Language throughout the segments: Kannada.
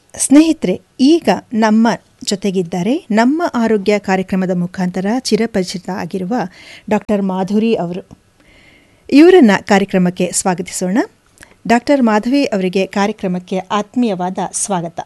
ಸ್ನೇಹಿತರೆ ಈಗ ನಮ್ಮ ಜೊತೆಗಿದ್ದಾರೆ ನಮ್ಮ ಆರೋಗ್ಯ ಕಾರ್ಯಕ್ರಮದ ಮುಖಾಂತರ ಚಿರಪರಿಚಿತ ಆಗಿರುವ ಡಾಕ್ಟರ್ ಮಾಧುರಿ ಅವರು ಇವರನ್ನು ಕಾರ್ಯಕ್ರಮಕ್ಕೆ ಸ್ವಾಗತಿಸೋಣ ಡಾಕ್ಟರ್ ಮಾಧವಿ ಅವರಿಗೆ ಕಾರ್ಯಕ್ರಮಕ್ಕೆ ಆತ್ಮೀಯವಾದ ಸ್ವಾಗತ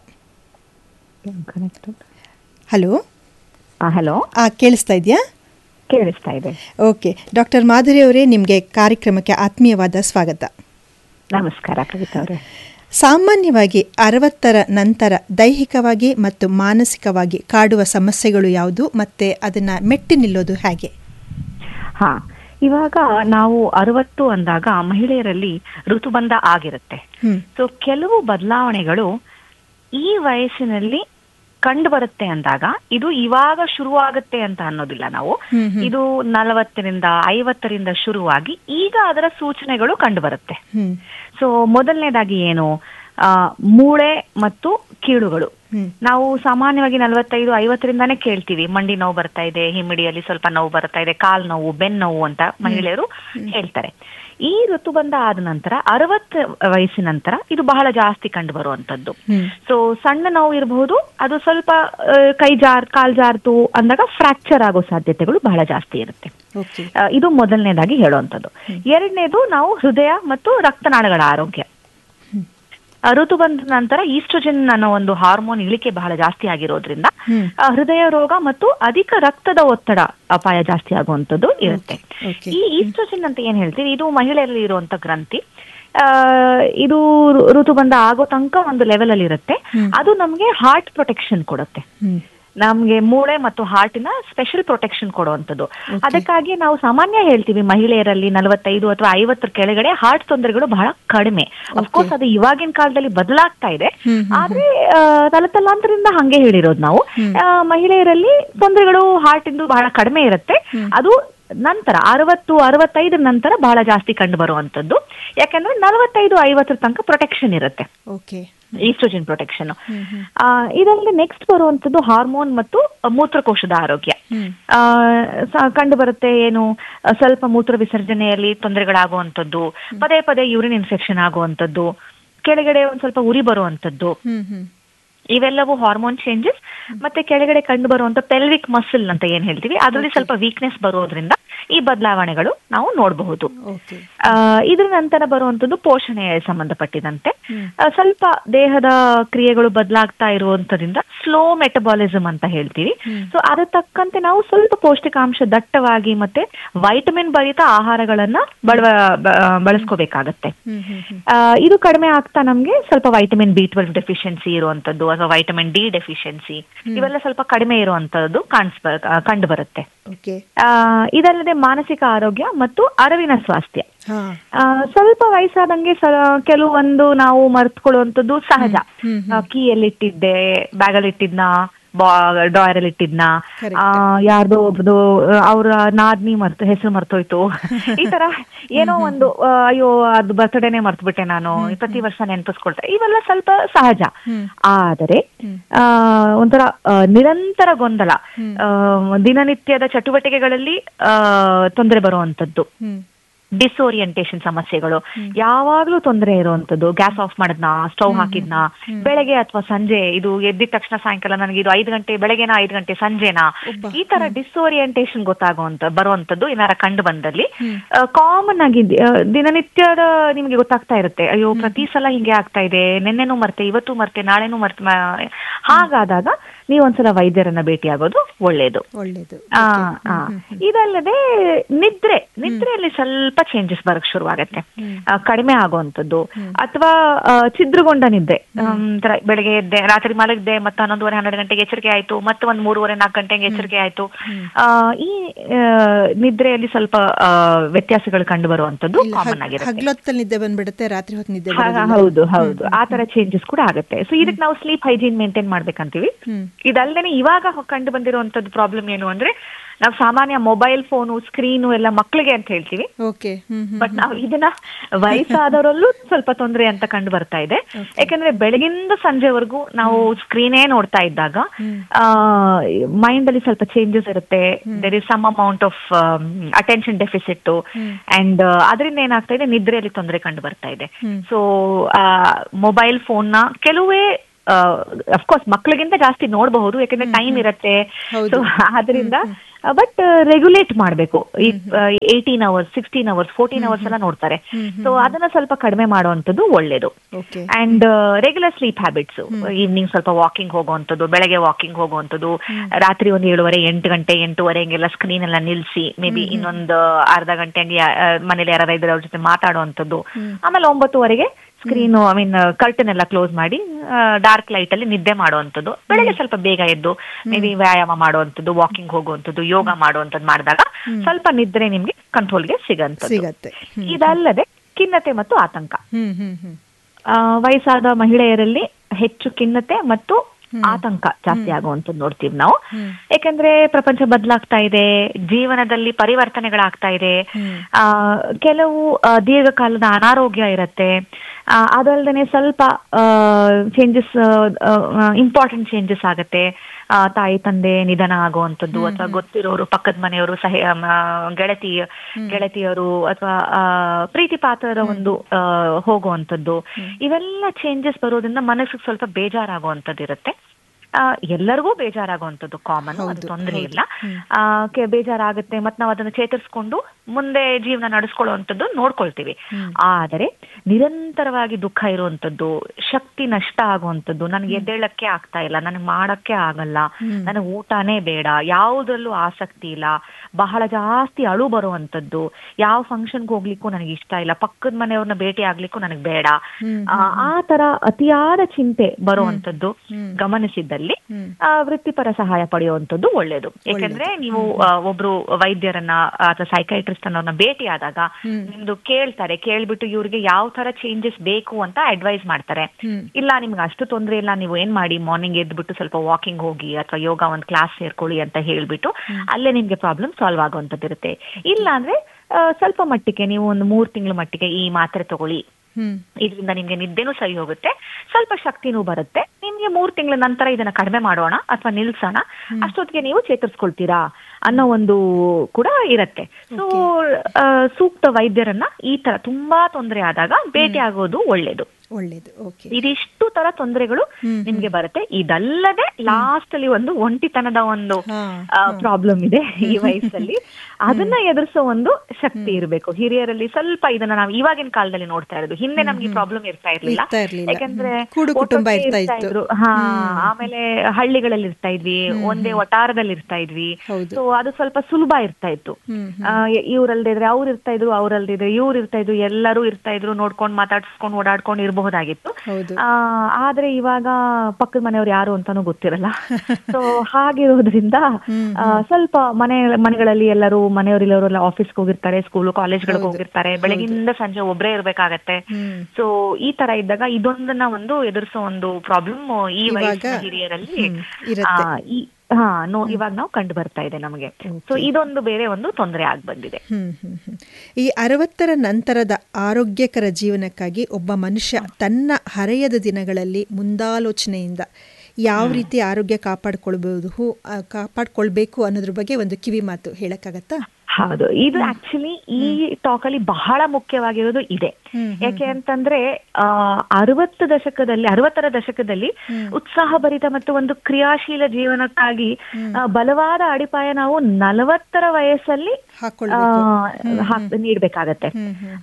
ಹಲೋ ಹಲೋ ಆ ಕೇಳಿಸ್ತಾ ಇದೆಯಾ ಕೇಳಿಸ್ತಾ ಇದೆ ಓಕೆ ಡಾಕ್ಟರ್ ಮಾಧುರಿ ಅವರೇ ನಿಮಗೆ ಕಾರ್ಯಕ್ರಮಕ್ಕೆ ಆತ್ಮೀಯವಾದ ಸ್ವಾಗತ ನಮಸ್ಕಾರ ಕವಿತಾ ಅವರೇ ಸಾಮಾನ್ಯವಾಗಿ ಅರವತ್ತರ ನಂತರ ದೈಹಿಕವಾಗಿ ಮತ್ತು ಮಾನಸಿಕವಾಗಿ ಕಾಡುವ ಸಮಸ್ಯೆಗಳು ಯಾವುದು ಮತ್ತೆ ಅದನ್ನ ಮೆಟ್ಟಿ ನಿಲ್ಲೋದು ಹೇಗೆ ಹಾ ಇವಾಗ ನಾವು ಅರವತ್ತು ಅಂದಾಗ ಮಹಿಳೆಯರಲ್ಲಿ ಋತುಬಂಧ ಆಗಿರುತ್ತೆ ಹ್ಮ್ ಸೊ ಕೆಲವು ಬದಲಾವಣೆಗಳು ಈ ವಯಸ್ಸಿನಲ್ಲಿ ಕಂಡು ಬರುತ್ತೆ ಅಂದಾಗ ಇದು ಇವಾಗ ಶುರುವಾಗುತ್ತೆ ಅಂತ ಅನ್ನೋದಿಲ್ಲ ನಾವು ಹ್ಮ್, ಹ್ಮ್. ಇದು ನಲವತ್ತರಿಂದ ಐವತ್ತರಿಂದ ಶುರುವಾಗಿ ಈಗ ಅದರ ಸೂಚನೆಗಳು ಕಂಡು ಬರುತ್ತೆ ಹ್ಮ್ ಸೊ ಮೊದಲನೇದಾಗಿ ಏನು ಆ, ಮೂಳೆ ಮತ್ತು ಕೀಳುಗಳು ಹ್ಮ್ ನಾವು ಸಾಮಾನ್ಯವಾಗಿ ನಲವತ್ತೈದು ಐವತ್ತರಿಂದಾನೇ ಕೇಳ್ತೀವಿ ಮಂಡಿ ನೋವು ಬರ್ತಾ ಇದೆ ಹಿಮ್ಮಿಡಿಯಲ್ಲಿ ಸ್ವಲ್ಪ ನೋವು ಬರ್ತಾ ಇದೆ ಕಾಲ್ ನೋವು ಬೆನ್ನು ನೋವು ಅಂತ ಮಹಿಳೆಯರು ಹೇಳ್ತಾರೆ ಈ ಋತುಬಂಧ ಆದ ನಂತರ ಅರವತ್ತು ವಯಸ್ಸಿನ ನಂತರ ಇದು ಬಹಳ ಜಾಸ್ತಿ ಕಂಡು ಬರುವಂತದ್ದು ಹ್ಮ್ ಸೊ ಸಣ್ಣ ನೋವು ಇರಬಹುದು ಅದು ಸ್ವಲ್ಪ ಆ, ಕೈ ಜಾರ್ ಕಾಲ್ ಜಾರ್ತು ಅಂದಾಗ ಫ್ರಾಕ್ಚರ್ ಆಗೋ ಸಾಧ್ಯತೆಗಳು ಬಹಳ ಜಾಸ್ತಿ ಇರುತ್ತೆ ಓಕೆ ಆ, ಇದು ಮೊದಲನೇದಾಗಿ ಹೇಳುವಂಥದ್ದು ಎರಡನೇದು ನಾವು ಹೃದಯ ಮತ್ತು ರಕ್ತನಾಳಗಳ ಆರೋಗ್ಯ ಆ, ಋತುಬಂಧದ ನಂತರ ಈಸ್ಟ್ರೋಜನ್ ಅನ್ನೋ ಒಂದು ಹಾರ್ಮೋನ್ ಇಳಿಕೆ ಬಹಳ ಜಾಸ್ತಿ ಆಗಿರೋದ್ರಿಂದ ಹ್ಮ್ ಆ, ಹೃದಯ ರೋಗ ಮತ್ತು ಅಧಿಕ ರಕ್ತದ ಒತ್ತಡ ಅಪಾಯ ಜಾಸ್ತಿ ಆಗುವಂಥದ್ದು ಇರುತ್ತೆ ಓಕೆ ಈ ಈಸ್ಟ್ರೋಜನ್ ಅಂತ ಏನ್ ಹೇಳ್ತೀವಿ ಇದು ಮಹಿಳೆಯರಲ್ಲಿ ಇರುವಂತ ಗ್ರಂಥಿ ಆ, ಇದು ಋ- ಋತುಬಂಧ ಆಗೋ ತನಕ ಒಂದು ಲೆವೆಲ್ ಅಲ್ಲಿ ಇರುತ್ತೆ ಹ್ಮ್. ಅದು ನಮ್ಗೆ ಹಾರ್ಟ್ ಪ್ರೊಟೆಕ್ಷನ್ ಕೊಡುತ್ತೆ ಹ್ಮ್ ನಮ್ಗೆ ಮೂಳೆ ಮತ್ತು ಹಾರ್ಟಿನ ಸ್ಪೆಷಲ್ ಪ್ರೊಟೆಕ್ಷನ್ ಕೊಡುವಂಥದ್ದು ಅದಕ್ಕಾಗಿ ನಾವು ಸಾಮಾನ್ಯ ಹೇಳ್ತೀವಿ ಮಹಿಳೆಯರಲ್ಲಿ ನಲವತ್ತೈದು ಅಥವಾ ಐವತ್ತರ ಕೆಳಗಡೆ ಹಾರ್ಟ್ ತೊಂದರೆಗಳು ಬಹಳ ಕಡಿಮೆ ಅಫ್ಕೋರ್ಸ್ ಅದು ಇವಾಗಿನ ಕಾಲದಲ್ಲಿ ಬದಲಾಗ್ತಾ ಇದೆ ಹ್ಮ್, ಹ್ಮ್, ಆದ್ರೆ ಆ, ತಲತಲಾಂತರದಿಂದ ಹಂಗೆ ಹೇಳಿರೋದು ನಾವು ಆ, ಮಹಿಳೆಯರಲ್ಲಿ ತೊಂದರೆಗಳು ಹಾರ್ಟ್ ಇಂದು ಬಹಳ ಕಡಿಮೆ ಇರುತ್ತೆ ಅದು ನಂತರ ಅರವತ್ತು ಅರವತ್ತೈದರ ನಂತರ ಬಹಳ ಜಾಸ್ತಿ ಕಂಡು ಬರುವಂತದ್ದು ಯಾಕಂದ್ರೆ ನಲವತ್ತೈದು ಐವತ್ತರ ತನಕ ಪ್ರೊಟೆಕ್ಷನ್ ಇರುತ್ತೆ okay estrogen protection hmm hmm ಇದರಲ್ಲಿ ನೆಕ್ಸ್ಟ್ ಬರುವಂತದ್ದು ಹಾರ್ಮೋನ್ ಮತ್ತು ಮೂತ್ರಕೋಶದ ಆರೋಗ್ಯ ಹ್ಮ್ ಆ, ಸ- ಕಂಡು ಬರುತ್ತೆ ಏನು ಆ, ಸ್ವಲ್ಪ ಮೂತ್ರ ವಿಸರ್ಜನೆಯಲ್ಲಿ ತೊಂದರೆಗಳಾಗುವಂಥದ್ದು ಪದೇ ಪದೇ ಯೂರಿನ್ ಇನ್ಫೆಕ್ಷನ್ ಆಗುವಂಥದ್ದು ಕೆಳಗಡೆ ಒಂದ್ ಸ್ವಲ್ಪ ಉರಿ ಬರುವಂಥದ್ದು ಹ್ಮ್ ಹ್ಮ್ ಇವೆಲ್ಲವೂ ಹಾರ್ಮೋನ್ ಚೇಂಜಸ್ ಮತ್ತೆ ಕೆಳಗಡೆ ಕಂಡು ಬರುವಂತ ಪೆಲ್ವಿಕ್ ಮಸಲ್ ಅಂತ ಏನ್ ಹೇಳ್ತೀವಿ ಅದರಲ್ಲಿ ಸ್ವಲ್ಪ ವೀಕ್ನೆಸ್ ಬರೋದ್ರಿಂದ ಈ ಬದಲಾವಣೆಗಳು ನಾವು ನೋಡಬಹುದು ಓಕೆ ಆ, ಇದ್ರ ನಂತರ ಬರುವಂತದ್ದು ಪೋಷಣೆ ಸಂಬಂಧಪಟ್ಟಿದಂತೆ ಹ್ಮ್. ಆ, ಸ್ವಲ್ಪ ದೇಹದ ಕ್ರಿಯೆಗಳು ಬದಲಾಗ್ತಾ ಇರುವಂತದ್ರಿಂದ ಸ್ಲೋ ಮೆಟಬಾಲಿಸಮ್ ಅಂತ ಹೇಳ್ತೀವಿ ಹ್ಮ್. ಸೊ ಅದ್ರ ತಕ್ಕಂತೆ ನಾವು ಸ್ವಲ್ಪ ಪೌಷ್ಟಿಕಾಂಶ ದಟ್ಟವಾಗಿ ಮತ್ತೆ ವೈಟಮಿನ್ ಭರಿತ ಆಹಾರಗಳನ್ನ ಬಳವ ಬ- ಬಳಸ್ಕೋಬೇಕಾಗತ್ತೆ ಹ್ಮ್ ಹ್ಮ್ ಹ್ಮ್ ಆ, ಇದು ಕಡಿಮೆ ಆಗ್ತಾ ನಮ್ಗೆ ಸ್ವಲ್ಪ ವೈಟಮಿನ್ ಬಿ ಟ್ವೆಲ್ವ್ ಡೆಫಿಷಿಯನ್ಸಿ ಇರುವಂತದ್ದು ಅಥವಾ ವೈಟಮಿನ್ ಡಿ ಡೆಫಿಷಿಯನ್ಸಿ ಇವೆಲ್ಲ ಸ್ವಲ್ಪ ಕಡಿಮೆ ಇರುವಂತದ್ದು ಕಾಣಿಸ್ ಕಂಡು ಬರುತ್ತೆ ಓಕೆ ಆ, ಇದಲ್ಲದೆ ಮಾನಸಿಕ ಆರೋಗ್ಯ ಮತ್ತು ಅರಿವಿನ ಸ್ವಾಸ್ಥ್ಯ ಹಾ ಆ, ಸ್ವಲ್ಪ ವಯಸ್ಸಾದಂಗೆ ಸ- ಕೆಲವೊಂದು ನಾವು ಮರ್ತ್ಕೊಳ್ಳುವಂಥದ್ದು ಸಹಜ ಹ್ಮ್, ಕೀ ಎಲ್ಲಿಟ್ಟಿದ್ದೆ ಬ್ಯಾಗಲ್ಲಿ ಇಟ್ಟಿದ್ನ ಡ್ರಾಯರ್ ಅಲ್ಲಿ ಇಟ್ಟಿದ್ನ Correct. ಆ, ಯಾರ್ದೋ ಒಬ್ದು ಅವ್ರ ನಾದ್ನಿ ಮರ್ತು ಹೆಸರು ಮರ್ತೋಯ್ತು ಈ ತರ ಏನೋ ಒಂದು ಆ, ಅಯ್ಯೋ ಅದು ಬರ್ತ್ಡೇನೆ ಮರ್ತ್ಬಿಟ್ಟೆ ನಾನು ಪ್ರತಿ ವರ್ಷ ನೆನಪಿಸ್ಕೊಳ್ತಾರೆ ಇವೆಲ್ಲ ಸ್ವಲ್ಪ ಸಹಜ ಹ್ಮ್. ಆದರೆ ಹ್ಮ್. ಆ, ಒಂಥರ ಆ, ನಿರಂತರ ಗೊಂದಲ ಹ್ಮ್. ಆ, ದಿನನಿತ್ಯದ ಚಟುವಟಿಕೆಗಳಲ್ಲಿ ಆ, ತೊಂದರೆ ಬರುವಂತದ್ದು ಹ್ಮ್ ಡಿಸ್ಓರಿಯಂಟೇಷನ್ ಸಮಸ್ಯೆಗಳು ಯಾವಾಗ್ಲೂ ತೊಂದರೆ ಇರುವಂತದ್ದು ಗ್ಯಾಸ್ ಆಫ್ ಮಾಡಿದ್ನ ಸ್ಟವ್ ಹಾಕಿದ್ನ ಬೆಳಗ್ಗೆ ಅಥವಾ ಸಂಜೆ ಇದು ಎದ್ದಿದ ತಕ್ಷಣ ಸಾಯಂಕಾಲ ನನಗೆ ಇದು ಐದು ಗಂಟೆ ಬೆಳಗ್ಗೆನಾ ಐದು ಗಂಟೆ ಸಂಜೆನಾ ಒಬ್ಬ. ಈ ತರ ಡಿಸ್ಓರಿಯಂಟೇಷನ್ ಗೊತ್ತಾಗುವಂತ ಬರುವಂತದ್ದು ಏನಾರ ಕಂಡು ಬಂದಲ್ಲಿ ಹ್ಮ್. ಕಾಮನ್ ಆಗಿ ಆ, ದಿನನಿತ್ಯದ ನಿಮ್ಗೆ ಗೊತ್ತಾಗ್ತಾ ಇರುತ್ತೆ ಅಯ್ಯೋ ಪ್ರತಿ ಸಲ ಹಿಂಗೆ ಆಗ್ತಾ ಇದೆ ನಿನ್ನೆನೂ ಮರ್ತೆ ಇವತ್ತು ಮರ್ತೆ ನಾಳೆನೂ ಮರ್ತೆ ಮ- ಹಾಗಾದಾಗ ನೀವು ಒಂದ್ಸಲ ವೈದ್ಯರನ್ನ ಭೇಟಿಯಾಗೋದು ಒಳ್ಳೇದು ಒಳ್ಳೇದು ಆ, ಆ. ಇದಲ್ಲದೆ ನಿದ್ರೆ ನಿದ್ರೆಯಲ್ಲಿ ಸ್ವಲ್ಪ ಚೇಂಜಸ್ ಬರಕ್ ಶುರುವಾಗತ್ತೆ ಆ, ಕಡಿಮೆ ಆಗುವಂತದ್ದು ಅಥವಾ ಆ, ಛಿದ್ರಗೊಂಡ ನಿದ್ದೆ ಒಂಥರ ಬೆಳಗ್ಗೆ ಎದ್ದೆ ರಾತ್ರಿ ಮಲಗಿದ್ದೆ ಮತ್ತೆ ಹನ್ನೊಂದುವರೆ ಹನ್ನೆರಡು ಗಂಟೆಗೆ ಎಚ್ಚರಿಕೆ ಆಯ್ತು ಮತ್ತೆ ಒಂದ್ ಮೂರುವರೆ ನಾಲ್ಕು ಗಂಟೆಗೆ ಎಚ್ಚರಿಕೆ ಆಯ್ತು ಆ, ಈ ಆ, ನಿದ್ರೆಯಲ್ಲಿ ಸ್ವಲ್ಪ ಆ, ವ್ಯತ್ಯಾಸಗಳು ಕಂಡು ಬರುವಂತದ್ದು ಇಲ್ಲ, ಕಾಮನ್ ಹಗ್- ಆಗಿರುತ್ತೆ ಹಗ್ಲೊತ್ತಲ್ಲಿ ನಿದ್ದೆ ಬಂದ್ಬಿಡುತ್ತೆ ರಾತ್ರಿ ಹೊತ್ತು ನಿದ್ದೆ ಹ- ಬರೋದಿಲ್ಲ. ಹೌದು ಹೌದು ಆ ತರ ಚೇಂಜಸ್ ಕೂಡ ಆಗುತ್ತೆ ಸೊ ಇದಕ್ಕೆ ನಾವು ಸ್ಲೀಪ್ ಹೈಜೀನ್ ಮೇಂಟೈನ್ ಮಾಡ್ಬೇಕಂತೀವಿ ಹ್ಮ್ ಇದಲ್ದೇನೆ ಇವಾಗ ಕಂಡು ಬಂದಿರುವಂತದ್ದು ಪ್ರಾಬ್ಲಮ್ ಏನು ಅಂದ್ರೆ ನಾವು ಸಾಮಾನ್ಯ ಮೊಬೈಲ್ ಫೋನು ಸ್ಕ್ರೀನು ಎಲ್ಲ ಮಕ್ಕಳಿಗೆ ಅಂತ ಹೇಳ್ತೀವಿ ಓಕೆ ಹ್ಮ್ ಹ್ಮ್ ಬಟ್ ನಾವು ಇದನ್ನ ವಯಸ್ಸಾದವರಲ್ಲೂ ಸ್ವಲ್ಪ ತೊಂದರೆ ಅಂತ ಕಂಡು ಬರ್ತಾ ಇದೆ ಯಾಕಂದ್ರೆ ಬೆಳಗಿಂದ ಸಂಜೆವರೆಗೂ ನಾವು ಸ್ಕ್ರೀನೇ ನೋಡ್ತಾ ಇದ್ದಾಗ ಮೈಂಡ್ ಅಲ್ಲಿ ಸ್ವಲ್ಪ ಚೇಂಜಸ್ ಇರುತ್ತೆ there is some amount of attention deficit and ಅದರಿಂದ ಏನಾಗ್ತಾ ಇದೆ ನಿದ್ರೆಯಲ್ಲಿ ತೊಂದರೆ ಕಂಡು ಬರ್ತಾ ಇದೆ ಹ್ಮ್. ಸೊ ಮೊಬೈಲ್ ಫೋನ್ ನ ಕೆಲವೇ ಅಫ್ಕೋರ್ಸ್ ಮಕ್ಳಿಗಿಂತ ಜಾಸ್ತಿ ನೋಡಬಹುದು ಯಾಕಂದ್ರೆ ಟೈಮ್ ಇರತ್ತೆ ಹೌದು. ಸೊ ಆದ್ರಿಂದ ಬಟ್ ರೆಗ್ಯುಲೇಟ್ ಮಾಡಬೇಕು ಈ eighteen hours sixteen hours fourteen hours ಎಲ್ಲ ನೋಡ್ತಾರೆ ಸೊ ಅದನ್ನ ಸ್ವಲ್ಪ ಕಡಿಮೆ ಮಾಡುವಂಥದ್ದು ಒಳ್ಳೇದು okay and regular sleep habits evening ಸ್ವಲ್ಪ ವಾಕಿಂಗ್ ಹೋಗುವಂಥದ್ದು ಬೆಳಗ್ಗೆ ವಾಕಿಂಗ್ ಹೋಗುವಂಥದ್ದು ರಾತ್ರಿ ಒಂದು ಏಳುವರೆ ಎಂಟು ಗಂಟೆ ಎಂಟೂವರೆ ಹಂಗೆಲ್ಲ ಸ್ಕ್ರೀನ್ ಎಲ್ಲ ನಿಲ್ಸಿ ಮೇ ಬಿ ಇನ್ನೊಂದು ಅರ್ಧ ಗಂಟೆ ಹಂಗೆ ಯಾ- ಆ, ಮನೇಲಿ ಯಾರಾದ್ರೂ ಇದ್ರೆ ಅವ್ರ ಜೊತೆ ಮಾತಾಡುವಂಥದ್ದು ಆಮೇಲೆ ಒಂಬತ್ತುವರೆಗೆ ಸ್ಕ್ರೀನ್ ಐ ಮೀನ್ ಕರ್ಟನ್ ಎಲ್ಲ ಕ್ಲೋಸ್ ಮಾಡಿ ಡಾರ್ಕ್ ಲೈಟ್ ಅಲ್ಲಿ ನಿದ್ದೆ ಮಾಡುವಂಥದ್ದು ಬೆಳಗ್ಗೆ ಸ್ವಲ್ಪ ಬೇಗ ಎದ್ದು ಮೇ ಬಿ ವ್ಯಾಯಾಮ ಮಾಡುವಂಥದ್ದು ವಾಕಿಂಗ್ ಹೋಗುವಂಥದ್ದು ಯೋಗ ಮಾಡುವಂಥದ್ದು ಮಾಡಿದಾಗ ಸ್ವಲ್ಪ ನಿದ್ರೆ ನಿಮ್ಗೆ ಕಂಟ್ರೋಲ್ಗೆ ಸಿಗಂತದ್ದು ಸಿಗತ್ತೆ ಹ್ಮ್. ಇದಲ್ಲದೆ ಖಿನ್ನತೆ ಮತ್ತು ಆತಂಕ ಹ್ಮ್ ಹ್ಮ್ ಹ್ಮ್ ಆ, ವಯಸ್ಸಾದ ಮಹಿಳೆಯರಲ್ಲಿ ಹೆಚ್ಚು ಖಿನ್ನತೆ ಮತ್ತು ಆತಂಕ ಜಾಸ್ತಿ ಆಗುವಂತದ್ದು ನೋಡ್ತೀವಿ ನಾವು ಯಾಕಂದ್ರೆ ಪ್ರಪಂಚ ಬದಲಾಗ್ತಾ ಇದೆ ಜೀವನದಲ್ಲಿ ಪರಿವರ್ತನೆಗಳಾಗ್ತಾ ಇದೆ ಆ ಕೆಲವು ಆ, ದೀರ್ಘಕಾಲದ ಅನಾರೋಗ್ಯ ಇರತ್ತೆ ಆ, ಅದಲ್ದೇನೆ ಸ್ವಲ್ಪ ಚೇಂಜಸ್ ಇಂಪಾರ್ಟೆಂಟ್ ಚೇಂಜಸ್ ಆಗತ್ತೆ ಆ, ತಾಯಿ ತಂದೆ ನಿಧನ ಆಗುವಂಥದ್ದು ಅಥವಾ ಗೊತ್ತಿರೋರು ಪಕ್ಕದ ಮನೆಯವರು ಸಹ ಆಮ್, ಆ, ಗೆಳತಿ ಗೆಳತಿಯರು ಅಥವಾ ಪ್ರೀತಿ ಪಾತ್ರರ ಒಂದು ಆ, ಹೋಗುವಂಥದ್ದು ಇವೆಲ್ಲ ಚೇಂಜಸ್ ಬರೋದ್ರಿಂದ ಮನಸ್ಸಿಗೆ ಸ್ವಲ್ಪ ಬೇಜಾರಾಗುವಂಥದ್ದು ಇರುತ್ತೆ ಆ, ಎಲ್ಲರಿಗೂ ಬೇಜಾರಾಗುವಂಥದ್ದು ಕಾಮನ್ ಅದು ತೊಂದರೆ ಇಲ್ಲ ಆ, ಕೆ- ಬೇಜಾರಾಗುತ್ತೆ ಮತ್ತೆ ನಾವು ಅದನ್ನ ಚೇತರಿಸ್ಕೊಂಡು ಮುಂದೆ ಜೀವನ ನಡೆಸ್ಕೊಳ್ಳುವಂಥದ್ದು ನೋಡ್ಕೊಳ್ತೀವಿ ಆದರೆ ನಿರಂತರವಾಗಿ ದುಃಖ ಇರುವಂಥದ್ದು ಶಕ್ತಿ ನಷ್ಟ ಆಗುವಂಥದ್ದು ನನಗೆ ಎದ್ದೇಳಕ್ಕೆ ಆಗ್ತಾ ಇಲ್ಲ ನನಗೆ ಮಾಡಕ್ಕೆ ಆಗಲ್ಲ ನನಗೆ ಊಟನೇ ಬೇಡ ಯಾವುದ್ರಲ್ಲೂ ಆಸಕ್ತಿ ಇಲ್ಲ ಬಹಳ ಜಾಸ್ತಿ ಅಳು ಬರುವಂಥದ್ದು ಯಾವ ಫಂಕ್ಷನ್ಗೆ ಹೋಗ್ಲಿಕ್ಕೂ ನನಗೆ ಇಷ್ಟ ಇಲ್ಲ ಪಕ್ಕದ ಮನೆಯವ್ರನ್ನ ಭೇಟಿ ಆಗ್ಲಿಕ್ಕೂ ನನಗೆ ಬೇಡ ಆ, ಆ ತರ ಅತಿಯಾದ ಚಿಂತೆ ಬರುವಂಥದ್ದು ಗಮನಿಸಿದ್ದಲ್ಲಿ ಆ, ವೃತ್ತಿಪರ ಸಹಾಯ ಪಡೆಯುವಂಥದ್ದು ಒಳ್ಳೇದು ಯಾಕಂದ್ರೆ ನೀವು ಆ, ಒಬ್ರು ವೈದ್ಯರನ್ನ ಅಥವಾ ಸೈಕೈಟ್ರಿಸ್ಟ್ ಅನ್ನೋರ್ನ ಭೇಟಿ ಆದಾಗ ನಿಮ್ದು ಕೇಳ್ತಾರೆ ಕೇಳ್ಬಿಟ್ಟು ಇವ್ರಿಗೆ ಯಾವ ತರ ಚೇಂಜಸ್ ಬೇಕು ಅಂತ ಅಡ್ವೈಸ್ ಮಾಡ್ತಾರೆ ಇಲ್ಲ ನಿಮ್ಗೆ ಅಷ್ಟು ತೊಂದರೆ ಇಲ್ಲ ನೀವು ಏನ್ ಮಾಡಿ ಮಾರ್ನಿಂಗ್ ಎದ್ಬಿಟ್ಟು ಸ್ವಲ್ಪ ವಾಕಿಂಗ್ ಹೋಗಿ ಅಥವಾ ಯೋಗ ಒಂದು ಕ್ಲಾಸ್ ಸೇರ್ಕೊಳ್ಳಿ ಅಂತ ಹೇಳ್ಬಿಟ್ಟು ಅಲ್ಲೇ ನಿಮ್ಗೆ ಪ್ರಾಬ್ಲಮ್ ಸಾಲ್ವ್ ಆಗುವಂತದ್ದು ಇರುತ್ತೆ ಇಲ್ಲ ಅಂದ್ರೆ ಆ, ಸ್ವಲ್ಪ ಮಟ್ಟಿಗೆ ನೀವು ಒಂದು ಮೂರ್ ತಿಂಗಳ ಮಟ್ಟಿಗೆ ಈ ಮಾತ್ರೆ ತಗೊಳ್ಳಿ ಹ್ಮ್ ಇದರಿಂದ ನಿಮ್ಗೆ ನಿದ್ದೆನೂ ಸರಿ ಹೋಗುತ್ತೆ ಸ್ವಲ್ಪ ಶಕ್ತಿನೂ ಬರುತ್ತೆ ನಿಮ್ಗೆ ಮೂರ್ ತಿಂಗಳ ನಂತರ ಇದನ್ನ ಕಡಿಮೆ ಮಾಡೋಣ ಅಥವಾ ನಿಲ್ಸೋಣ ಅಷ್ಟೊತ್ತಿಗೆ ನೀವು ಚೇತರಿಸ್ಕೊಳ್ತೀರಾ ಅನ್ನೋ ಒಂದು ಕೂಡ ಇರತ್ತೆ ಸೊ ಸೂಕ್ತ ವೈದ್ಯರನ್ನ ಈ ತರ ತುಂಬಾ ತೊಂದರೆ ಆದಾಗ ಭೇಟಿ ಆಗೋದು ಒಳ್ಳೇದು ಒಳ್ಳೇದು ಓಕೆ ಇದಿಷ್ಟು ತರ ತೊಂದರೆಗಳು ನಿಮ್ಗೆ ಬರುತ್ತೆ ಇದಲ್ಲದೆ ಲಾಸ್ಟ್ ಅಲ್ಲಿ ಒಂದು ಒಂಟಿತನದ ಒಂದು ಹಾ, ಪ್ರಾಬ್ಲಮ್ ಇದೆ ಈ ವಯಸ್ಸಲ್ಲಿ ಅದನ್ನ ಎದುರಿಸೋ ಒಂದು ಶಕ್ತಿ ಇರಬೇಕು ಹಿರಿಯರಲ್ಲಿ ಸ್ವಲ್ಪ ಇದನ್ನ ನಾವು ಇವಾಗಿನ ಕಾಲದಲ್ಲಿ ನೋಡ್ತಾ ಇರೋದು ಹಿಂದೆ ನಮ್ಗೆ ಪ್ರಾಬ್ಲಮ್ ಇರ್ತಾ ಇರ್ಲಿಲ್ಲ ಇರ್ತಾ ಇರ್ಲಿಲ್ಲ. ಯಾಕಂದ್ರೆ ಹ್ಮ್. ಕೂಡು ಕುಟುಂಬ ಒಟ್ಟೊಟ್ಟಿಗೆ ಇರ್ತಾ ಇರ್ತಾ ಇತ್ತು. ಇದ್ರು. ಹಾ ಆಮೇಲೆ ಹಳ್ಳಿಗಳಲ್ಲಿ ಇರ್ತಾ ಇದ್ವಿ ಒಂದೇ ವಟಾರದಲ್ಲಿ ಇರ್ತಾ ಇದ್ವಿ ಹೌದು. ಸೊ ಅದು ಸ್ವಲ್ಪ ಸುಲಭ ಇರ್ತಾ ಇತ್ತು ಹ್ಮ್, ಇವ್ರಲ್ದೇ ಇದ್ರೆ ಅವ್ರು ಇರ್ತಾ ಇದ್ರು ಅವ್ರಲ್ದೇ ಇದ್ರೆ ಇವ್ರು ಇರ್ತಾ ಇದ್ರು ಎಲ್ಲರೂ ಇರ್ತಾ ಇದ್ರು ನೋಡ್ಕೊಂಡ್ ಮಾತಾಡ್ಸ್ಕೊಂಡ್ ಓಡಾಡ್ಕೊಂಡು ಇರಬಹುದಾಗಿತ್ತು ಹೌದು ಆ, ಆದ್ರೆ ಇವಾಗ ಪಕ್ಕದ ಮನೆಯವ್ರು ಯಾರು ಅಂತಾನೂ ಗೊತ್ತಿರಲ್ಲ ಸೊ ಹಾಗಿರೋದ್ರಿಂದ ಆ, ಸ್ವಲ್ಪ ಮನೆ ಮನೆಗಳಲ್ಲಿ ಎಲ್ಲರೂ ಮನೆಯವರೆಲ್ಲರೂ ಆಫೀಸ್ಗೆ ಹೋಗಿರ್ತಾರೆ ಸ್ಕೂಲ್ ಕಾಲೇಜ್ಗಳಿಗೆ ಹೋಗಿರ್ತಾರೆ ಬೆಳಗಿಂದ ಸಂಜೆ ಒಬ್ರೇ ಇರ್ಬೇಕಾಗತ್ತೆ ಹ್ಮ್. ಸೊ ಈ ತರ ಇದ್ದಾಗ ಇದೊಂದನ್ನ ಒಂದು ಎದುರಿಸೋ ಒಂದು ಪ್ರಾಬ್ಲಮ್ ಈ ವಯಸ್ಸಿನ ಹಿರಿಯರಲ್ಲಿ ಹ್ಮ್, ಇರತ್ತೆ. ಆ, ಈ ಹಾ ನೋ ಇವಾಗ ನಾವು ಕಂಡು ಬರ್ತಾ ಇದೆ ನಮಗೆ ಸೊ ಇದೊಂದು ಬೇರೆ ಒಂದು ತೊಂದರೆ ಆಗಿ ಬಂದಿದೆ ಹ್ಮ್, ಹ್ಮ್, ಹ್ಮ್. ಈ ಅರವತ್ತರ ನಂತರದ ಆರೋಗ್ಯಕರ ಜೀವನಕ್ಕಾಗಿ ಒಬ್ಬ ಮನುಷ್ಯ ತನ್ನ ಹರೆಯದ ದಿನಗಳಲ್ಲಿ ಮುಂದಾಲೋಚನೆಯಿಂದ ಯಾವ ರೀತಿ ಆರೋಗ್ಯ ಕಾಪಾಡ್ಕೊಳ್ಬಹುದು ಹೂ- ಆ, ಕಾಪಾಡ್ಕೊಳ್ಬೇಕು ಅನ್ನೋದ್ರ ಬಗ್ಗೆ ಒಂದು ಕಿವಿ ಮಾತು ಹೇಳಕ್ಕಾಗತ್ತಾ ಹೌದು ಇದು ಆಕ್ಚುಲಿ ಈ ಟಾಕ್ ಅಲ್ಲಿ ಬಹಳ ಮುಖ್ಯವಾಗಿರೋದು ಇದೆ ಯಾಕೆ ಅಂತಂದ್ರೆ ಆ ಅರವತ್ತು ದಶಕದಲ್ಲಿ ಅರವತ್ತರ ದಶಕದಲ್ಲಿ ಉತ್ಸಾಹಭರಿತ ಮತ್ತು ಒಂದು ಕ್ರಿಯಾಶೀಲ ಜೀವನಕ್ಕಾಗಿ ಆ, ಬಲವಾದ ಅಡಿಪಾಯ ನಾವು ನಲವತ್ತರ ವಯಸ್ಸಲ್ಲಿ ಹಾಕೊಳ್ಬೇಕು ಆ, ಹಾಕ್- ನೀಡ್ಬೇಕಾಗತ್ತೆ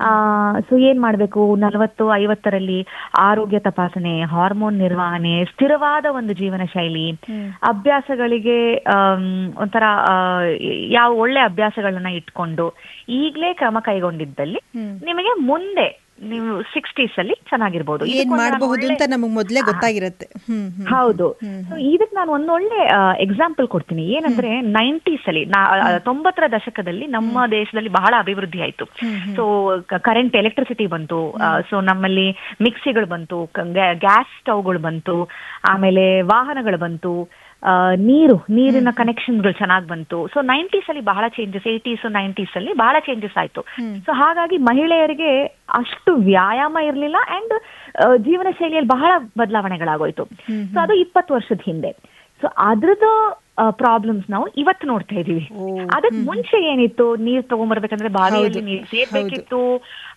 ಸೊ ಏನ್ ಮಾಡ್ಬೇಕು ನಲವತ್ತು ಐವತ್ತರಲ್ಲಿ ಆರೋಗ್ಯ ತಪಾಸಣೆ ಹಾರ್ಮೋನ್ ನಿರ್ವಹಣೆ ಸ್ಥಿರವಾದ ಒಂದು ಜೀವನ ಶೈಲಿ ಅಭ್ಯಾಸಗಳಿಗೆ ಆಮ್, ಒಂಥರ ಆ, ಯಾವ ಒಳ್ಳೆ ಅಭ್ಯಾಸಗಳನ್ನ ಇಟ್ಕೊಂಡು ಈಗ್ಲೇ ಕ್ರಮ ಕೈಗೊಂಡಿದ್ದಲ್ಲಿ ನಿಮಗೆ ಮುಂದೆ ನೀವು ಸಿಕ್ಸ್ಟೀಸ್ ಅಲ್ಲಿ ಚೆನ್ನಾಗಿರ್ಬೋದು ಏನ್ ಇದಕ್ಕೊಂದು ನಾನು ಮಾಡಬಹುದು ಒಳ್ಳೆ- ಅಂತ ನಮಗ್ ಮೊದ್ಲೇ ಗೊತ್ತಾಗಿರತ್ತೆ ಹ್ಮ್ ಹ್ಮ್ ಹೌದು So, ಇದಕ್ ನಾನು ಒಂದು ಒಳ್ಳೆ ಎಕ್ಸಾಂಪಲ್ ಕೊಡ್ತೀನಿ ಏನಂದ್ರೆ ನೈಂಟೀಸ್ ಅಲ್ಲಿ ನಾ- ಆ, ತೊಂಬತ್ತರ ದಶಕದಲ್ಲಿ ನಮ್ಮ ದೇಶದಲ್ಲಿ ಬಹಳ ಅಭಿವೃದ್ಧಿ ಆಯ್ತು ಸೊ ಕರೆಂಟ್ ಎಲೆಕ್ಟ್ರಿಸಿಟಿ ಬಂತು ಸೊ ನಮ್ಮಲ್ಲಿ ಮಿಕ್ಸಿಗಳು ಬಂತು ಗ್ಯಾಸ್ ಸ್ಟವ್ಗಳು ಬಂತು ಆಮೇಲೆ ವಾಹನಗಳು ಬಂತು ಆ, ನೀರು ನೀರಿನ ಕನೆಕ್ಷನ್ಗಳು ಚೆನ್ನಾಗಿ ಬಂತು ಸೊ ನೈಂಟೀಸ್ ಅಲ್ಲಿ ಬಹಳ ಚೇಂಜಸ್ ಏಯ್ಟೀಸ್ ನೈಂಟೀಸ್ ಅಲ್ಲಿ ಬಹಳ ಚೇಂಜಸ್ ಆಯ್ತು ಸೊ ಹಾಗಾಗಿ ಮಹಿಳೆಯರಿಗೆ ಅಷ್ಟು ವ್ಯಾಯಾಮ ಇರಲಿಲ್ಲ ಅಂಡ್ ಜೀವನ ಶೈಲಿಯಲ್ಲಿ ಬಹಳ ಬದಲಾವಣೆಗಳಾಗೋಯ್ತು ಸೊ ಅದು ಇಪ್ಪತ್ತು ವರ್ಷದ ಹಿಂದೆ ಸೊ ಅದ್ರದ್ದು ಪ್ರಾಬ್ಲಮ್ಸ್ ನಾವು ಇವತ್ತು ನೋಡ್ತಾ ಇದೀವಿ ಅದಕ್ ಮುಂಚೆ ಏನಿತ್ತು ನೀರ್ ತಗೊಂಡ್ಬರ್ಬೇಕಂದ್ರೆ ಬಾವಿಯಲ್ಲಿ ನೀರ್ ಸೇರ್ಬೇಕಿತ್ತು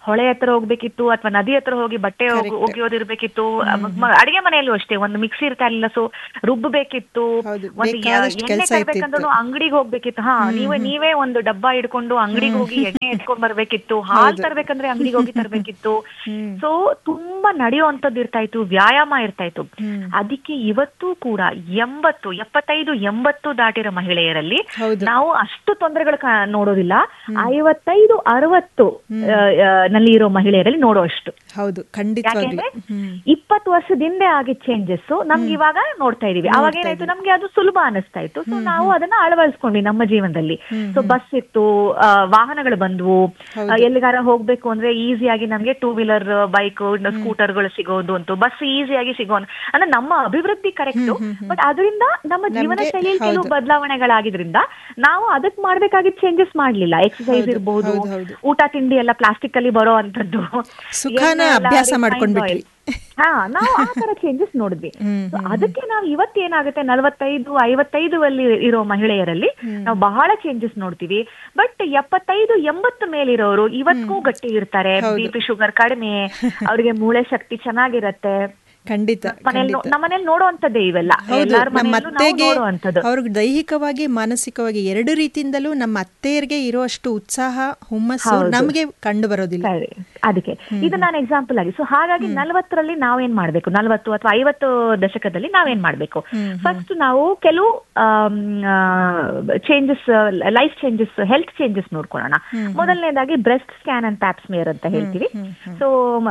ಹೊಳೆ ಹತ್ರ ಹೋಗ್ಬೇಕಿತ್ತು ಅಥವಾ ನದಿ ಹತ್ರ ಹೋಗಿ ಬಟ್ಟೆ ಒಗ್- ಒಗೆಯೋದಿರ್ಬೇಕಿತ್ತು ಮ- ಅಡಿಗೆ ಮನೆಯಲ್ಲೂ ಅಷ್ಟೇ ಒಂದು ಮಿಕ್ಸಿ ಇರ್ತಾ ಇರ್ಲಿಲ್ಲ ಸೊ ರುಬ್ಬಬೇಕಿತ್ತು ಹೌದು, ಒಂದು ಯ- ಬೇಕಾದಷ್ಟು ಎಣ್ಣೆ ಕೆಲ್ಸ ತರ್ಬೇಕಂದ್ರೂ ಅಂಗಡಿಗೆ ಹೋಗ್ಬೇಕಿತ್ತು ಹಾ ನೀವೇ ನೀವೇ ಒಂದು ಡಬ್ಬ ಹಿಡ್ಕೊಂಡು ಅಂಗಡಿಗೆ ಹೋಗಿ ಎಣ್ಣೆ ಎತ್ಕೊಂಡ್ ಬರ್ಬೇಕಿತ್ತು ಹಾಲ್ ತರ್ಬೇಕಂದ್ರೆ ಅಂಗಡಿಗೆ ಹೋಗಿ ತರ್ಬೇಕಿತ್ತು ಸೊ ತುಂಬಾ ನಡೆಯುವಂತದ್ದು ಇರ್ತಾ ಇತ್ತು ವ್ಯಾಯಾಮ ಇರ್ತಾ ಇತ್ತು ಅದಕ್ಕೆ ಇವತ್ತು ಕೂಡ ಎಂಬತ್ತು ಎಪ್ಪತ್ತೈದು ಎಂಬತ್ತು ದಾಟಿರೋ ಮಹಿಳೆಯರಲ್ಲಿ ಹೌದು. ನಾವು ಅಷ್ಟು ತೊಂದರೆಗಳು ಕಾ- ನೋಡೋದಿಲ್ಲ ಐವತ್ತೈದು ಅರವತ್ತು ಆ, ಆ, ನಲ್ಲಿ ಇರೋ ಮಹಿಳೆಯರಲ್ಲಿ ನೋಡೋ ಅಷ್ಟು ಹೌದು ಖಂಡಿತವಾಗ್ಲಿ ಯಾಕೆಂದ್ರೆ ಹ್ಮ್ ಇಪ್ಪತ್ತು ವರ್ಷದ ಹಿಂದೆ ಆಗಿದ್ ಚೇಂಜಸ್ ನಮ್ಗೆ ಇವಾಗ ನೋಡ್ತಾ ಇದೀವಿ ಅವಾಗ ಏನಾಯ್ತು ನಮ್ಗೆ ಅದು ಸುಲಭ ಅನಿಸ್ತಾ ಇತ್ತು ಸೊ ನಾವು ಅದನ್ನ ಅಳವಡಿಸ್ಕೊಂಡ್ವಿ ನಮ್ಮ ಜೀವನದಲ್ಲಿ ಸೊ ಬಸ್ ಇತ್ತು ಆ, ವಾಹನಗಳು ಬಂದ್ವು ಆ, ಎಲ್ಲಿಗಾರ ಹೋಗ್ಬೇಕು ಅಂದ್ರೆ ಈಸಿಯಾಗಿ ನಮ್ಗೆ ಟೂ ವೀಲರ್ ಬೈಕ್ ಸ್ಕೂಟರ್ಗಳು ಸಿಗೋದು ಅಂತು ಬಸ್ ಈಸಿಯಾಗಿ ಸಿಗೋ ಅಂದ್ರೆ ನಮ್ಮ ಅಭಿವೃದ್ಧಿ ಕರೆಕ್ಟ್ ಬಟ್ ಅದರಿಂದ ನಮ್ಮ ಜೀವನ ನಮ್ಗೆ- ಶೈಲಿಯಲ್ಲಿ ಕೆಲವು ಹೌದು. ಬದಲಾವಣೆಗಳಾಗಿದ್ರಿಂದ ನಾವು ಅದಕ್ ಮಾಡ್ಬೇಕಾಗಿದ್ ಚೇಂಜಸ್ ಮಾಡ್ಲಿಲ್ಲ ಎಕ್ಸರ್ಸೈಸ್ ಹೌದು, ಇರ್ಬೋದು ಹೌದು, ಹೌದು. ಊಟ ತಿಂಡಿ ಎಲ್ಲ ಪ್ಲಾಸ್ಟಿಕ್ ಅಲ್ಲಿ ಬರೋ ಅಂತದ್ದು ಸುಖಾನ ಎಣ್ಣೆ ಎಲ್ಲ ಅಭ್ಯಾಸ refined ಮಾಡ್ಕೊಂಡ್ಬಿಟ್ವಿ. oil. ಹಾ ನಾವು ಆ ತರ ಚೇಂಜಸ್ ನೋಡಿದ್ವಿ So, ಅದಕ್ಕೆ ನಾವು ಇವತ್ತೇನಾಗುತ್ತೆ ನಲವತ್ತೈದು ಐವತ್ತೈದು ಅಲ್ಲಿ ಇರೋ ಮಹಿಳೆಯರಲ್ಲಿ ನಾವು ಬಹಳ ಚೇಂಜಸ್ ನೋಡ್ತೀವಿ ಬಟ್ ಎಪ್ಪತ್ತೈದು ಎಂಬತ್ತು ಮೇಲಿರೋರು ಇವತ್ತಿಗೂ ಗಟ್ಟಿ ಇರ್ತಾರೆ ಬಿ ಪಿ ಶುಗರ್ ಕಡಿಮೆ ಅವ್ರಿಗೆ ಮೂಳೆ ಶಕ್ತಿ ಚೆನ್ನಾಗಿರತ್ತೆ ಖಂಡಿತ ಮನೇಲಿ ಖಂಡಿತ ನಮ್ಮನೇಲಿ ನೋಡುವಂತದ್ದೇ ಇವೆಲ್ಲ ಹೌದು ಎಲ್ಲಾರ ನಮ್ಮ ಮನೆಯಲ್ಲೂ ನಾವು ಅತ್ತೆಗೆ ನೋಡುವಂತದ್ದು ಅವ್ರಿಗೆ ದೈಹಿಕವಾಗಿ ಮಾನಸಿಕವಾಗಿ ಎರಡು ರೀತಿಯಿಂದಲೂ ನಮ್ಮ ಅತ್ತೆಯರಿಗೆ ಇರುವಷ್ಟು ಉತ್ಸಾಹ ಹುಮ್ಮಸ್ಸು ನಮಗೆ ಕಂಡು ಬರೋದಿಲ್ಲ ಸರಿ ಅದಕ್ಕೆ ಇದು ನಾನು ಎಕ್ಸಾಂಪಲ್ ಆಗಿ ಸೊ ಹಾಗಾಗಿ ನಲವತ್ತರಲ್ಲಿ ನಾವೇನ್ ಮಾಡ್ಬೇಕು ನಲವತ್ತು ಅಥವಾ ಐವತ್ತು ದಶಕದಲ್ಲಿ ನಾವೇನ್ ಮಾಡ್ಬೇಕು ಫಸ್ಟ್ ನಾವು ಕೆಲವು changes life changes health changes ನೋಡ್ಕೊಳ್ಳೋಣ ಮೊದಲನೇದಾಗಿ ಬ್ರೆಸ್ಟ್ ಸ್ಕ್ಯಾನ್ ಅಂಡ್ ಪ್ಯಾಪ್ಸ್ಮಿಯರ್ ಅಂತ ಹೇಳ್ತೀವಿ ಸೊ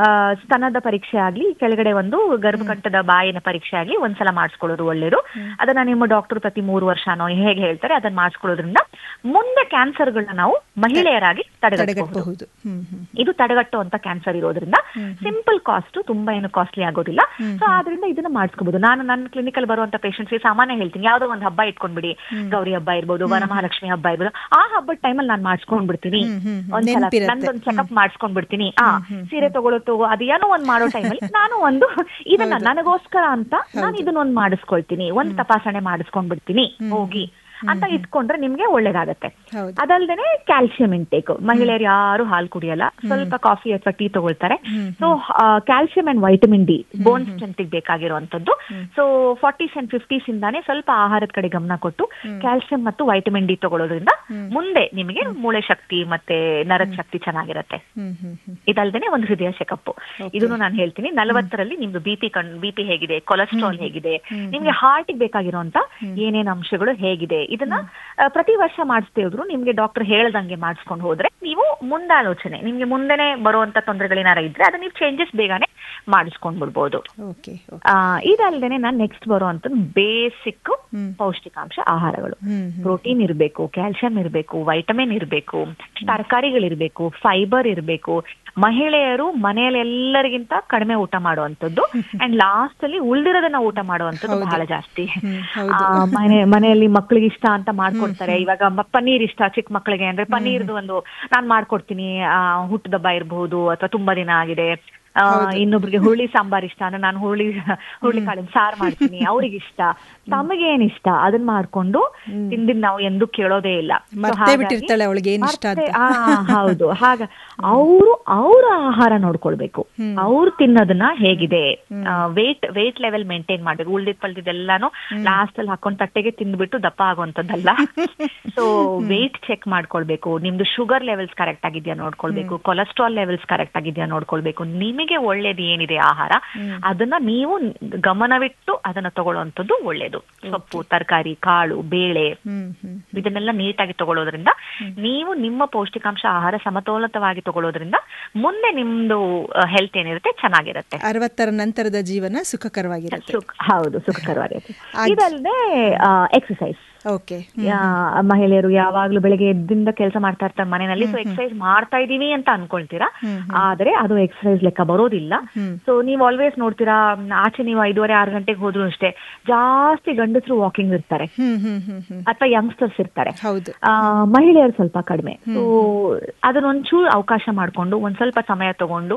ಸ್ತನದ ಪರೀಕ್ಷೆ ಆಗ್ಲಿ ಕೆಳಗಡೆ ಒಂದು ಗರ್ಭಕಂಠದ ಬಾಯಿನ ಪರೀಕ್ಷೆ ಆಗ್ಲಿ ಒಂದ್ಸಲ ಮಾಡಿಸ್ಕೊಳ್ಳೋದು ಒಳ್ಳೇದು ಅದನ್ನ ನಿಮ್ಮ ಡಾಕ್ಟರ್ ಪ್ರತಿ ಮೂರು ವರ್ಷನೋ ಹೇಗೆ ಹೇಳ್ತಾರೆ ಅದನ್ನ ಮಾಡಿಸ್ಕೊಳ್ಳೋದ್ರಿಂದ ಮುಂದೆ ಕ್ಯಾನ್ಸರ್ಗಳನ್ನ ನಾವು ಮಹಿಳೆಯರಾಗಿ ತಡೆಗಟ್ಟಬಹುದು ತಡೆಗಟ್ಟಬಹುದು ಹ್ಮ್ ಹ್ಮ್ ಇದು ತಡೆಗಟ್ಟುವಂತ ಕ್ಯಾನ್ಸರ್ ಇರೋದ್ರಿಂದ ಸಿಂಪಲ್ ಕಾಸ್ಟ್ ತುಂಬಾ ಏನು ಕಾಸ್ಟ್ಲಿ ಆಗೋದಿಲ್ಲ ಸೊ ಆದ್ರಿಂದ ಇದನ್ನ ಮಾಡಿಸ್ಕೋಬಹುದು ನಾನು ನನ್ನ ಕ್ಲಿನಿಕಲ್ ಬರುವಂತ ಪೇಷಂಟ್ಸ್ ಸಾಮಾನ್ಯ ಹೇಳ್ತೀನಿ ಯಾವ್ದೋ ಒಂದು ಹಬ್ಬ ಇಟ್ಕೊಂಡ್ಬಿಡಿ ಗೌರಿ ಹಬ್ಬ ಇರ್ಬೋದು ವರಮಹಾಲಕ್ಷ್ಮಿ ಹಬ್ಬ ಇರ್ಬೋದು ಆ ಹಬ್ಬದ ಟೈಮಲ್ಲಿ ನಾನು ಮಾಡಿಸ್ಕೊಂಡ್ ಬಿಡ್ತೀನಿ ಒಂದ್ಸಲ ನೆನ್ಪಿರತ್ತೆ. ನಂದೊಂದು ಚೆಕಪ್ ಮಾಡಿಸ್ಕೊಂಡ್ ಬಿಡ್ತೀನಿ ಆ ಸೀರೆ ತಗೊಳ್ಳೋ ತಗೋ ಅದು ಏನೋ ಒಂದ್ ಮಾಡೋ ಟೈಮಲ್ಲಿ ನಾನು ಒಂದು ಇದನ್ನ ನನಗೋಸ್ಕರ ಅಂತ ನಾನು ಇದನ್ನ ಒಂದ್ ಮಾಡಿಸ್ಕೊಳ್ತೀನಿ ಒಂದ್ ತಪಾಸಣೆ ಮಾಡಿಸ್ಕೊಂಡ್ ಬಿಡ್ತೀನಿ ಹೋಗಿ ಅಂತ ಇಟ್ಕೊಂಡ್ರೆ ನಿಮ್ಗೆ ಒಳ್ಳೇದಾಗತ್ತೆ ಹೌದು. ಅದಲ್ದೇನೆ ಕ್ಯಾಲ್ಸಿಯಂ ಇಂಟೇಕ್ ಮಹಿಳೆಯರು ಯಾರು ಹಾಲು ಕುಡಿಯಲ್ಲ ಸ್ವಲ್ಪ ಕಾಫಿ ಅಥವಾ ಟೀ ತಗೊಳ್ತಾರೆ so calcium and vitamin D bone strength ಬೇಕಾಗಿರುವಂತದ್ದು ಸೊ ಫಾರ್ಟೀಸ್ ಅಂಡ್ ಫಿಫ್ಟೀಸ್ ಇಂದಾನೆ ಸ್ವಲ್ಪ ಆಹಾರದ ಕಡೆ ಗಮನ ಕೊಟ್ಟು ಕ್ಯಾಲ್ಸಿಯಂ ಮತ್ತು ವೈಟಮಿನ್ ಡಿ ತಗೊಳ್ಳೋದ್ರಿಂದ ಮುಂದೆ ನಿಮಗೆ ಮೂಳೆ ಶಕ್ತಿ ಮತ್ತೆ ನರದ ಶಕ್ತಿ ಚೆನ್ನಾಗಿರತ್ತೆ ಹ್ಮ್ ಹ್ಮ್ ಹ್ಮ್ ಇದಲ್ದೇನೆ ಒಂದು ಹೃದಯ ಚೆಕಪ್ ಇದನ್ನು ನಾನು ಹೇಳ್ತೀನಿ ನಲವತ್ತರಲ್ಲಿ ನಿಮ್ದು ಬಿ ಪಿ ಕಣ್ ಬಿ ಪಿ ಹೇಗಿದೆ ಕೊಲೆಸ್ಟ್ರಾಲ್ ಹೇಗಿದೆ ನಿಮ್ಗೆ ಹಾರ್ಟ್ ಬೇಕಾಗಿರುವಂತ ಏನೇನ್ ಅಂಶಗಳು ಹೇಗಿದೆ ಇದನ್ನ ಆ, ಪ್ರತಿ ವರ್ಷ ಮಾಡಿಸ್ದೇ ಹೋದ್ರು ನಿಮ್ಗೆ ಡಾಕ್ಟರ್ ಹೇಳ್ದಂಗೆ ಮಾಡಿಸ್ಕೊಂಡು ಹೋದ್ರೆ ನೀವು ಮುಂದಾಲೋಚನೆ ನಿಮ್ಗೆ ಮುಂದೆನೆ ಬರುವಂತ ತೊಂದರೆಗಳೇನಾರ ಇದ್ರೆ ಅದನ್ನ ನೀವು ಚೇಂಜಸ್ ಬೇಗನೆ ಮಾಡಿಸ್ಕೊಂಡ್ ಬಿಡ್ಬೋದು ಓಕೆ ಆ, ಇದಲ್ದೇನೆ ನಾನು ನೆಕ್ಸ್ಟ್ ಬರುವಂತ ಬೇಸಿಕ್ ಪೌಷ್ಟಿಕಾಂಶ ಆಹಾರಗಳು ಹ್ಮ್ ಪ್ರೋಟೀನ್ ಇರಬೇಕು ಕ್ಯಾಲ್ಸಿಯಂ ಇರಬೇಕು ವೈಟಮಿನ್ ಇರಬೇಕು ತರಕಾರಿಗಳಿರ್ಬೇಕು ಫೈಬರ್ ಇರಬೇಕು ಮಹಿಳೆಯರು ಮನೆಯಲ್ಲಿ ಎಲ್ಲರಿಗಿಂತ ಕಡಿಮೆ ಊಟ ಮಾಡುವಂತದ್ದು ಅಂಡ್ ಲಾಸ್ಟ್ ಅಲ್ಲಿ ಉಳ್ದಿರೋದನ್ನ ಊಟ ಮಾಡುವಂತದ್ದು ಬಹಳ ಜಾಸ್ತಿ ಆ, ಮನೆ ಮನೆಯಲ್ಲಿ ಮಕ್ಕಳಿಗೆ ಇಷ್ಟ ಅಂತ ಮಾಡ್ಕೊಡ್ತಾರೆ ಇವಾಗ ಮ- ಪನ್ನೀರ್ ಇಷ್ಟ ಚಿಕ್ಕ ಮಕ್ಕಳಿಗೆ ಅಂದ್ರೆ ಪನ್ನೀರ್ದು ಒಂದು ನಾನ್ ಮಾಡ್ಕೊಡ್ತೀನಿ ಆ, ಹುಟ್ಟದಬ್ಬ ಇರಬಹುದು ಅಥವಾ ತುಂಬಾ ದಿನ ಆಗಿದೆ ಆ, ಇನ್ನೊಬ್ರಿಗೆ ಹುರುಳಿ ಸಾಂಬಾರ್ ಇಷ್ಟ ಅಂದ್ರೆ ನಾನು ಹುರುಳಿ ಹುರುಳಿ ಕಾಳಿನ ಸಾರು ಮಾಡ್ತೀನಿ ಅವ್ರಿಗೆ ಇಷ್ಟ ತಮಗೇನ್ ಇಷ್ಟ ಅದನ್ನ ಮಾಡ್ಕೊಂಡು ತಿಂದಿದ್ ನಾವು ಎಂದು ಕೇಳೋದೇ ಇಲ್ಲ So ಮರ್ತೇ ಹಾಗಾಗಿ- ಬಿಟ್ಟಿರ್ತಾಳೆ ಅವಳಿಗೆ ಏನ್ ಇಷ್ಟ ಅಂತ ಮತ್ತೆ- ಆ, ಹೌದು ಹಾಗ ಅವರು ಅವರ ಆಹಾರ ನೋಡ್ಕೊಳ್ಬೇಕು ಅವ್ರು ತಿನ್ನೋದನ್ನ ಹೇಗಿದೆ ವೇಟ್ ವೇಟ್ ಲೆವೆಲ್ ಮೇಂಟೈನ್ ಮಾಡ್ಬೇಕು ಉಳ್ದಿದ್ ಪಳ್ದಿದ್ದೆಲ್ಲಾನು ಲಾಸ್ಟ್ ಅಲ್ಲಿ ಹಾಕೊಂಡ್ ತಟ್ಟೆಗೆ ತಿಂದ್ಬಿಟ್ಟು ದಪ್ಪ ಆಗುವಂತದ್ದಲ್ಲ ಸೊ ವೇಟ್ ಚೆಕ್ ಮಾಡ್ಕೊಳ್ಬೇಕು ನಿಮ್ದು ಶುಗರ್ ಲೆವೆಲ್ಸ್ ಕರೆಕ್ಟ್ ಆಗಿದ್ಯಾ ನೋಡ್ಕೊಳ್ಬೇಕು ಕೊಲೆಸ್ಟ್ರಾಲ್ ಲೆವೆಲ್ಸ್ ಕರೆಕ್ಟ್ ಆಗಿದ್ಯಾ ನೋಡ್ಕೊಳ್ಬೇಕು ನಿಮಗೆ ಒಳ್ಳೇದು ಏನಿದೆ ಆಹಾರ ಅದನ್ನ ನೀವು ಗಮನವಿಟ್ಟು ಅದನ್ನ ತಗೊಳ್ಳುವಂಥದ್ದು ಒಳ್ಳೇದು ಸೊಪ್ಪು ತರಕಾರಿ ಕಾಳು ಬೇಳೆ ಹ್ಮ್ ಹ್ಮ್ ಇದನ್ನೆಲ್ಲ ನೀಟಾಗಿ ತಗೊಳ್ಳೋದ್ರಿಂದ ನೀವು ನಿಮ್ಮ ಪೌಷ್ಟಿಕಾಂಶ ಆಹಾರ ಸಮತೋಲಿತವಾಗಿ ತಗೊಳ್ಳೋದ್ರಿಂದ ಮುಂದೆ ನಿಮ್ದು ಹೆಲ್ತ್ ಏನಿರುತ್ತೆ ಚೆನ್ನಾಗಿರುತ್ತೆ ಅರವತ್ತರ ನಂತರದ ಜೀವನ ಸುಖಕರವಾಗಿರುತ್ತೆ ಸುಖ ಹೌದು ಸುಖಕರವಾಗಿರುತ್ತೆ ಇದಲ್ಲದೆ ಎಕ್ಸಸೈಸ್ ಓಕೆ ಮಹಿಳೆಯರು ಯಾವಾಗ್ಲೂ ಬೆಳಗ್ಗೆ ಎದ್ದಿಂದ ಕೆಲಸ ಮಾಡ್ತಾ ಇರ್ತಾರೆ ಮನೆಯಲ್ಲಿ ಸೊ ಎಕ್ಸಸೈಸ್ ಮಾಡ್ತಾ ಇದೀವಿ ಅಂತ ಅನ್ಕೊಳ್ತೀರಾ ಆದ್ರೆ ಅದು ಎಕ್ಸಸೈಸ್ ಲೆಕ್ಕ ಬರೋದಿಲ್ಲ ಸೊ ನೀವು ಆಲ್ವೇಸ್ ನೋಡ್ತೀರಾ ಮ್, ಆಚೆ ನೀವು ಐದೂವರೆ ಆರು ಗಂಟೆಗೆ ಹೋದ್ರು ಅಷ್ಟೇ ಜಾಸ್ತಿ ಗಂಡಸರು ವಾಕಿಂಗ್ ಇರ್ತಾರೆ ಹ್ಮ್ ಹ್ಮ್ ಹ್ಮ್ ಹ್ಮ್ ಅಥವಾ ಯಂಗ್ಸ್ಟರ್ಸ್ ಇರ್ತಾರೆ ಹೌದು ಆ, ಮಹಿಳೆಯರು ಸ್ವಲ್ಪ ಕಡಿಮೆ ಸೊ ಅದನ್ನೊಂಚೂರು ಅವಕಾಶ ಮಾಡ್ಕೊಂಡು ಒಂದ್ ಸ್ವಲ್ಪ ಸಮಯ ತಗೊಂಡು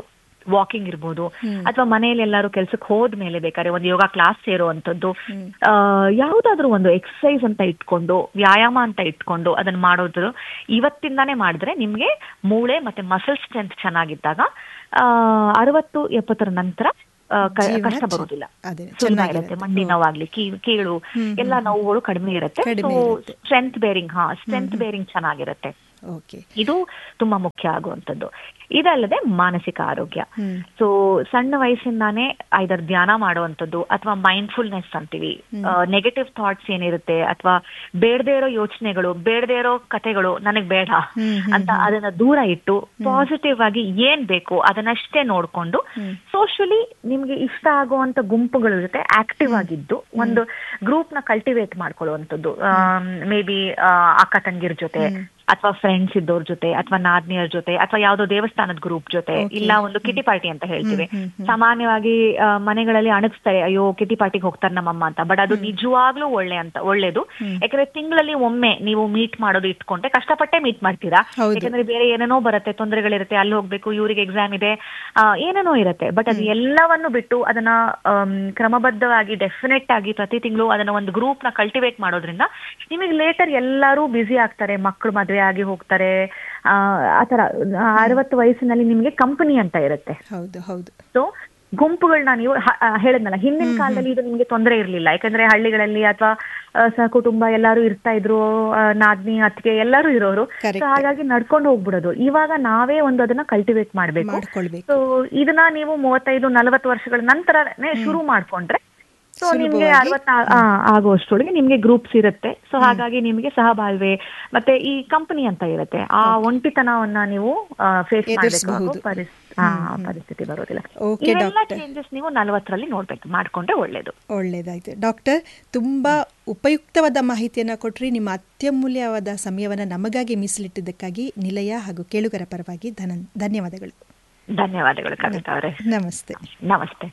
ವಾಕಿಂಗ್ ಇರ್ಬೋದು ಅಥವಾ ಮನೆಯಲ್ಲಿ ಎಲ್ಲಾರು ಕೆಲ್ಸಕ್ಕೆ ಹೋದ್ಮೇಲೆ ಬೇಕಾದ್ರೆ ಒಂದು ಯೋಗ ಕ್ಲಾಸ್ ಸೇರುವಂತದ್ದು ಆ, ಯಾವ್ದಾದ್ರು ಒಂದು ಎಕ್ಸಸೈಸ್ ಅಂತ ಇಟ್ಕೊಂಡು ವ್ಯಾಯಾಮ ಅಂತ ಇಟ್ಕೊಂಡು ಅದನ್ನ ಮಾಡೋದು ಇವತ್ತಿಂದಾನೇ ಮಾಡಿದ್ರೆ ನಿಮ್ಗೆ ಮೂಳೆ ಮತ್ತೆ ಮಸಲ್ ಸ್ಟ್ರೆಂತ್ ಚೆನ್ನಾಗಿದ್ದಾಗ ಆ ಅರವತ್ತು ಎಪ್ಪತ್ತರ ನಂತರ ಆ, ಕ- ಜೀವನ ಕಷ್ಟ ಚೆ- ಬರುದಿಲ್ಲ ಅದೇ, ಸುಲಭ ಚೆನ್ನಾಗಿರುತ್ತೆ. ಇರುತ್ತೆ ಮಂಡಿ ನೋವಾಗ್ಲಿ ಕೀ- ಕೀಳು ಎಲ್ಲ ನೋವುಗಳು ಕಡಿಮೆ ಇರುತ್ತೆ ಕಡಿಮೆ ಇರುತ್ತೆ. ಸ್ಟ್ರೆಂತ್ ಬೇರಿಂಗ್ ಹಾ ಸ್ಟ್ರೆಂತ್ ಬೇರಿಂಗ್ ಚೆನ್ನಾಗಿರುತ್ತೆ ಓಕೆ ಇದು ತುಂಬಾ ಮುಖ್ಯ ಆಗುವಂತದ್ದು ಇದಲ್ಲದೆ ಮಾನಸಿಕ ಆರೋಗ್ಯ ಹ್ಮ್. ಸೊ ಸಣ್ಣ ವಯಸ್ಸಿಂದಾನೇ ಐದರ್ ಧ್ಯಾನ ಮಾಡುವಂತದ್ದು ಅಥವಾ ಮೈಂಡ್ಫುಲ್ನೆಸ್ ಅಂತೀವಿ ನೆಗೆಟಿವ್ ಥಾಟ್ಸ್ ಏನಿರುತ್ತೆ ಅಥವಾ ಬೇಡದೇ ಇರೋ ಯೋಚನೆಗಳು ಬೇಡದೇ ಇರೋ ಕತೆಗಳು ನನಗ್ ಬೇಡ ಹ್ಮ್, ಅಂತ ಅದನ್ನ ದೂರ ಇಟ್ಟು ಪಾಸಿಟಿವ್ ಆಗಿ ಏನ್ ಬೇಕು ಅದನ್ನಷ್ಟೇ ನೋಡ್ಕೊಂಡು ಸೋಷಿಯಲಿ ನಿಮ್ಗೆ ಇಷ್ಟ ಆಗುವಂತ ಗುಂಪುಗಳ ಜೊತೆ ಆಕ್ಟಿವ್ ಆಗಿದ್ದು ಒಂದು ಗ್ರೂಪ್ ನ ಕಲ್ಟಿವೇಟ್ ಮಾಡ್ಕೊಳ್ಳುವಂಥದ್ದು ಮೇ ಬಿ ಅಕ್ಕ ತಂಗಿರ್ ಜೊತೆ ಅಥವಾ ಫ್ರೆಂಡ್ಸ್ ಇದ್ದವ್ರ ಜೊತೆ ಅಥವಾ ನಾದ್ನಿಯರ್ ಜೊತೆ ಅಥವಾ ಯಾವ್ದೋ ದೇವಸ್ಥಾನದ ಗ್ರೂಪ್ ಜೊತೆ ಇಲ್ಲ ಒಂದು ಕಿಟಿ ಪಾರ್ಟಿ ಅಂತ ಹೇಳ್ತೀವಿ ಸಾಮಾನ್ಯವಾಗಿ ಆ, ಮನೆಗಳಲ್ಲಿ ಅಣಗಿಸ್ತಾರೆ ಅಯ್ಯೋ ಕಿಟಿ ಪಾರ್ಟಿಗೆ ಹೋಗ್ತಾರೆ ನಮ್ಮಮ್ಮ ಅಂತ ಬಟ್ ಅದು ನಿಜವಾಗ್ಲೂ ಒಳ್ಳೆ ಅಂತ ಒಳ್ಳೇದು ಯಾಕಂದ್ರೆ ತಿಂಗಳಲ್ಲಿ ಒಮ್ಮೆ ನೀವು ಮೀಟ್ ಮಾಡೋದು ಇಟ್ಕೊಂಡ್ರೆ ಕಷ್ಟಪಟ್ಟೆ ಮೀಟ್ ಮಾಡ್ತೀರಾ ಹೌದು. ಯಾಕಂದ್ರೆ ಬೇರೆ ಏನೇನೋ ಬರುತ್ತೆ ತೊಂದರೆಗಳಿರುತ್ತೆ ಅಲ್ಲಿ ಹೋಗ್ಬೇಕು ಇವ್ರಿಗೆ ಎಕ್ಸಾಮ್ ಇದೆ ಆ, ಏನೇನೋ ಇರುತ್ತೆ ಬಟ್ ಅದು ಎಲ್ಲವನ್ನು ಬಿಟ್ಟು ಅದನ್ನ ಆಮ್, ಕ್ರಮಬದ್ಧವಾಗಿ ಡೆಫಿನೆಟ್ ಆಗಿ ಪ್ರತಿ ತಿಂಗಳು ಅದನ್ನ ಒಂದು ಗ್ರೂಪ್ ನ ಕಲ್ಟಿವೇಟ್ ಮಾಡೋದ್ರಿಂದ ನಿಮಗೆ ಲೇಟರ್ ಎಲ್ಲರೂ ಬ್ಯುಸಿ ಆಗ್ತಾರೆ ಮಕ್ಕಳು ಮದ್ವೆ ಆಗಿ ಹೋಗ್ತಾರೆ ಆ ಆತರ ಅರವತ್ತು ವಯಸ್ಸಿನಲ್ಲಿ ನಿಮ್ಗೆ ಕಂಪನಿ ಅಂತ ಇರುತ್ತೆ ಹೌದು ಹೌದು ಸೊ ಗುಂಪುಗಳನ್ನ ನೀವು ಹ- ಆ, ಹೇಳಿದ್ನಲ್ಲ ಹಿಂದಿನ ಕಾಲದಲ್ಲಿ ಇದು ನಿಮ್ಗೆ ತೊಂದರೆ ಇರ್ಲಿಲ್ಲ ಯಾಕಂದ್ರೆ ಹಳ್ಳಿಗಳಲ್ಲಿ ಅಥವಾ ಸಹಕುಟುಂಬ ಎಲ್ಲಾರು ಇರ್ತಾ ಇದ್ರು ಆ, ನಾದ್ನಿ ಅತ್ತಿಗೆ ಎಲ್ಲರೂ ಇರೋರು Correct. So ಹಾಗಾಗಿ ನಡ್ಕೊಂಡು ಹೋಗ್ಬಿಡೋದು ಇವಾಗ ನಾವೇ ಒಂದು ಅದನ್ನ ಕಲ್ಟಿವೇಟ್ ಮಾಡ್ಬೇಕು ಮಾಡ್ಕೊಳ್ಬೇಕು ಸೊ ಇದನ್ನ ನೀವು ಮೂವತ್ತೈದು ನಲವತ್ತು ವರ್ಷಗಳ ನಂತರನೇ ಶುರು ಮಾಡ್ಕೊಂಡ್ರೆ ಸೊ ನಿಮ್ಗೆ ಸುಲಭವಾಗಿ. ಅರವತ್ತ ಆಗುವಷ್ಟೊಳಗೆ ನಿಮ್ಗೆ ಗ್ರೂಪ್ಸ್ ಇರುತ್ತೆ ಸೊ ಹಾಗಾಗಿ ನಿಮ್ಗೆ ಸಹಬಾಳ್ವೆ ಮತ್ತೆ ಈ ಕಂಪನಿ ಅಂತ ಇರುತ್ತೆ ಆ ಒಂಟಿತನವನ್ನ ನೀವು ಫೇಸ್ ಎದುರಿಸ್ಬಹುದು. ಮಾಡಬೇಕು ಪರಿಸ್ಥಿತಿ ಬರೋದಿಲ್ಲ Okay, ಇವೆಲ್ಲ doctor. ಚೇಂಜಸ್ ನೀವು ನಲವತ್ತರಲ್ಲಿ ನೋಡ್ಬೇಕು ಮಾಡ್ಕೊಂಡ್ರೆ ಒಳ್ಳೇದು ಒಳ್ಳೆಯದಾಯ್ತು ಡಾಕ್ಟರ್ ತುಂಬ ಉಪಯುಕ್ತವಾದ ಮಾಹಿತಿಯನ್ನು ಕೊಟ್ರಿ ನಿಮ್ಮ ಅತ್ಯಮೂಲ್ಯವಾದ ಸಮಯವನ್ನು ನಮಗಾಗಿ ಮೀಸಲಿಟ್ಟಿದ್ದಕ್ಕಾಗಿ ನಿಲಯ ಹಾಗೂ ಕೇಳುಗರ ಪರವಾಗಿ ಧನ ಧನ್ಯವಾದಗಳು ಧನ್ಯವಾದಗಳು ಕವಿತಾ ಅವರೇ ನಮಸ್ತೆ ನಮಸ್ತೆ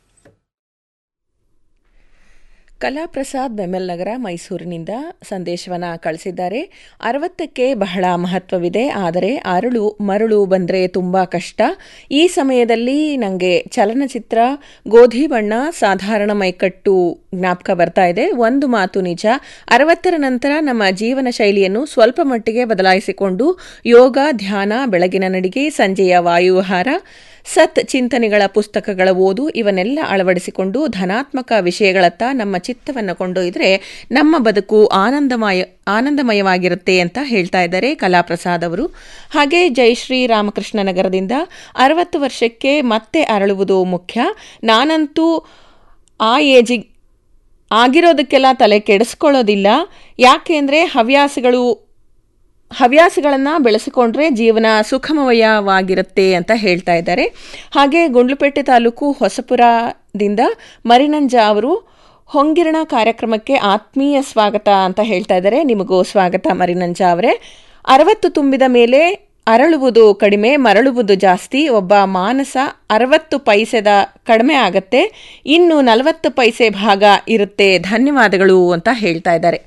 ಕಲಾಪ್ರಸಾದ್ ಬೆಮೆಲ್ ನಗರ ಮೈಸೂರಿನಿಂದ ಸಂದೇಶವನ್ನ ಕಳಿಸಿದ್ದಾರೆ ಅರವತ್ತಕ್ಕೆ ಬಹಳ ಮಹತ್ವವಿದೆ ಆದರೆ ಅರಳು ಮರಳು ಬಂದರೆ ತುಂಬ ಕಷ್ಟ ಈ ಸಮಯದಲ್ಲಿ ನನಗೆ ಚಲನಚಿತ್ರ ಗೋಧಿ ಬಣ್ಣ ಸಾಧಾರಣ ಮೈಕಟ್ಟು ಜ್ಞಾಪಕ ಬರ್ತಾ ಇದೆ ಒಂದು ಮಾತು ನಿಜ ಅರವತ್ತರ ನಂತರ ನಮ್ಮ ಜೀವನ ಶೈಲಿಯನ್ನು ಸ್ವಲ್ಪ ಮಟ್ಟಿಗೆ ಬದಲಾಯಿಸಿಕೊಂಡು ಯೋಗ ಧ್ಯಾನ ಬೆಳಗಿನ ನಡಿಗೆ ಸಂಜೆಯ ವಾಯುವಿಹಾರ ಸತ್ ಚಿಂತನೆಗಳ ಪುಸ್ತಕಗಳ ಓದು ಇವನ್ನೆಲ್ಲ ಅಳವಡಿಸಿಕೊಂಡು ಧನಾತ್ಮಕ ವಿಷಯಗಳತ್ತ ನಮ್ಮ ಚಿತ್ತವನ್ನು ಕೊಂಡೊಯ್ದರೆ ನಮ್ಮ ಬದುಕು ಆನಂದಮಯ ಆನಂದಮಯವಾಗಿರುತ್ತೆ ಅಂತ ಹೇಳ್ತಾ ಇದ್ದಾರೆ ಕಲಾಪ್ರಸಾದ್ ಅವರು ಹಾಗೆ ಜಯಶ್ರೀ ರಾಮಕೃಷ್ಣ ನಗರದಿಂದ ಅರವತ್ತು ವರ್ಷಕ್ಕೆ ಮತ್ತೆ ಅರಳುವುದು ಮುಖ್ಯ ನಾನಂತೂ ಆ ಏಜಿಗೆ ಆಗಿರೋದಕ್ಕೆಲ್ಲ ತಲೆ ಕೆಡಿಸ್ಕೊಳ್ಳೋದಿಲ್ಲ ಯಾಕೆಂದರೆ ಹವ್ಯಾಸಗಳು ಹವ್ಯಾಸಗಳನ್ನು ಬೆಳೆಸಿಕೊಂಡ್ರೆ ಜೀವನ ಸುಖಮಯವಾಗಿರುತ್ತೆ ಅಂತ ಹೇಳ್ತಾ ಇದ್ದಾರೆ ಹಾಗೆ ಗುಂಡ್ಲುಪೇಟೆ ತಾಲೂಕು ಹೊಸಪುರದಿಂದ ಮರಿನಂಜ ಅವರು ಹೊಂಗಿರಣ ಕಾರ್ಯಕ್ರಮಕ್ಕೆ ಆತ್ಮೀಯ ಸ್ವಾಗತ ಅಂತ ಹೇಳ್ತಾ ಇದ್ದಾರೆ ನಿಮಗೂ ಸ್ವಾಗತ ಮರಿನಂಜ ಅವರೇ ಅರವತ್ತು ತುಂಬಿದ ಮೇಲೆ ಅರಳುವುದು ಕಡಿಮೆ ಮರಳುವುದು ಜಾಸ್ತಿ ಒಬ್ಬ ಮಾನಸ ಅರವತ್ತು ಪೈಸೆದ ಕಡಿಮೆ ಆಗತ್ತೆ ಇನ್ನು ನಲವತ್ತು ಪೈಸೆ ಭಾಗ ಇರುತ್ತೆ ಧನ್ಯವಾದಗಳು ಅಂತ ಹೇಳ್ತಾ ಇದ್ದಾರೆ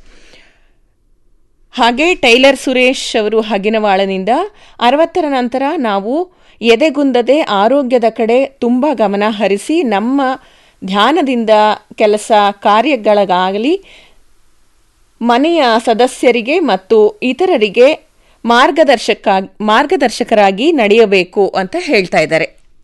ಹಾಗೆ ಟೈಲರ್ ಸುರೇಶ್ ಅವರು ಹಗಿನವಾಳನಿಂದ ಅರವತ್ತರ ನಂತರ ನಾವು ಎದೆಗುಂದದೆ ಆರೋಗ್ಯದ ಕಡೆ ತುಂಬ ಗಮನ ಹರಿಸಿ ನಮ್ಮ ಧ್ಯಾನದಿಂದ ಕೆಲಸ ಕಾರ್ಯಗಳಿಗಾಗಲಿ ಮನೆಯ ಸದಸ್ಯರಿಗೆ ಮತ್ತು ಇತರರಿಗೆ ಮಾರ್ಗದರ್ಶಕ ಮಾರ್ಗದರ್ಶಕರಾಗಿ ನಡೆಯಬೇಕು ಅಂತ ಹೇಳ್ತಾ ಇದ್ದಾರೆ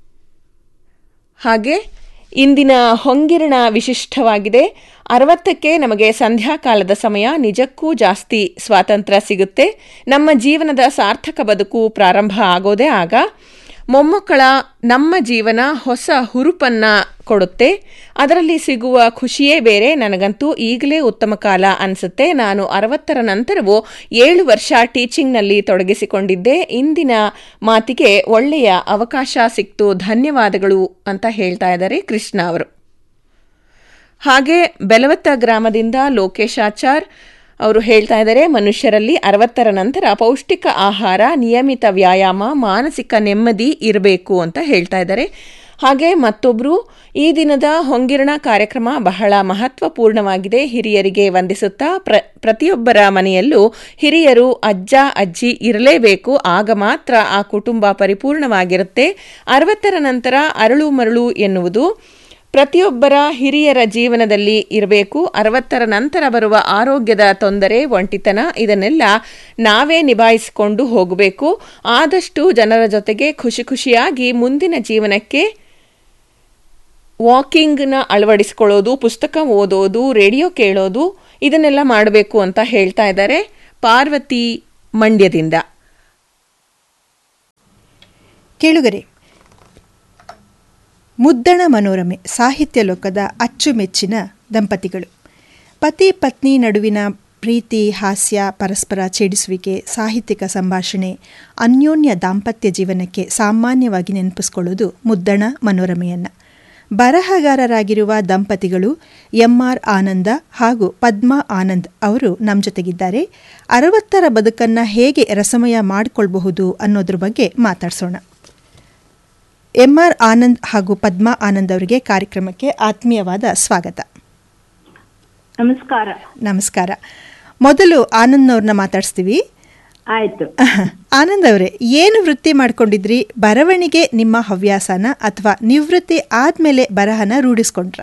ಹಾಗೆ ಇಂದಿನ ಹೊಂಗಿರಣ ವಿಶಿಷ್ಟವಾಗಿದೆ ಅರವತ್ತಕ್ಕೆ ನಮಗೆ ಸಂಧ್ಯಾಕಾಲದ ಸಮಯ ನಿಜಕ್ಕೂ ಜಾಸ್ತಿ ಸ್ವಾತಂತ್ರ್ಯ ಸಿಗುತ್ತೆ ನಮ್ಮ ಜೀವನದ ಸಾರ್ಥಕ ಬದುಕು ಪ್ರಾರಂಭ ಆಗೋದೇ ಆಗ ಮೊಮ್ಮಕ್ಕಳ ನಮ್ಮ ಜೀವನ ಹೊಸ ಹುರುಪನ್ನ ಕೊಡುತ್ತೆ ಅದರಲ್ಲಿ ಸಿಗುವ ಖುಷಿಯೇ ಬೇರೆ ನನಗಂತೂ ಈಗಲೇ ಉತ್ತಮ ಕಾಲ ಅನಿಸುತ್ತೆ ನಾನು ಅರವತ್ತರ ನಂತರವೂ ಏಳು ವರ್ಷ ಟೀಚಿಂಗ್ನಲ್ಲಿ ತೊಡಗಿಸಿಕೊಂಡಿದ್ದೆ ಇಂದಿನ ಮಾತಿಗೆ ಒಳ್ಳೆಯ ಅವಕಾಶ ಸಿಕ್ತು ಧನ್ಯವಾದಗಳು ಅಂತ ಹೇಳ್ತಾ ಇದ್ದಾರೆ ಕೃಷ್ಣ ಅವರು ಹಾಗೆ ಬೆಲವತ್ತ ಗ್ರಾಮದಿಂದ ಲೋಕೇಶಾಚಾರ್ ಅವರು ಹೇಳ್ತಾ ಇದ್ದಾರೆ ಮನುಷ್ಯರಲ್ಲಿ ಅರವತ್ತರ ನಂತರ ಪೌಷ್ಟಿಕ ಆಹಾರ ನಿಯಮಿತ ವ್ಯಾಯಾಮ ಮಾನಸಿಕ ನೆಮ್ಮದಿ ಇರಬೇಕು ಅಂತ ಹೇಳ್ತಾ ಇದ್ದಾರೆ ಹಾಗೆ ಮತ್ತೊಬ್ಬರು ಈ ದಿನದ ಹೊಂಗಿರಣ ಕಾರ್ಯಕ್ರಮ ಬಹಳ ಮಹತ್ವಪೂರ್ಣವಾಗಿದೆ ಹಿರಿಯರಿಗೆ ವಂದಿಸುತ್ತಾ ಪ್ರ ಪ್ರತಿಯೊಬ್ಬರ ಮನೆಯಲ್ಲೂ ಹಿರಿಯರು ಅಜ್ಜ ಅಜ್ಜಿ ಇರಲೇಬೇಕು ಆಗ ಮಾತ್ರ ಆ ಕುಟುಂಬ ಪರಿಪೂರ್ಣವಾಗಿರುತ್ತೆ ಅರವತ್ತರ ನಂತರ ಅರಳು ಮರಳು ಎನ್ನುವುದು ಪ್ರತಿಯೊಬ್ಬರ ಹಿರಿಯರ ಜೀವನದಲ್ಲಿ ಇರಬೇಕು ಅರವತ್ತರ ನಂತರ ಬರುವ ಆರೋಗ್ಯದ ತೊಂದರೆ ಒಂಟಿತನ ಇದನ್ನೆಲ್ಲ ನಾವೇ ನಿಭಾಯಿಸಿಕೊಂಡು ಹೋಗಬೇಕು ಆದಷ್ಟು ಜನರ ಜೊತೆಗೆ ಖುಷಿ ಖುಷಿಯಾಗಿ ಮುಂದಿನ ಜೀವನಕ್ಕೆ ವಾಕಿಂಗ್ನ ಅಳವಡಿಸ್ಕೊಳ್ಳೋದು ಪುಸ್ತಕ ಓದೋದು ರೇಡಿಯೋ ಕೇಳೋದು ಇದನ್ನೆಲ್ಲ ಮಾಡಬೇಕು ಅಂತ ಹೇಳ್ತಾ ಇದ್ದಾರೆ ಪಾರ್ವತಿ ಮಂಡ್ಯದಿಂದ ಕೇಳುಗರೆ ಮುದ್ದಣ ಮನೋರಮೆ ಸಾಹಿತ್ಯ ಲೋಕದ ಅಚ್ಚುಮೆಚ್ಚಿನ ದಂಪತಿಗಳು ಪತಿ ಪತ್ನಿ ನಡುವಿನ ಪ್ರೀತಿ ಹಾಸ್ಯ ಪರಸ್ಪರ ಛೇಡಿಸುವಿಕೆ ಸಾಹಿತ್ಯಿಕ ಸಂಭಾಷಣೆ ಅನ್ಯೋನ್ಯ ದಾಂಪತ್ಯ ಜೀವನಕ್ಕೆ ಸಾಮಾನ್ಯವಾಗಿ ನೆನಪಿಸ್ಕೊಳ್ಳೋದು ಮುದ್ದಣ ಮನೋರಮೆಯನ್ನು ಬರಹಗಾರರಾಗಿರುವ ದಂಪತಿಗಳು ಎಂಆರ್ ಆನಂದ ಹಾಗೂ ಪದ್ಮಾ ಆನಂದ್ ಅವರು ನಮ್ಮ ಜೊತೆಗಿದ್ದಾರೆ ಅರವತ್ತರ ಬದುಕನ್ನು ಹೇಗೆ ರಸಮಯ ಮಾಡಿಕೊಳ್ಬಹುದು ಅನ್ನೋದ್ರ ಬಗ್ಗೆ ಮಾತಾಡ್ಸೋಣ ಎಂಆರ್ ಆನಂದ್ ಹಾಗೂ ಪದ್ಮಾ ಆನಂದ್ ಅವರಿಗೆ ಕಾರ್ಯಕ್ರಮಕ್ಕೆ ಆತ್ಮೀಯವಾದ ಸ್ವಾಗತ ನಮಸ್ಕಾರ ನಮಸ್ಕಾರ ಮೊದಲು ಆನಂದ್ನವ್ರನ್ನ ಮಾತಾಡಿಸ್ತೀವಿ ಆಯ್ತು ಆನಂದ್ ಅವರೇ ಏನು ವೃತ್ತಿ ಮಾಡ್ಕೊಂಡಿದ್ರಿ ಬರವಣಿಗೆ ನಿಮ್ಮ ಹವ್ಯಾಸನ ಅಥವಾ ನಿವೃತ್ತಿ ಆದ್ಮೇಲೆ ಬರಹನ ರೂಢಿಸ್ಕೊಂಡ್ರ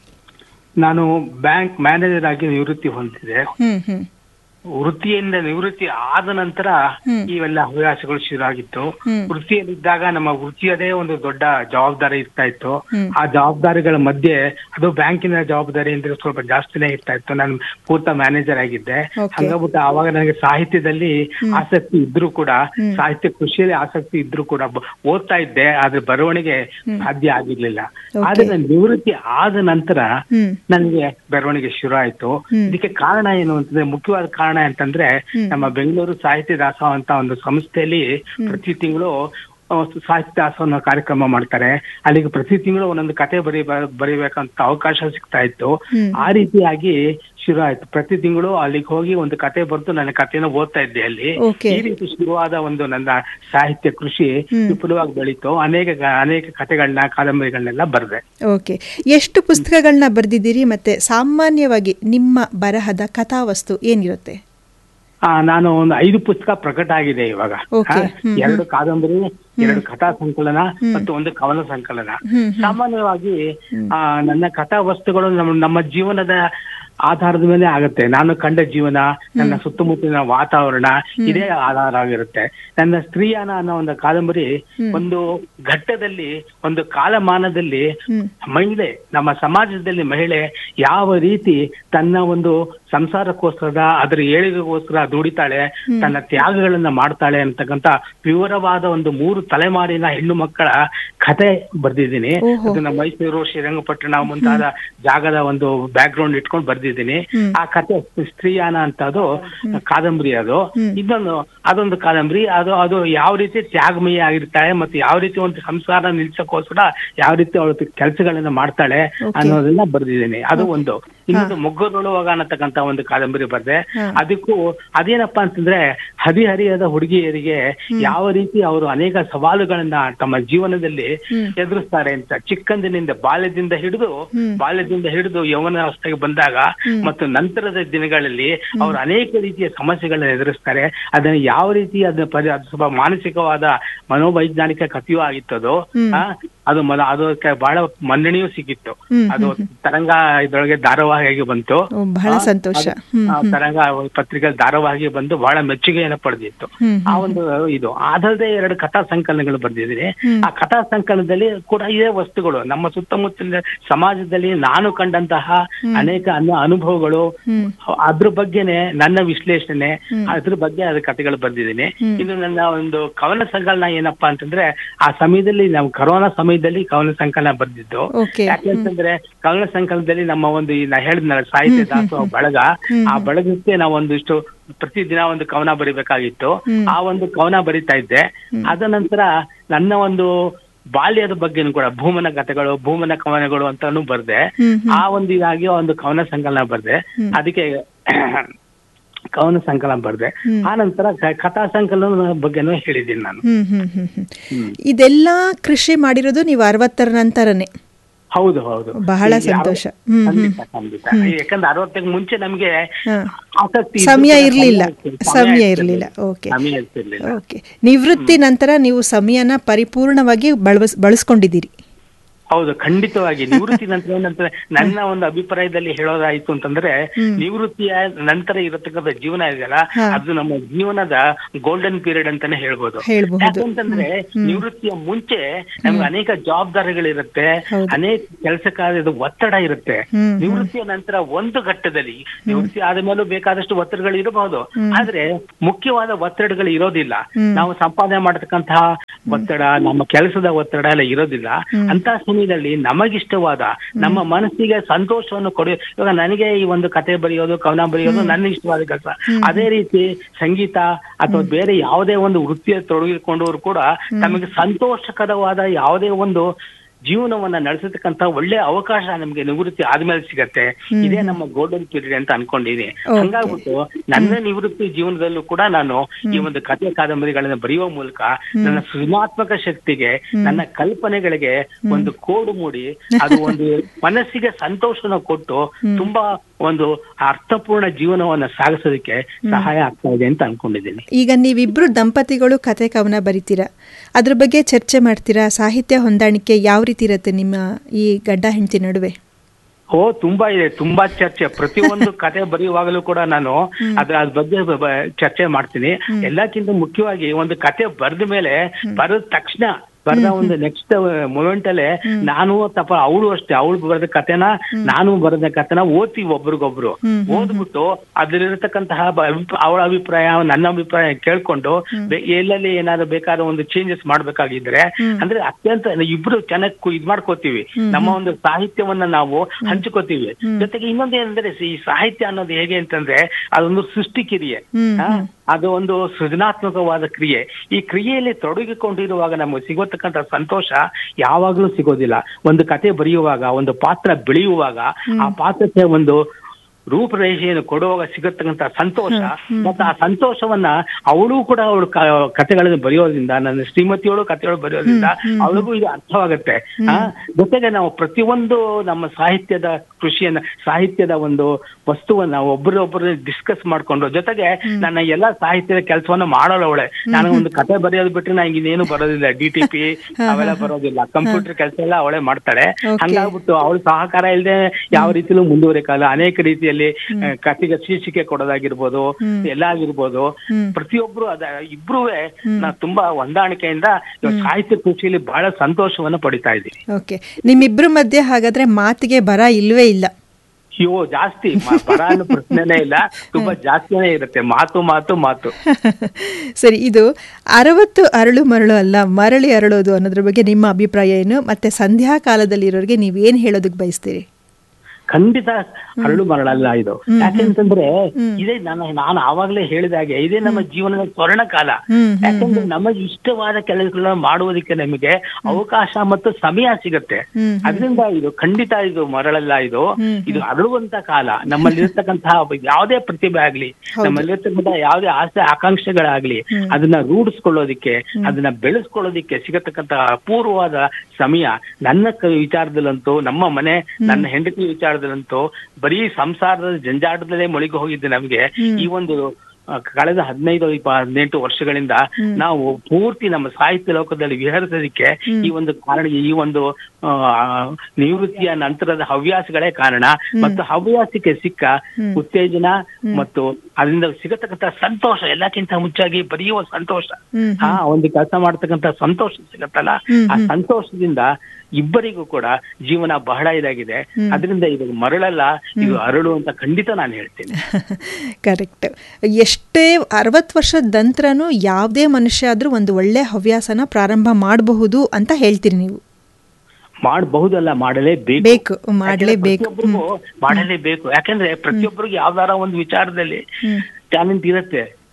ನಾನು ಬ್ಯಾಂಕ್ ಮ್ಯಾನೇಜರ್ ಆಗಿ ನಿವೃತ್ತಿ ಹೊಂದಿದೆ ಹ್ಮ್ ಹ್ಮ್ ವೃತ್ತಿಯಿಂದ ನಿವೃತ್ತಿ ಆದ ನಂತರ ಇವೆಲ್ಲ ಹವ್ಯಾಸಗಳು ಶುರು ಆಗಿತ್ತು ವೃತ್ತಿಯಲ್ಲಿದ್ದಾಗ ನಮ್ಮ ವೃತ್ತಿಯದೇ ಒಂದು ದೊಡ್ಡ ಜವಾಬ್ದಾರಿ ಇರ್ತಾ ಇತ್ತು ಆ ಜವಾಬ್ದಾರಿಗಳ ಮಧ್ಯೆ ಅದು ಬ್ಯಾಂಕಿನ ಜವಾಬ್ದಾರಿ ಅಂದ್ರೆ ಸ್ವಲ್ಪ ಜಾಸ್ತಿನೇ ಇರ್ತಾ ಇತ್ತು ನಾನು ಪೂರ್ತ ಮ್ಯಾನೇಜರ್ ಆಗಿದ್ದೆ ಹಂಗಾಗ್ಬಿಟ್ಟು ಆವಾಗ ನನಗೆ ಸಾಹಿತ್ಯದಲ್ಲಿ ಆಸಕ್ತಿ ಇದ್ರೂ ಕೂಡ ಸಾಹಿತ್ಯ ಕೃಷಿಯಲ್ಲಿ ಆಸಕ್ತಿ ಇದ್ರೂ ಕೂಡ ಬ- ಓದ್ತಾ ಇದ್ದೆ ಆದ್ರೆ ಬರವಣಿಗೆ ಸಾಧ್ಯ ಆಗಿರ್ಲಿಲ್ಲ ಆದ್ರೆ ನಾನು ನಿವೃತ್ತಿ ಆದ ನಂತರ ನನಗೆ ಬರವಣಿಗೆ ಶುರು ಆಯ್ತು ಇದಕ್ಕೆ ಕಾರಣ ಏನು ಅಂತಂದ್ರೆ ಮುಖ್ಯವಾದ ಕಾರಣ ಅಂತಂದ್ರೆ ನಮ್ಮ ಬೆಂಗಳೂರು ಸಾಹಿತ್ಯ ದಾಸೋಹ ಅಂತ ಒಂದು ಸಂಸ್ಥೆಯಲ್ಲಿ ಪ್ರತಿ ತಿಂಗಳು ಸಾಹಿತ್ಯ ದಾಸೋಹ ಕಾರ್ಯಕ್ರಮ ಮಾಡ್ತಾರೆ ಅಲ್ಲಿಗೆ ಪ್ರತಿ ತಿಂಗಳು ಒಂದೊಂದು ಕತೆ ಬರಿ ಬರೀಬೇಕಂತ ಅವಕಾಶ ಸಿಗ್ತಾ ಇತ್ತು ಆ ರೀತಿಯಾಗಿ ಶುರು ಆಯ್ತು ಪ್ರತಿ ತಿಂಗಳು ಅಲ್ಲಿಗೆ ಹೋಗಿ ಒಂದು ಕತೆ ಬರೆದು ನನ್ನ ಕಥೆನ ಓದ್ತಾ ಇದ್ದೆ ಅಲ್ಲಿ Okay. ಈ ರೀತಿ ಶುರುವಾದ ಒಂದು ನನ್ನ ಸಾಹಿತ್ಯ ಕೃಷಿ ವಿಪುಲವಾಗಿ ಬೆಳೀತು ಅನೇಕ ಗ- ಅನೇಕ ಕಥೆಗಳನ್ನ ಕಾದಂಬರಿಗಳನ್ನೆಲ್ಲ ಬರೆದೆ ಓಕೆ ಎಷ್ಟು ಪುಸ್ತಕಗಳನ್ನ ಬರೆದಿದ್ದೀರಿ ಮತ್ತೆ ಸಾಮಾನ್ಯವಾಗಿ ನಿಮ್ಮ ಬರಹದ ಕಥಾವಸ್ತು ಏನಿರುತ್ತೆ ಆ, ನಾನು ಒಂದು ಐದು ಪುಸ್ತಕ ಪ್ರಕಟ ಆಗಿದೆ ಇವಾಗ Okay. ಆ, ಎರಡು ಕಾದಂಬರಿ ಎರಡು ಕಥಾ ಸಂಕಲನ ಮತ್ತು ಒಂದು ಕವನ ಸಂಕಲನ ಸಾಮಾನ್ಯವಾಗಿ ಆ, ನನ್ನ ಕಥಾ ವಸ್ತುಗಳು ನಮ್ಮ ನಮ್ಮ ಜೀವನದ ಆಧಾರದ ಮೇಲೆ ಆಗುತ್ತೆ ನಾನು ಕಂಡ ಜೀವನ ನನ್ನ ಸುತ್ತಮುತ್ತಲಿನ ವಾತಾವರಣ ಇದೇ ಆಧಾರ ಆಗಿರುತ್ತೆ ನನ್ನ ಸ್ತ್ರೀಯಾನ ಅನ್ನೋ ಒಂದು ಕಾದಂಬರಿ ಒಂದು ಘಟ್ಟದಲ್ಲಿ ಒಂದು ಕಾಲಮಾನದಲ್ಲಿ ಮಹಿಳೆ ನಮ್ಮ ಸಮಾಜದಲ್ಲಿ ಮಹಿಳೆ ಯಾವ ರೀತಿ ತನ್ನ ಒಂದು ಸಂಸಾರಕ್ಕೋಸ್ಕರ ಅದರ ಏಳಿಗೆಗೋಸ್ಕರ ದುಡಿತಾಳೆ ತನ್ನ ತ್ಯಾಗಗಳನ್ನ ಮಾಡ್ತಾಳೆ ಅಂತಕ್ಕಂತ ವಿವರವಾದ ಒಂದು ಮೂರು ತಲೆಮಾರಿನ ಹೆಣ್ಣು ಮಕ್ಕಳ ಕತೆ ಬರ್ದಿದ್ದೀನಿ ಅದನ್ನ ಮೈಸೂರು ಶ್ರೀರಂಗಪಟ್ಟಣ ಮುಂತಾದ ಜಾಗದ ಒಂದು ಬ್ಯಾಕ್ ಗ್ರೌಂಡ್ ಇಟ್ಕೊಂಡು ಬರ್ದಿದ್ದೀನಿ ಆ ಕತೆ ಸ್ತ್ರೀಯಾನ ಅಂತ ಅದು ಕಾದಂಬರಿ ಅದು ಇನ್ನೊಂದು ಅದೊಂದು ಕಾದಂಬರಿ ಅದು ಅದು ಯಾವ ರೀತಿ ತ್ಯಾಗಮಯ ಆಗಿರ್ತಾಳೆ ಮತ್ತೆ ಯಾವ ರೀತಿ ಒಂದು ಸಂಸಾರ ನಿಲ್ಸಕ್ಕೋಸ್ಕರ ಯಾವ ರೀತಿ ಅವಳು ಕೆಲಸಗಳನ್ನ ಮಾಡ್ತಾಳೆ ಅನ್ನೋದನ್ನ ಬರ್ದಿದ್ದೀನಿ ಅದು ಒಂದು ಇನ್ನೊಂದು ಮೊಗ್ಗರೊಳುವಾಗ ಅನ್ನತಕ್ಕಂತ ಒಂದು ಕಾದಂಬರಿ ಬರ್ದೆ ಅದಕ್ಕೂ ಅದೇನಪ್ಪಾ ಅಂತಂದ್ರೆ ಹದಿಹರಿಯದ ಹುಡುಗಿಯರಿಗೆ ಯಾವ ರೀತಿ ಅವರು ಅನೇಕ ಸವಾಲುಗಳನ್ನ ತಮ್ಮ ಜೀವನದಲ್ಲಿ ಎದುರಿಸ್ತಾರೆ ಅಂತ ಚಿಕ್ಕಂದಿನಿಂದ ಬಾಲ್ಯದಿಂದ ಹಿಡಿದು ಬಾಲ್ಯದಿಂದ ಹಿಡಿದು ಯೌವನಾವಸ್ಥೆಗೆ ಬಂದಾಗ ಮತ್ತು ನಂತರದ ದಿನಗಳಲ್ಲಿ ಅವರು ಅನೇಕ ರೀತಿಯ ಸಮಸ್ಯೆಗಳನ್ನ ಎದುರಿಸ್ತಾರೆ ಅದನ್ನ ಯಾವ ರೀತಿ ಅದನ್ನ ಪರಿ ಅದು ಸ್ವಲ್ಪ ಮಾನಸಿಕವಾದ ಮನೋವೈಜ್ಞಾನಿಕ ಕಥೆಯೂ ಆಗಿತ್ತು ಅದು ಆ, ಅದು ಮೊದ ಅದಕ್ಕೆ ಬಹಳ ಮನ್ನಣೆಯೂ ಸಿಕ್ಕಿತ್ತು ಅದು ತರಂಗ ಇದ್ರೊಳಗೆ ಧಾರಾವಾಹಿಯಾಗಿ ಬಂತು ಓ, ಬಹಳ ಆ, ಸಂತೋಷ. ಅದು, ಆ, ತರಂಗ ಪತ್ರಿಕೆ ಧಾರಾವಾಹಿ ಬಂದು ಬಹಳ ಮೆಚ್ಚುಗೆಯನ್ನು ಪಡೆದಿತ್ತು ಆ ಒಂದು ಇದು ಅದಲ್ಲದೆ ಎರಡು ಕಥಾ ಸಂಕಲನಗಳು ಬರ್ದಿದ್ದೀನಿ ಆ ಕಥಾ ಸಂಕಲನದಲ್ಲಿ ಕೂಡ ಇದೇ ವಸ್ತುಗಳು ನಮ್ಮ ಸುತ್ತಮುತ್ತಲಿನ ಸಮಾಜದಲ್ಲಿ ನಾನು ಕಂಡಂತಹ ಅನೇಕ ಅನ್ನ ಅನುಭವಗಳು ಅದ್ರ ಬಗ್ಗೆನೆ ನನ್ನ ವಿಶ್ಲೇಷಣೆ ಅದ್ರ ಬಗ್ಗೆ ಅದ್ರ ಕಥೆಗಳು ಬರ್ದಿದ್ದೀನಿ ಇನ್ನು ನನ್ನ ಒಂದು ಕವನ ಸಂಕಲನ ಏನಪ್ಪಾ ಅಂತಂದ್ರೆ ಆ ಸಮಯದಲ್ಲಿ ನಾವು ಕರೋನಾ ಸಮಯದಲ್ಲಿ ಕವನ ಸಂಕಲನ ಬರ್ದಿದ್ದು Okay. ಯಾಕೆಂತಂದ್ರೆ ಕವನ ಸಂಕಲನದಲ್ಲಿ ನಮ್ಮ ಒಂದು ಈ ನಾ ಹೇಳಿದ್ನಲ್ಲ ಸಾಹಿತ್ಯ ದಾಸೋಹ ಬಳಗ ಆ ಬಳಗಕ್ಕೆ ನಾವು ಒಂದಿಷ್ಟು ಪ್ರತಿದಿನ ಒಂದು ಕವನ ಬರಿಬೇಕಾಗಿತ್ತು ಆ ಒಂದು ಕವನ ಬರಿತಾ ಇದ್ದೆ ಅದ ನಂತರ ನನ್ನ ಒಂದು ಬಾಲ್ಯದ ಬಗ್ಗೆನೂ ಕೂಡ ಭೂಮನ ಕಥೆಗಳು ಭೂಮನ ಕವನಗಳು ಅಂತಾನು ಬರ್ದೆ ಆ ಒಂದು ಇದಾಗಿ ಒಂದು ಕವನ ಸಂಕಲನ ಬರ್ದೆ ಅದಕ್ಕೆ ಕವನ ಸಂಕಲನ ಬರೆದೆ ಆ ನಂತರ ಕ- ಕಥಾ ಸಂಕಲನದ ಬಗ್ಗೆನೂ ಹೇಳಿದ್ದೀನಿ ನಾನು ಹ್ಮ್ ಹ್ಮ್ ಹ್ಮ್ ಹ್ಮ್ ಇದೆಲ್ಲ ಕೃಷಿ ಮಾಡಿರೋದು ನೀವು ಅರವತ್ತರ ನಂತರನೇ ಹೌದು ಹೌದು ಬಹಳ ಈ ಯಾವ- ಸಂತೋಷ. ಹ್ಮ್, ಖಂಡಿತ ಖಂಡಿತ ಯಾಕಂದ್ರೆ ಅರವತ್ತಕ್ಕೆ ಮುಂಚೆ ನಮ್ಗೆ ಹಾ. ಆಸಕ್ತಿ ಇದ್ದು ಸಮಯ ಕೂಡ ಇರ್ಲಿಲ್ಲ ಸಮಯ ಸಮಯ ಇರ್ತಿರ್ಲಿಲ್ಲ. ಇರಲಿಲ್ಲ ಓಕೆ ಸಮಯ ಇರ್ತಿರ್ಲಿಲ್ಲ ಓಕೆ ನಿವೃತ್ತಿ ನಂತರ ನೀವು ಸಮಯನ ಪರಿಪೂರ್ಣವಾಗಿ ಬಳಸ್ ಬಳಸ್ಕೊಂಡಿದ್ದೀರಿ ಹೌದು ಖಂಡಿತವಾಗಿ ನಿವೃತ್ತಿ ನಂತರ ಏನಂದ್ರೆ ನನ್ನ ಒಂದು ಅಭಿಪ್ರಾಯದಲ್ಲಿ ಹೇಳೋದಾಯ್ತು ಅಂತಂದ್ರೆ ನಿವೃತ್ತಿಯ ನಂತರ ಇರತಕ್ಕಂಥ ಜೀವನ ಇದೆಯಲ್ಲ ಅದು ನಮ್ಮ ಜೀವನದ ಗೋಲ್ಡನ್ ಪೀರಿಯಡ್ ಅಂತಾನೆ ಹೇಳ್ಬೋದು ಹೇಳ್ಬಹುದು. ಯಾಕಂತಂದ್ರೆ ನಿವೃತ್ತಿಯ ಮುಂಚೆ ನಮ್ಗೆ ಅನೇಕ ಜವಾಬ್ದಾರಿಗಳಿರುತ್ತೆ ಹೌದು. ಅನೇಕ ಕೆಲಸ ಕಾರ್ಯದ ಒತ್ತಡ ಇರುತ್ತೆ ಹ್ಮ್, ನಿವೃತ್ತಿಯ ನಂತರ ಒಂದು ಘಟ್ಟದಲ್ಲಿ ನಿವೃತ್ತಿ ಆದ ಮೇಲೂ ಬೇಕಾದಷ್ಟು ಒತ್ತಡಗಳು ಇರಬಹುದು ಆದ್ರೆ ಮುಖ್ಯವಾದ ಒತ್ತಡಗಳು ಇರೋದಿಲ್ಲ ನಾವು ಸಂಪಾದನೆ ಮಾಡತಕ್ಕಂತಹ ಒತ್ತಡ ನಮ್ಮ ಕೆಲಸದ ಒತ್ತಡ ಎಲ್ಲ ಇರೋದಿಲ್ಲ ಅಂತ ಸಮಯದಲ್ಲಿ ನಮಗಿಷ್ಟವಾದ ನಮ್ಮ ಮನಸ್ಸಿಗೆ ಸಂತೋಷವನ್ನು ಕೊಡಿ ಇವಾಗ ನನಗೆ ಈ ಒಂದು ಕತೆ ಬರೆಯೋದು ಕವನ ಬರೆಯೋದು ನನ್ನ ಇಷ್ಟವಾದ ಕೆಲಸ ಅದೇ ರೀತಿ ಸಂಗೀತ ಅಥವಾ ಬೇರೆ ಯಾವುದೇ ಒಂದು ವೃತ್ತಿಯ ತೊಡಗಿಕೊಂಡವರು ಕೂಡ ತಮಗೆ ಸಂತೋಷಕರವಾದ ಯಾವುದೇ ಒಂದು ಜೀವನವನ್ನ ನಡೆಸತಕ್ಕಂತ ಒಳ್ಳೆ ಅವಕಾಶ ನಮ್ಗೆ ನಿವೃತ್ತಿ ಆದ್ಮೇಲೆ ಸಿಗತ್ತೆ ಇದೇ ನಮ್ಮ ಗೋಲ್ಡನ್ ಪೀರಿಯಡ್ ಅಂತ ಅನ್ಕೊಂಡಿದ್ದೀನಿ ಹಂಗಾಗ್ಬಿಟ್ಟು ನನ್ನ ನಿವೃತ್ತಿ ಜೀವನದಲ್ಲೂ ಕೂಡ ನಾನು ಈ ಒಂದು ಕಥೆ ಕಾದಂಬರಿಗಳನ್ನ ಬರೆಯುವ ಮೂಲಕ ನನ್ನ ಸೃಜನಾತ್ಮಕ ಶಕ್ತಿಗೆ ನನ್ನ ಕಲ್ಪನೆಗಳಿಗೆ ಒಂದು ಕೋಡು ಮೂಡಿ ಅದು ಒಂದು ಮನಸ್ಸಿಗೆ ಸಂತೋಷನ ಕೊಟ್ಟು ತುಂಬಾ ಒಂದು ಅರ್ಥಪೂರ್ಣ ಜೀವನವನ್ನ ಸಾಗಿಸೋದಕ್ಕೆ ಸಹಾಯ ಆಗ್ತಾ ಇದೆ ಅಂತ ಅನ್ಕೊಂಡಿದ್ದೀನಿ ಈಗ ನೀವಿಬ್ರು ದಂಪತಿಗಳು ಕತೆ ಕವನ ಬರಿತೀರಾ ಅದ್ರ ಬಗ್ಗೆ ಚರ್ಚೆ ಮಾಡ್ತೀರಾ ಸಾಹಿತ್ಯ ಹೊಂದಾಣಿಕೆ ಯಾವ ರೀತಿ ಇರುತ್ತೆ ನಿಮ್ಮ ಈ ಗಡ್ಡ ಹೆಂಡತಿ ನಡುವೆ ಓ ತುಂಬಾ ಇದೆ ತುಂಬಾ ಚರ್ಚೆ ಪ್ರತಿಯೊಂದು ಕತೆ ಬರೆಯುವಾಗಲೂ ಕೂಡ ನಾನು ಅದ್ರ ಅದ್ರ ಬಗ್ಗೆ ಬ- ಬ- ಚರ್ಚೆ ಮಾಡ್ತೀನಿ ಎಲ್ಲಕ್ಕಿಂತ ಮುಖ್ಯವಾಗಿ ಒಂದು ಕತೆ ಬರೆದ ಮೇಲೆ ಬರೆದ ತಕ್ಷಣ ಬರೆದ ಒಂದು ನೆಕ್ಸ್ಟ್ ಮೂಮೆಂಟ್ ಅಲ್ಲೇ ನಾನು ತಪ್ಪ ಅವಳು ಅಷ್ಟೇ ಅವಳು ಬರೆದ ಕತೆನ ನಾನು ಬರೆದ ಕತೆನ ಓದ್ತೀವಿ ಒಬ್ರಿಗೊಬ್ರು ಓದ್ಬಿಟ್ಟು ಅದ್ರಲ್ಲಿರತಕ್ಕಂತಹ ಬ- ಅಭಿಪ್ರಾಯ- ಅವಳ ಅಭಿಪ್ರಾಯ ನನ್ನ ಅಭಿಪ್ರಾಯ ಕೇಳ್ಕೊಂಡು ಬೆ- ಎಲ್ಲೆಲ್ಲಿ ಏನಾದ್ರು ಬೇಕಾದ ಒಂದು ಚೇಂಜಸ್ ಮಾಡ್ಬೇಕಾಗಿದ್ರೆ ಅಂದ್ರೆ ಅತ್ಯಂತ ಇಬ್ರು ಚೆನ್ನಾಗಿ ಇದ್ ಮಾಡ್ಕೋತೀವಿ ನಮ್ಮ ಒಂದು ಸಾಹಿತ್ಯವನ್ನ ನಾವು ಹಂಚ್ಕೋತೀವಿ ಜೊತೆಗೆ ಇನ್ನೊಂದು ಏನಂದ್ರೆ ಈ ಸಾಹಿತ್ಯ ಅನ್ನೋದು ಹೇಗೆ ಅಂತಂದ್ರೆ ಅದೊಂದು ಸೃಷ್ಟಿ ಕ್ರಿಯೆ ಆ, ಅದು ಒಂದು ಸೃಜನಾತ್ಮಕವಾದ ಕ್ರಿಯೆ ಈ ಕ್ರಿಯೆಯಲ್ಲಿ ತೊಡಗಿಕೊಂಡಿರುವಾಗ ನಮಗೆ ಸಿಗೋತಕ್ಕಂತ ಸಂತೋಷ ಯಾವಾಗ್ಲೂ ಸಿಗೋದಿಲ್ಲ ಒಂದು ಕತೆ ಬರೆಯುವಾಗ ಒಂದು ಪಾತ್ರ ಬೆಳೆಯುವಾಗ ಆ ಪಾತ್ರಕ್ಕೆ ಒಂದು ರೂಪರೇಷೆಯನ್ನು ಕೊಡುವಾಗ ಸಿಗತಕ್ಕಂತ ಸಂತೋಷ ಮತ್ತೆ ಆ ಸಂತೋಷವನ್ನ ಅವಳು ಕೂಡ ಅವಳು ಕ- ಕಥೆಗಳನ್ನು ಬರೆಯೋದ್ರಿಂದ ನನ್ನ ಶ್ರೀಮತಿಯವಳು ಕಥೆಗಳು ಬರೆಯೋದ್ರಿಂದ ಅವಳಿಗೂ ಇದು ಅರ್ಥವಾಗುತ್ತೆ ಆ ಜೊತೆಗೆ ನಾವು ಪ್ರತಿಯೊಂದು ನಮ್ಮ ಸಾಹಿತ್ಯದ ಕೃಷಿಯನ್ನ ಸಾಹಿತ್ಯದ ಒಂದು ವಸ್ತುವನ್ನ ಒಬ್ಬರೊಬ್ಬರು ಡಿಸ್ಕಸ್ ಮಾಡ್ಕೊಂಡು ಜೊತೆಗೆ ನನ್ನ ಎಲ್ಲಾ ಸಾಹಿತ್ಯದ ಕೆಲಸವನ್ನ ಮಾಡೋಳು ಅವಳೆ ನಾನು ಒಂದು ಕತೆ ಬರೆಯೋದು ಬಿಟ್ರೆ ನಂಗೆ ಇನ್ನೇನು ಬರೋದಿಲ್ಲ ಡಿ ಟಿ ಪಿ ಅವೆಲ್ಲ ಬರೋದಿಲ್ಲ ಕಂಪ್ಯೂಟರ್ ಕೆಲಸ ಎಲ್ಲ ಅವಳೇ ಮಾಡ್ತಾಳೆ Okay. ಹಂಗಾಗ್ಬಿಟ್ಟು ಅವಳು ಸಹಕಾರ ಇಲ್ಲದೆ ಯಾವ ರೀತಿಲೂ ಮುಂದುವರಿಕಲ್ಲ ಅನೇಕ ರೀತಿಯಲ್ಲಿ ಆ, ಕಥೆಗೆ ಶೀರ್ಷಿಕೆ ಕೊಡೋದಾಗಿರ್ಬೋದು ಎಲ್ಲ ಆಗಿರ್ಬೋದು ಪ್ರತಿಯೊಬ್ರು ಅದ ಇಬ್ರುವೆ ನಾ ತುಂಬಾ ಹೊಂದಾಣಿಕೆಯಿಂದ ಇವಾಗ ಸಾಹಿತ್ಯ ಕೃಷಿಯಲ್ಲಿ ಬಹಳ ಸಂತೋಷವನ್ನ ಪಡಿತಾ ಇದ್ದೀನಿ ಓಕೆ ನಿಮ್ಮಿಬ್ರ ಮಧ್ಯೆ ಹಾಗಾದ್ರೆ ಮಾತಿಗೆ ಬರ ಇಲ್ವೇ ಇಲ್ಲ ಅಯ್ಯೋ ಜಾಸ್ತಿ ಮ- ಬರ ಅನ್ನೋ ಪ್ರಶ್ನೆನೇ ಇಲ್ಲ ತುಂಬಾ ಜಾಸ್ತಿನೇ ಇರುತ್ತೆ ಮಾತು ಮಾತು ಮಾತು ಸರಿ ಇದು ಅರವತ್ತು ಅರಳು ಮರಳು ಅಲ್ಲ ಮರಳಿ ಅರಳೋದು ಅನ್ನೋದ್ರ ಬಗ್ಗೆ ನಿಮ್ಮ ಅಭಿಪ್ರಾಯ ಏನು ಮತ್ತೆ ಸಂಧ್ಯಾ ಕಾಲದಲ್ಲಿರೋರಿಗೆ ನೀವೇನು ಹೇಳೋದಕ್ಕೆ ಬಯಸ್ತೀರಿ ಖಂಡಿತ ಹರಳು ಮರಳಲ್ಲ ಇದು ಯಾಕೆಂತಂದ್ರೆ ಇದೇ ನಾನು ನಾನು ಆವಾಗ್ಲೇ ಹೇಳಿದಾಗೆ ಇದೇ ನಮ್ಮ ಜೀವನದ ಸ್ವರ್ಣ ಕಾಲ ಯಾಕಂದ್ರೆ ನಮಗೆ ಇಷ್ಟವಾದ ಕೆಲಸಗಳನ್ನ ಮಾಡುವುದಕ್ಕೆ ನಮಗೆ ಅವಕಾಶ ಮತ್ತು ಸಮಯ ಸಿಗುತ್ತೆ ಅದರಿಂದ ಇದು ಖಂಡಿತ ಇದು ಮರಳಲ್ಲ ಇದು ಇದು ಅರಳುವಂತ ಕಾಲ ನಮ್ಮಲ್ಲಿರ್ತಕ್ಕಂತಹ ಯಾವುದೇ ಪ್ರತಿಭೆ ಆಗ್ಲಿ ನಮ್ಮಲ್ಲಿರ್ತಕ್ಕಂತಹ ಯಾವುದೇ ಆಸೆ ಆಕಾಂಕ್ಷೆಗಳಾಗ್ಲಿ ಅದನ್ನ ರೂಢಿಸ್ಕೊಳ್ಳೋದಿಕ್ಕೆ ಅದನ್ನ ಬೆಳೆಸ್ಕೊಳ್ಳೋದಿಕ್ಕೆ ಸಿಗತಕ್ಕಂತಹ ಅಪೂರ್ವವಾದ ಸಮಯ ನನ್ನ ಕ- ವಿಚಾರದಲ್ಲಂತೂ ನಮ್ಮ ಮನೆ ನನ್ನ ಹೆಂಡತಿ ವಿಚಾರದಲ್ಲಂತೂ ಬರೀ ಸಂಸಾರದ ಜಂಜಾಟದಲ್ಲೇ ಮುಳುಗಿ ಹೋಗಿದ್ದು ನಮಗೆ ಈ ಒಂದು ಆ, ಕಳೆದ ಹದಿನೈದು ಇಪ್ಪ ಹದಿನೆಂಟು ವರ್ಷಗಳಿಂದ ನಾವು ಪೂರ್ತಿ ನಮ್ಮ ಸಾಹಿತ್ಯ ಲೋಕದಲ್ಲಿ ವಿಹರಿಸೋದಕ್ಕೆ ಈ ಒಂದು ಕಾರಣ ಈ ಒಂದು ಆ, ನಿವೃತ್ತಿಯ ನಂತರದ ಹವ್ಯಾಸಗಳೇ ಕಾರಣ ಮತ್ತು ಹವ್ಯಾಸಕ್ಕೆ ಸಿಕ್ಕ ಉತ್ತೇಜನ ಮತ್ತು ಅದರಿಂದ ಸಿಗತಕ್ಕಂತ ಸಂತೋಷ ಎಲ್ಲಕ್ಕಿಂತ ಮುಚ್ಚಾಗಿ ಬರೆಯುವ ಸಂತೋಷ ಹಾ ಒಂದು ಕೆಲಸ ಮಾಡ್ತಕ್ಕಂತ ಸಂತೋಷ ಸಿಗತ್ತಲ್ಲ ಆ ಸಂತೋಷದಿಂದ ಇಬ್ಬರಿಗೂ ಕೂಡ ಜೀವನ ಬಹಳ ಇದಾಗಿದೆ ಅದರಿಂದ ಇದು ಮರಳಲ್ಲ ಇದು ಅರಳು ಅಂತ ಖಂಡಿತ ನಾನು ಹೇಳ್ತೀನಿ ಕರೆಕ್ಟ್ ಎಷ್ಟೇ ಅರವತ್ತು ವರ್ಷದ ನಂತರನೂ ಯಾವುದೇ ಮನುಷ್ಯ ಆದರೂ ಒಂದು ಒಳ್ಳೆ ಹವ್ಯಾಸನ ಪ್ರಾರಂಭ ಮಾಡಬಹುದು ಅಂತ ಹೇಳ್ತೀರಿ ನೀವು ಮಾಡಬಹುದಲ್ಲ ಮಾಡಲೇಬೇಕು ಬೇಕು ಮಾಡಲೇಬೇಕು ಪ್ರತಿಯೊಬ್ಬರಿಗೂ ಮಾಡಲೇಬೇಕು ಯಾಕಂದ್ರೆ ಪ್ರತಿಯೊಬ್ಬರಿಗೂ ಯಾವ್ದಾರ ಒಂದು ವಿಚಾರದಲ್ಲಿ ಟ್ಯಾಲೆಂಟ್ ಇರುತ್ತೆ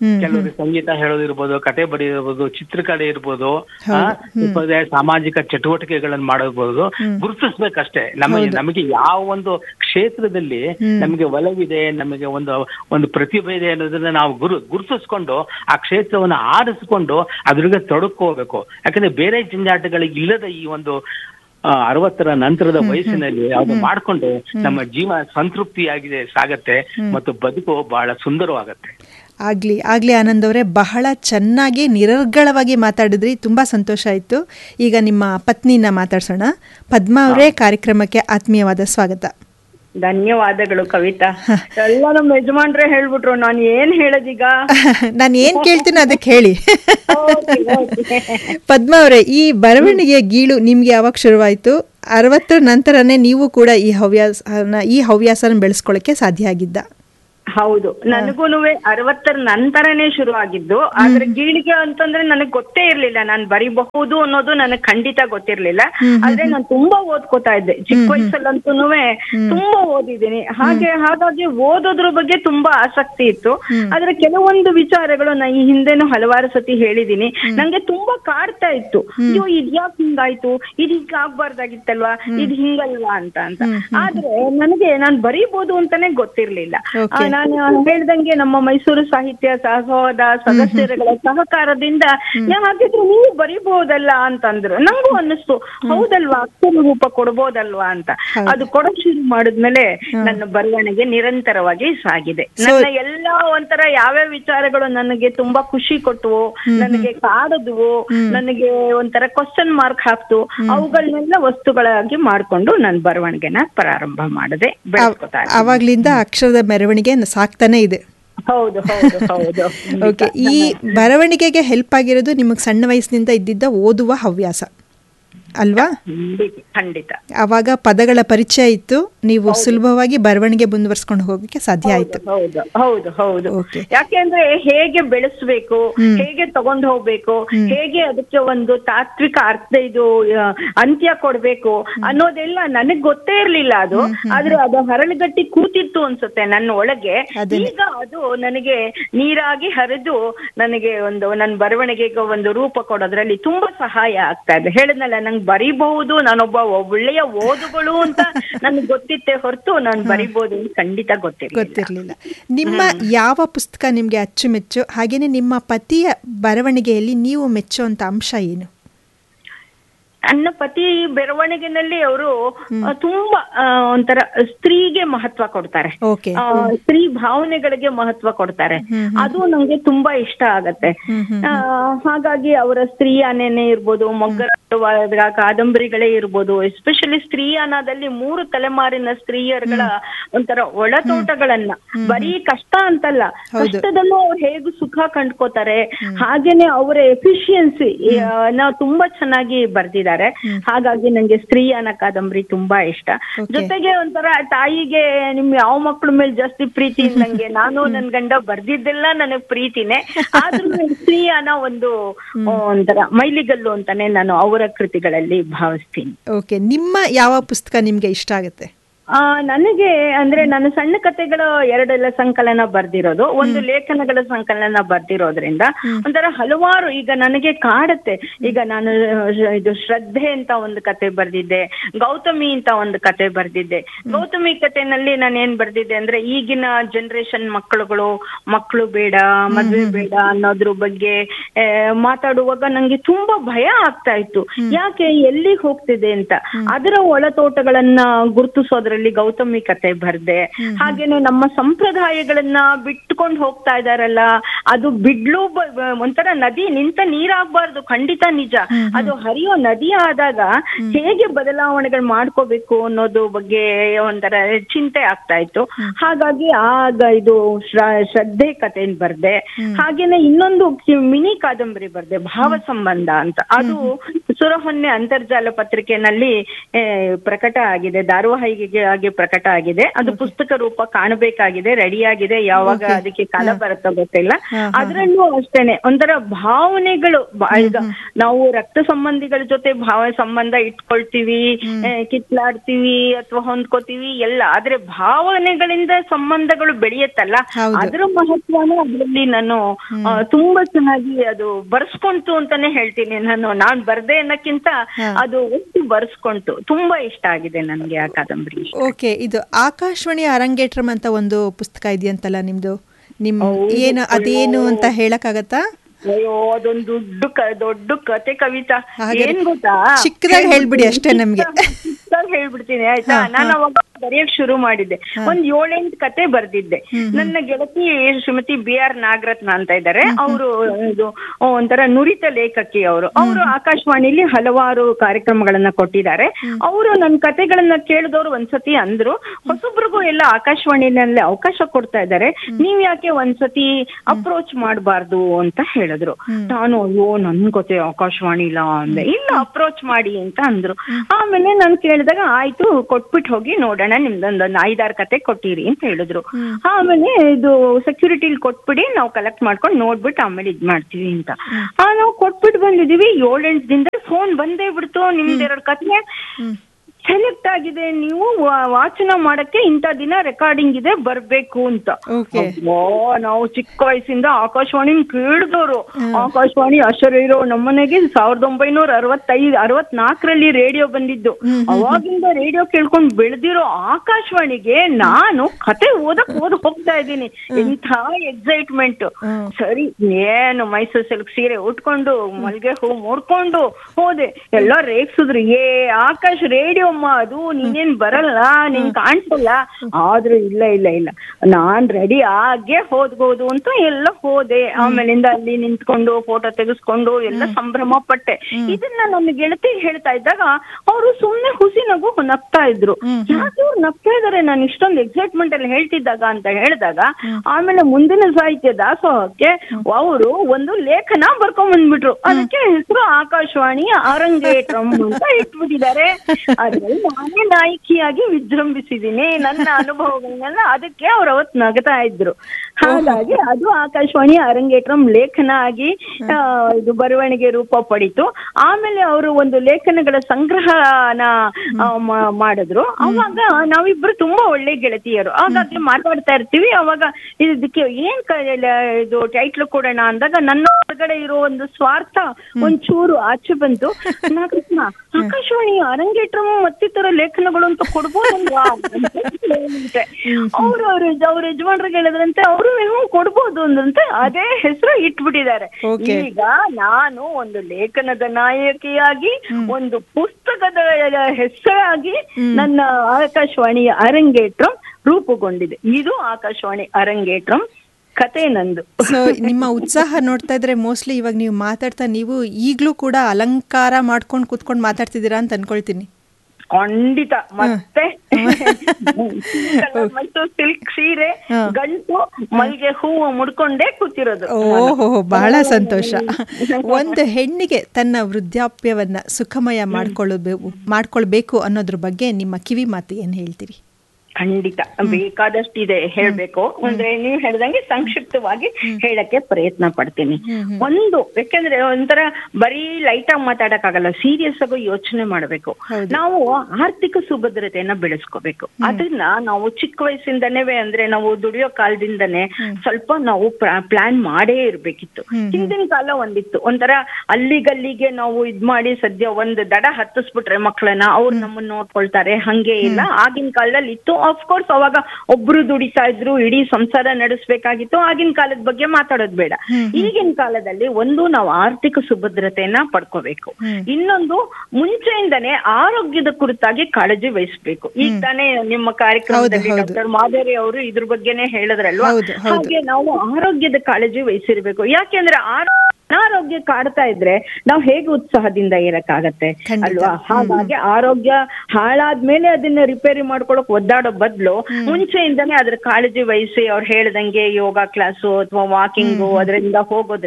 ಕೆಲವರು ಸಂಗೀತ ಹೇಳೋದಿರ್ಬೋದು ಕತೆ ಬರೆಯೋದಿರ್ಬೋದು ಚಿತ್ರಕಲೆ ಇರ್ಬೋದು ಆ, ಉಪಾಧ್ಯಾಯ ಸಾಮಾಜಿಕ ಚಟುವಟಿಕೆಗಳನ್ನು ಮಾಡೋದಿರ್ಬೋದು ಗುರುತಿಸ್ಬೇಕಷ್ಟೇ ನಮಗೆ ನಮಗೆ ಯಾವ ಒಂದು ಕ್ಷೇತ್ರದಲ್ಲಿ ನಮಗೆ ಒಲವಿದೆ ನಮಗೆ ಒಂದು ಒಂದು ಪ್ರತಿಭೆ ಇದೆ ಅನ್ನೋದನ್ನ ನಾವು ಗುರು ಗುರುತಿಸ್ಕೊಂಡು ಆ ಕ್ಷೇತ್ರವನ್ನು ಆರಿಸ್ಕೊಂಡು ಅದ್ರಿಗೆ ತೊಡಕೋಬೇಕು ಯಾಕಂದ್ರೆ ಬೇರೆ ಜಂಜಾಟಗಳಿಗೆ ಇಲ್ಲದ ಈ ಒಂದು ಆ, ಅರವತ್ತರ ನಂತರದ ವಯಸ್ಸಿನಲ್ಲಿ ಅದು ಮಾಡ್ಕೊಂಡು ನಮ್ಮ ಜೀವನ ಸಂತೃಪ್ತಿಯಾಗಿದೆ ಸಾಗತ್ತೆ ಮತ್ತು ಬದುಕು ಬಹಳ ಸುಂದರವಾಗತ್ತೆ ಆಗ್ಲಿ ಆಗ್ಲಿ ಆನಂದ್ ಅವರೇ ಬಹಳ ಚೆನ್ನಾಗಿ ನಿರರ್ಗಳವಾಗಿ ಮಾತಾಡಿದ್ರಿ ತುಂಬಾ ಸಂತೋಷ ಆಯಿತು ಈಗ ನಿಮ್ಮ ಪತ್ನಿನ ಮಾತಾಡ್ಸೋಣ ಪದ್ಮಾ ಅವರೇ ಕಾರ್ಯಕ್ರಮಕ್ಕೆ ಆತ್ಮೀಯವಾದ ಸ್ವಾಗತ ಧನ್ಯವಾದಗಳು ಕವಿತಾ ಎಲ್ಲ ನಮ್ಮ ಯಜಮಾನ್ರೆ ಹೇಳ್ಬಿಟ್ರು ನಾನು ಏನ್ ಹೇಳೋದೀಗ ನಾನು ಏನು ಕೇಳ್ತೀನೋ ಅದಕ್ಕೆ ಹೇಳಿ Okay, okay. ಪದ್ಮಾ ಅವರೇ ಈ ಬರವಣಿಗೆಯ ಗೀಳು ನಿಮ್ಗೆ ಯಾವಾಗ ಶುರುವಾಯಿತು ಅರವತ್ತರ ನಂತರನೇ ನೀವು ಕೂಡ ಈ ಹವ್ಯಾಸನ ಈ ಹವ್ಯಾಸನ ಬೆಳೆಸ್ಕೊಳ್ಳೋಕ್ಕೆ ಸಾಧ್ಯ ಆಗಿದ್ದ ಹೌದು ನನಗೂನುವೆ ಅರವತ್ತರ ನಂತರನೇ ಶುರು ಆಗಿದ್ದು ಆದ್ರೆ ಗೀಳಿಗೆ ಅಂತಂದ್ರೆ ನನಗ್ ಗೊತ್ತೇ ಇರ್ಲಿಲ್ಲ ನಾನ್ ಬರಿಬಹುದು ಅನ್ನೋದು ನನಗ್ ಖಂಡಿತ ಗೊತ್ತಿರ್ಲಿಲ್ಲ ಆದ್ರೆ ನಾನು ತುಂಬಾ ಓದ್ಕೋತಾ ಇದ್ದೆ ಚಿಕ್ಕ ವಯಸ್ಸಲ್ಲಂತೂನುವೆ ತುಂಬಾ ಓದಿದ್ದೀನಿ ಹಾಗೆ ಹಾಗಾಗಿ ಓದೋದ್ರ ಬಗ್ಗೆ ತುಂಬಾ ಆಸಕ್ತಿ ಇತ್ತು ಆದ್ರೆ ಕೆಲವೊಂದು ವಿಚಾರಗಳು ನಾ ಈ ಹಿಂದೆನೂ ಹಲವಾರು ಸತಿ ಹೇಳಿದೀನಿ ನಂಗೆ ತುಂಬಾ ಕಾಡ್ತಾ ಇತ್ತು ಅಯ್ಯೋ ಇದ್ಯಾಕ್ ಹಿಂಗಾಯ್ತು ಇದ್ ಹೀಗ್ ಆಗ್ಬಾರ್ದಾಗಿತ್ತಲ್ವಾ ಇದ್ ಹಿಂಗಲ್ವಾ ಅಂತ ಅಂತ ಆದ್ರೆ ನನಗೆ ನಾನ್ ಬರೀಬಹುದು ಅಂತಾನೆ ಗೊತ್ತಿರ್ಲಿಲ್ಲ ಆ, ನಾನು ಹೇಳ್ದಂಗೆ ನಮ್ಮ ಮೈಸೂರು ಸಾಹಿತ್ಯ ಸಹೋದ ಸದಸ್ಯರುಗಳ ಸಹಕಾರದಿಂದ ಯಾ, ಹಾಗಿದ್ರೆ ನೀವು ಬರಿಬಹುದಲ್ಲ ಅಂತಂದ್ರು ನಂಗೂ ಅನ್ನಿಸ್ತು ಹೌದಲ್ವಾ ಅಕ್ಷರ ರೂಪ ಕೊಡ್ಬೋದಲ್ವಾ ಅಂತ ಅದು ಕೊಡಕ್ ಶುರು ಮಾಡಿದ್ಮೇಲೆ ನನ್ನ ಬರವಣಿಗೆ ನಿರಂತರವಾಗಿ ಸಾಗಿದೆ ನನ್ನ ಎಲ್ಲಾ ಒಂಥರ ಯಾವ್ಯಾವ ವಿಚಾರಗಳು ನನಗೆ ತುಂಬಾ ಖುಷಿ ಕೊಟ್ಟವು ನನಗೆ ಕಾಡದ್ವು ನನಗೆ ಒಂಥರ ಕ್ವಶನ್ ಮಾರ್ಕ್ ಹಾಕ್ತು ಅವುಗಳನ್ನೆಲ್ಲ ವಸ್ತುಗಳಾಗಿ ಮಾಡ್ಕೊಂಡು ನಾನು ಬರವಣಿಗೆನ ಪ್ರಾರಂಭ ಮಾಡಿದೆ ಬೆಳೆಸ್ಕೊತಾ ಇದ್ದೀನಿ. ಆವಾಗ್ಲಿಂದ ಅಕ್ಷರದ ಮೆರವಣಿಗೆ ಸಾಕ್ತಾನೆ ಇದೆ ಹೌದು ಹೌದು ಹೌದು ಓಕೆ ಈ ಬರವಣಿಗೆಗೆ ಹೆಲ್ಪ್ ಆಗಿರೋದು ನಿಮಗೆ ಸಣ್ಣ ವಯಸ್ಸಿನಿಂದ ಇದ್ದಿದ್ದ ಓದುವ ಹವ್ಯಾಸ ಅಲ್ವಾ ಖಂಡಿತ ಖಂಡಿತ ಆವಾಗ ಪದಗಳ ಪರಿಚಯ ಇತ್ತು ನೀವು ಸುಲಭವಾಗಿ ಬರವಣಿಗೆ ಮುಂದುವರ್ಸ್ಕೊಂಡು ಹೋಗಕ್ಕೆ ಸಾಧ್ಯ ಆಯ್ತು ಹೌದು ಹೌದು ಹೌದು Okay. ಯಾಕೆಂದ್ರೆ ಹೇಗೆ ಬೆಳೆಸ್ಬೇಕು ಹೇಗೆ ತಗೊಂಡು ಹೋಗ್ಬೇಕು ಹೇಗೆ ಅದಕ್ಕೆ ಒಂದು ತಾತ್ವಿಕ ಅರ್ಥ ಇದು ಆ, ಅಂತ್ಯ ಕೊಡ್ಬೇಕು ಅನ್ನೋದೆಲ್ಲ ನನಗ್ ಗೊತ್ತೇ ಇರ್ಲಿಲ್ಲ ಅದು ಆದ್ರೆ ಅದು ಹರಳುಗಟ್ಟಿ ಕೂತಿತ್ತು ಅನ್ಸುತ್ತೆ ನನ್ನ ಒಳಗೆ ಅದನ್ನೇ. ಈಗ ಅದು ನನಗೆ ನೀರಾಗಿ ಹರಿದು ನನಗೆ ಒಂದು ನನ್ನ ಬರವಣಿಗೆಗೆ ಒಂದು ರೂಪ ಕೊಡೋದ್ರಲ್ಲಿ ತುಂಬಾ ಸಹಾಯ ಆಗ್ತಾ ಇದೆ ಹೇಳಿದ್ನಲ್ಲ ನಂಗೆ ಬರಿಬಹುದು ನಾನೊಬ್ಬ ಒಳ್ಳೆಯ ಓದುಗಳು ಅಂತ ನನ್ಗೆ ಗೊತ್ತಿತ್ತೆ ಹೊರತು ನಾನು ಬರಿಬಹುದು ಅಂತ ಖಂಡಿತ ಗೊತ್ತಿರಲಿಲ್ಲ ಗೊತ್ತಿರಲಿಲ್ಲ ನಿಮ್ಮ ಯಾವ ಪುಸ್ತಕ ನಿಮಗೆ ಅಚ್ಚುಮೆಚ್ಚು ಹಾಗೇನೆ ನಿಮ್ಮ ಪತಿಯ ಬರವಣಿಗೆಯಲ್ಲಿ ನೀವು ಮೆಚ್ಚುವಂತ ಅಂಶ ಏನು ನನ್ನ ಪತಿ ಬೆರವಣಿಗೆನಲ್ಲಿ ಅವರು ತುಂಬಾ ಆ, ಒಂಥರ ಸ್ತ್ರೀಗೆ ಮಹತ್ವ ಕೊಡ್ತಾರೆ ಓಕೆ ಆ, ಸ್ತ್ರೀ ಭಾವನೆಗಳಿಗೆ ಮಹತ್ವ ಕೊಡ್ತಾರೆ ಅದು ನಂಗೆ ತುಂಬಾ ಇಷ್ಟ ಆಗತ್ತೆ ಆ, ಹಾಗಾಗಿ ಅವರ ಸ್ತ್ರೀಯಾನೇನೆ ಇರ್ಬೋದು ಮೊಗ್ಗರವಾದ ಕಾದಂಬರಿಗಳೇ ಇರ್ಬೋದು ಎಸ್ಪೆಷಲಿ ಸ್ತ್ರೀಯಾನದಲ್ಲಿ ಮೂರು ತಲೆಮಾರಿನ ಸ್ತ್ರೀಯರುಗಳ ಒಂಥರ ಒಳತೋಟಗಳನ್ನ ಬರೀ ಕಷ್ಟ ಅಂತಲ್ಲ ಕಷ್ಟದಲ್ಲೂ ಅವ್ರು ಹೇಗೆ ಸುಖ ಕಂಡ್ಕೋತಾರೆ ಹಾಗೇನೆ ಅವರ ಎಫಿಷಿಯನ್ಸಿ ನಾವು ತುಂಬಾ ಚೆನ್ನಾಗಿ ಬರ್ದಿದ್ದಾರೆ ಹಾಗಾಗಿ ನಂಗೆ ಸ್ತ್ರೀಯಾನ ಕಾದಂಬರಿ ತುಂಬಾ ಇಷ್ಟ ಜೊತೆಗೆ ಒಂಥರ ತಾಯಿಗೆ ನಿಮ್ ಯಾವ ಮಕ್ಳ ಮೇಲೆ ಜಾಸ್ತಿ ಪ್ರೀತಿ ಇದ್ದಂಗೆ ನಾನು ನನ್ ಗಂಡ ಬರ್ದಿದ್ದೆಲ್ಲ ನನಗ್ ಪ್ರೀತಿನೇ ಆದ್ರೂ ನಂಗ್ ಸ್ತ್ರೀಯಾನ ಒಂದು ಒಂಥರ ಮೈಲಿಗಲ್ಲು ಅಂತಾನೆ ನಾನು ಅವರ ಕೃತಿಗಳಲ್ಲಿ ಭಾವಿಸ್ತೀನಿ ಓಕೆ ನಿಮ್ಮ ಯಾವ ಪುಸ್ತಕ ನಿಮಗೆ ಇಷ್ಟ ಆಗುತ್ತೆ ಆ ನನಗೆ ಅಂದ್ರೆ ನಾನು ಸಣ್ಣ ಕಥೆಗಳ ಎರಡೆಲ್ಲ ಸಂಕಲನ ಬರ್ದಿರೋದು ಒಂದು ಲೇಖನಗಳ ಸಂಕಲನ ಬರ್ದಿರೋದ್ರಿಂದ ಒಂಥರ ಹಲವಾರು ಈಗ ನನಗೆ ಕಾಡುತ್ತೆ ಈಗ ನಾನು ಶ- ಇದು ಶ್ರದ್ಧೆ ಅಂತ ಒಂದು ಕತೆ ಬರ್ದಿದ್ದೆ ಗೌತಮಿ ಅಂತ ಒಂದು ಕತೆ ಬರ್ದಿದ್ದೆ ಗೌತಮಿ ಕಥೆನಲ್ಲಿ ನಾನು ಏನ್ ಬರ್ದಿದ್ದೆ ಅಂದ್ರೆ ಈಗಿನ ಜನರೇಷನ್ ಮಕ್ಕಳುಗಳು ಮಕ್ಕಳು ಬೇಡ ಮದ್ವೆ ಬೇಡ ಅನ್ನೋದ್ರ ಬಗ್ಗೆ ಆ, ಮಾತಾಡುವಾಗ ನಂಗೆ ತುಂಬಾ ಭಯ ಆಗ್ತಾ ಇತ್ತು ಯಾಕೆ ಎಲ್ಲಿ ಹೋಗ್ತಿದೆ ಅಂತ ಅದರ ಒಳತೋಟಗಳನ್ನ ಗುರುತಿಸೋದ್ರಲ್ಲಿ ಗೌತಮಿ ಕತೆ ಬರ್ದೆ ಹಾಗೇನೆ ನಮ್ಮ ಸಂಪ್ರದಾಯಗಳನ್ನ ಬಿಟ್ಕೊಂಡು ಹೋಗ್ತಾ ಇದಾರಲ್ಲ ಅದು ಬಿಡ್ಲು ಬ- ಬ- ಒಂಥರ ನದಿ ನಿಂತ ನೀರಾಗ್ಬಾರ್ದು ಖಂಡಿತ ನಿಜ ಅದು ಹರಿಯೋ ನದಿ ಆದಾಗ ಹೇಗೆ ಬದಲಾವಣೆಗಳು ಮಾಡ್ಕೋಬೇಕು ಅನ್ನೋದು ಬಗ್ಗೆ ಒಂಥರ ಚಿಂತೆ ಆಗ್ತಾ ಇತ್ತು ಹಾಗಾಗಿ ಆಗ ಇದು ಶ್ರ- ಶ್ರದ್ಧೆ ಕಥೆನ್ ಬರ್ದೆ ಹಾಗೇನೆ ಇನ್ನೊಂದು ಕಿ- ಮಿನಿ ಕಾದಂಬರಿ ಬರ್ದೆ ಭಾವ ಸಂಬಂಧ ಅಂತ ಅದು ಸುರಹೊನ್ನೆ ಅಂತರ್ಜಾಲ ಪತ್ರಿಕೆನಲ್ಲಿ ಆ, ಪ್ರಕಟ ಆಗಿದೆ ಧಾರಾವಾಹಿಗೆ ಆಗಿ ಪ್ರಕಟ ಆಗಿದೆ ಅದು ಪುಸ್ತಕ ರೂಪ ಕಾಣಬೇಕಾಗಿದೆ ರೆಡಿ ಆಗಿದೆ ಯಾವಾಗ ಅದಕ್ಕೆ ಕಾಲ ಬರುತ್ತೋ ಗೊತ್ತಿಲ್ಲ ಅದರಲ್ಲೂ ಅಷ್ಟೇನೆ ಒಂಥರ ಭಾವನೆಗಳು ಬ- ಈಗ ನಾವು ರಕ್ತ ಸಂಬಂಧಿಗಳ ಜೊತೆ ಭಾವ ಸಂಬಂಧ ಇಟ್ಕೊಳ್ತೀವಿ ಆ, ಕಿತ್ಲಾಡ್ತೀವಿ ಅಥವಾ ಹೊಂದ್ಕೋತೀವಿ ಎಲ್ಲ ಆದ್ರೆ ಭಾವನೆಗಳಿಂದ ಸಂಬಂಧಗಳು ಬೆಳೆಯತ್ತಲ್ಲ ಹೌದು. ಅದರ ಮಹತ್ವನ ಅದರಲ್ಲಿ ನಾನು ಆ, ತುಂಬಾ ಚೆನ್ನಾಗಿ ಅದು ಬರ್ಸ್ಕೊಂತು ಅಂತಾನೆ ಹೇಳ್ತೀನಿ ನಾನು ನಾನ್ ಬರ್ದೆ ಅನ್ನಕ್ಕಿಂತ ಅದು ಒಟ್ಟು ಬರ್ಸ್ಕೊಂತು ತುಂಬಾ ಇಷ್ಟ ಆಗಿದೆ ನನ್ಗೆ ಆ ಕಾದಂಬರಿ ಓಕೆ ಇದು ಆಕಾಶವಾಣಿ ಅರಂಗೇಟ್ರಂ ಅಂತ ಒಂದು ಪುಸ್ತಕ ಇದೆಯಂತಲ್ಲ ನಿಮ್ದು ನಿಮ್ ಏನು ಅದೇನು ಅಂತ ಹೇಳಕ್ಕಾಗತ್ತಾ ಅಯ್ಯೋ ಅದೊಂದು ದೊಡ್ಡ ಕ ದೊಡ್ಡ ಕತೆ ಕವಿತಾ ಹಾಗಾದ್ರೆ ಏನ್ ಗೊತ್ತಾ ಚಿಕ್ಕದಾಗಿ ಹೇಳ್ಬಿಡಿ ಅಷ್ಟೇ ನಮ್ಗೆ. ಚಿಕ್ಕದಾಗಿ ಹೇಳ್ಬಿಡ್ತೀನಿ ಆಯ್ತಾ ನಾನು ಅವಾಗ ಬರೆಯಕ್ ಶುರು ಮಾಡಿದ್ದೆ ಒಂದ್ ಏಳೆಂಟು ಕತೆ ಬರ್ದಿದ್ದೆ ನನ್ನ ಗೆಳತಿ ಶ್ರೀಮತಿ ಬಿ ಆರ್ ನಾಗರತ್ನ ಅಂತ ಇದ್ದಾರೆ ಅವರು ಇದು ಒಂಥರ ನುರಿತ ಲೇಖಕಿ ಅವರು ಅವರು ಆಕಾಶವಾಣಿಲಿ ಹಲವಾರು ಕಾರ್ಯಕ್ರಮಗಳನ್ನ ಕೊಟ್ಟಿದ್ದಾರೆ ಅವರು ನನ್ನ ಕತೆಗಳನ್ನ ಕೇಳಿದವರು ಒಂದ್ಸತಿ ಅಂದ್ರು ಹೊಸಬ್ರಿಗೂ ಎಲ್ಲ ಆಕಾಶವಾಣಿನಲ್ಲಿ ಅವಕಾಶ ಕೊಡ್ತಾ ಇದ್ದಾರೆ ನೀವ್ ಯಾಕೆ ಒಂದ್ಸತಿ ಅಪ್ರೋಚ್ ಮಾಡಬಾರ್ದು ಅಂತ ಹೇಳಿದ್ರು ನಾನು ಅಯ್ಯೋ ನನ್ ಗೊತ್ತೆ ಆಕಾಶವಾಣಿ ಇಲ್ಲ ಅಂದೆ ಇಲ್ಲ ಅಪ್ರೋಚ್ ಮಾಡಿ ಅಂತ ಅಂದ್ರು ಆಮೇಲೆ ನಾನು ಕೇಳಿದಾಗ ಆಯ್ತು ಕೊಟ್ಬಿಟ್ಟು ಹೋಗಿ ನೋಡೋಣ ನಿಮ್ದೊಂದೊಂದು ಐದಾರು ಕತೆ ಕೊಟ್ಟಿರಿ ಅಂತ ಹೇಳಿದ್ರು ಆಮೇಲೆ ಇದು ಸೆಕ್ಯೂರಿಟಿಲಿ ಕೊಟ್ಬಿಡಿ ನಾವು ಕಲೆಕ್ಟ್ ಮಾಡ್ಕೊಂಡು ನೋಡ್ಬಿಟ್ಟು ಆಮೇಲೆ ಇದ್ ಮಾಡ್ತೀವಿ ಅಂತ ಆ ನಾವು ಕೊಟ್ಬಿಟ್ಟು ಬಂದಿದೀವಿ ಏಳೆಂಟು ದಿನದಲ್ಲಿ ಫೋನ್ ಬಂದೇ ಬಿಡ್ತು ನಿಮ್ದು ಎರಡು ಕತೆ ಸೆಲೆಕ್ಟ್ ಆಗಿದೆ ನೀವು ವಾ- ವಾಚನ ಮಾಡಕ್ಕೆ ಇಂಥ ದಿನ ರೆಕಾರ್ಡಿಂಗ್ ಇದೆ ಬರ್ಬೇಕು ಅಂತ Okay. ಅಬ್ಬಾ, ನಾವು ಚಿಕ್ಕ ವಯಸ್ಸಿಂದ ಆಕಾಶವಾಣಿ ಕೇಳಿದವರು ಆಕಾಶವಾಣಿ ಅಶರ ಇರೋ ನಮ್ಮನೆಗೆ ಸಾವಿರದ ಒಂಬೈನೂರ ಅರವತ್ತೈದು ಅರವತ್ನಾಲ್ಕರಲ್ಲಿ ರೇಡಿಯೋ ಬಂದಿದ್ದು ಅವಾಗಿಂದ ರೇಡಿಯೋ ಕೇಳ್ಕೊಂಡು ಬೆಳೆದಿರೋ ಆಕಾಶವಾಣಿಗೆ ನಾನು ಕತೆ ಓದಕ್ ಓದ್ ಹೋಗ್ತಾ ಇದ್ದೀನಿ ಎಂಥ ಎಕ್ಸೈಟ್ಮೆಂಟ್ ಸರಿ ಏನು ಮೈಸೂರು ಸಿಲ್ಕ್ ಸೀರೆ ಉಟ್ಕೊಂಡು ಮಲ್ಗೆ ಹೂ ಮುಡ್ಕೊಂಡು ಹೋದೆ ಎಲ್ಲ ರೇಗ್ಸಿದ್ರು ಏ ಆಕಾಶ್ ರೇಡಿಯೋ ಅಮ್ಮ ಅದು ನೀನೇನ್ ಬರಲ್ಲ ನೀನ್ ಕಾಣಿಸಲ್ಲ ಆದ್ರೂ ಇಲ್ಲ ಇಲ್ಲ ಇಲ್ಲ ನಾನ್ ರೆಡಿ ಆಗೇ ಹೋದ್ಬೋದು ಅಂತ ಎಲ್ಲ ಹೋದೆ ಆಮೇಲಿಂದ ಅಲ್ಲಿ ನಿಂತ್ಕೊಂಡು ಫೋಟೋ ತೆಗೆಸ್ಕೊಂಡು ಎಲ್ಲ ಸಂಭ್ರಮ ಪಟ್ಟೆ ಇದನ್ನ ನನ್ನ ಗೆಳತಿ ಹೇಳ್ತಾ ಇದ್ದಾಗ ಅವರು ಸುಮ್ನೆ ಹುಸಿ ನಗು ನಗ್ತಾ ಇದ್ರು ಯಾಕೆ ಅವ್ರು ನಗ್ತಾ ಇದಾರೆ ನಾನು ಇಷ್ಟೊಂದು ಎಕ್ಸೈಟ್ಮೆಂಟ್ ಅಲ್ಲಿ ಹೇಳ್ತಿದ್ದಾಗ ಅಂತ ಹೇಳಿದಾಗ ಆಮೇಲೆ ಮುಂದಿನ ಸಾಹಿತ್ಯ ದಾಸೋಹಕ್ಕೆ ಅವರು ಒಂದು ಲೇಖನ ಬರ್ಕೊಂಡ್ ಬಂದ್ಬಿಟ್ರು ಅದಕ್ಕೆ ಹೆಸರು ಆಕಾಶವಾಣಿಯ ಅರಂಗೇಟ್ರಂ ಅಂತ ಇಟ್ಬಿಟ್ಟಿದ್ದಾರೆ ಅದ್ರಲ್ಲಿ ನಾನೇ ನಾಯಕಿಯಾಗಿ ವಿಜೃಂಭಿಸಿದ್ದೀನಿ ನನ್ನ ಅನುಭವಗಳನ್ನೆಲ್ಲ ಅದಕ್ಕೆ ಅವ್ರು ಅವತ್ ನಗತಾ ಇದ್ರು ಹಾಗಾಗಿ ಅದು ಆಕಾಶವಾಣಿಯ ಅರಂಗೇಟ್ರಂ ಲೇಖನ ಆಗಿ ಆ, ಇದು ಬರವಣಿಗೆ ರೂಪ ಪಡಿತು ಆಮೇಲೆ ಅವರು ಒಂದು ಲೇಖನಗಳ ಸಂಗ್ರಹನ ಆ, ಮಾ- ಮಾಡಿದ್ರು ಅವಾಗ ನಾವಿಬ್ರು ತುಂಬಾ ಒಳ್ಳೆ ಗೆಳತಿಯರು ಹಾಗಾಗಿ ಮಾತಾಡ್ತಾ ಇರ್ತೀವಿ ಅವಾಗ ಇದಕ್ಕೆ ಏನ್ ಕ- ಇಲ್ಲ, ಇದು ಟೈಟ್ಲ್ ಕೊಡೋಣ ಅಂದಾಗ ನನ್ನ ಹೊರಗಡೆ ಇರೋ ಒಂದು ಸ್ವಾರ್ಥ ಒಂಚೂರು ಆಚೆ ಬಂತು ನಾಗರತ್ನ ಆಕಾಶವಾಣಿ ಅರಂಗೇಟ್ರಂ ಮತ್ತಿತರ ಲೇಖನಗಳು ಅಂತ ಕೊಡ್ಬೋದಲ್ವಾ ಅವ್ರು ಅವ್ರ ಅವ್ರ ಯಜಮಾನ್ರಿಗೆ ಹೇಳಿದ್ರಂತೆ ಅವರು ಹ್ಞೂ ಕೊಡ್ಬೋದು ಅಂದಂತೆ ಅದೇ ಹೆಸರು ಇಟ್ಬಿಟ್ಟಿದ್ದಾರೆ Okay. ಈಗ ನಾನು ಒಂದು ಲೇಖನದ ನಾಯಕಿಯಾಗಿ ಒಂದು ಪುಸ್ತಕದ ಹೆಸರಾಗಿ ನನ್ನ ಆಕಾಶವಾಣಿಯ ಅರಂಗೇಟ್ರಂ ರೂಪುಗೊಂಡಿದೆ ಇದು ಆಕಾಶವಾಣಿ ಅರಂಗೇಟ್ರಂ ಕತೆ ನಂದು ಸೊ ನಿಮ್ಮ ಉತ್ಸಾಹ ನೋಡ್ತಾ ಇದ್ರೆ ಮೋಸ್ಟ್ಲಿ ಇವಾಗ ನೀವು ಮಾತಾಡ್ತಾ ನೀವು ಈಗಲೂ ಕೂಡ ಅಲಂಕಾರ ಮಾಡ್ಕೊಂಡು ಕೂತ್ಕೊಂಡು ಮಾತಾಡ್ತಿದ್ದೀರಾ ಅಂತ ಅನ್ಕೊಳ್ತೀನಿ ಖಂಡಿತ ಮತ್ತೆ ಮೈಸೂರು ಸಿಲ್ಕ್ ಸೀರೆ ಗಂಟು ಮಲ್ಗೆ ಹೂವು ಮುಡ್ಕೊಂಡೇ ಕೂತಿರೋದು ಓಹೋ ಬಹಳ ಸಂತೋಷ ಒಂದು ಹೆಣ್ಣಿಗೆ ತನ್ನ ವೃದ್ಧಾಪ್ಯವನ್ನ ಸುಖಮಯ ಮಾಡ್ಕೊಳ್ಳಬೇಕು ಮಾಡ್ಕೊಳ್ಬೇಕು ಅನ್ನೋದ್ರ ಬಗ್ಗೆ ನಿಮ್ಮ ಕಿವಿ ಮಾತು ಏನ್ ಹೇಳ್ತೀರಿ ಖಂಡಿತ ಬೇಕಾದಷ್ಟಿದೆ ಹೇಳ್ಬೇಕು ಅಂದ್ರೆ ನೀವು ಹೇಳ್ದಂಗೆ ಸಂಕ್ಷಿಪ್ತವಾಗಿ ಹೇಳಕ್ಕೆ ಪ್ರಯತ್ನ ಪಡ್ತೀನಿ ಒಂದು ಯಾಕೆಂದ್ರೆ ಒಂಥರ ಬರೀ ಲೈಟ್ ಆಗಿ ಮಾತಾಡಕ್ಕಾಗಲ್ಲ ಸೀರಿಯಸ್ ಆಗಿ ಯೋಚನೆ ಮಾಡ್ಬೇಕು ನಾವು ಆರ್ಥಿಕ ಸುಭದ್ರತೆಯನ್ನ ಬೆಳೆಸ್ಕೋಬೇಕು ಅದನ್ನ ನಾವು ಚಿಕ್ಕ ವಯಸ್ಸಿಂದನೇ ಅಂದ್ರೆ ನಾವು ದುಡಿಯೋ ಕಾಲದಿಂದನೇ ಸ್ವಲ್ಪ ನಾವು ಪ್ಲಾನ್ ಮಾಡೇ ಇರ್ಬೇಕಿತ್ತು ಹಿಂದಿನ ಕಾಲ ಒಂದಿತ್ತು ಒಂಥರ ಅಲ್ಲಿಗಲ್ಲಿಗೆ ನಾವು ಇದ್ ಮಾಡಿ ಸದ್ಯ ಒಂದ್ ದಡ ಹತ್ತಿಸ್ಬಿಟ್ರೆ ಮಕ್ಕಳನ್ನ ಅವ್ರು ನಮ್ಮನ್ನ ನೋಡ್ಕೊಳ್ತಾರೆ ಹಂಗೆ ಇಲ್ಲ ಆಗಿನ ಕಾಲದಲ್ಲಿ ಇತ್ತು ಕೋರ್ಸ್ ಅವಾಗ ಒಬ್ರು ದುಡಿತಾ ಇದ್ರು ಇಡೀ ಸಂಸಾರ ನಡೆಸ್ಬೇಕಾಗಿತ್ತು ಆಗಿನ ಕಾಲದ ಬಗ್ಗೆ ಮಾತಾಡೋದು ಬೇಡ ಈಗಿನ ಕಾಲದಲ್ಲಿ ಒಂದು ನಾವು ಆರ್ಥಿಕ ಸುಭದ್ರತೆಯನ್ನ ಪಡ್ಕೋಬೇಕು ಇನ್ನೊಂದು ಮುಂಚೆಯಿಂದನೇ ಆರೋಗ್ಯದ ಕುರಿತಾಗಿ ಕಾಳಜಿ ವಹಿಸ್ಬೇಕು ಈಗ ತಾನೇ ನಿಮ್ಮ ಕಾರ್ಯಕ್ರಮದಲ್ಲಿ ಹೌದು. ಡಾಕ್ಟರ್ ಮಾದೇರಿ ಅವರು ಇದ್ರ ಬಗ್ಗೆನೇ ಹೇಳಿದ್ರಲ್ವಾ ಹೌದು, ಹೌದು. ಹಾಗೆ ನಾವು ಆರೋಗ್ಯದ ಕಾಳಜಿ ವಹಿಸಿರ್ಬೇಕು ಯಾಕೆಂದ್ರೆ ಆರೋ- ಅನಾರೋಗ್ಯ ಕಾಡ್ತಾ ಇದ್ರೆ ನಾವು ಹೇಗೆ ಉತ್ಸಾಹದಿಂದ ಇರಕ್ಕಾಗತ್ತೆ ಖಂಡಿತ. ಅಲ್ವಾ ಹಾಗಾಗಿ ಆರೋಗ್ಯ ಹಾಳಾದ್ಮೇಲೆ ಅದನ್ನ ರಿಪೇರಿ ಮಾಡ್ಕೊಳಕ್ ಒದ್ದಾಡೋ ಬದಲು ಮುಂಚೆಯಿಂದಾನೇ ಅದ್ರ ಕಾಳಜಿ ವಹಿಸಿ ಅವ್ರು ಹೇಳ್ದಂಗೆ ಯೋಗ ಕ್ಲಾಸು ಅಥವಾ ವಾಕಿಂಗು ಅದರಿಂದ ಹೋಗೋದ್ರಿಂದ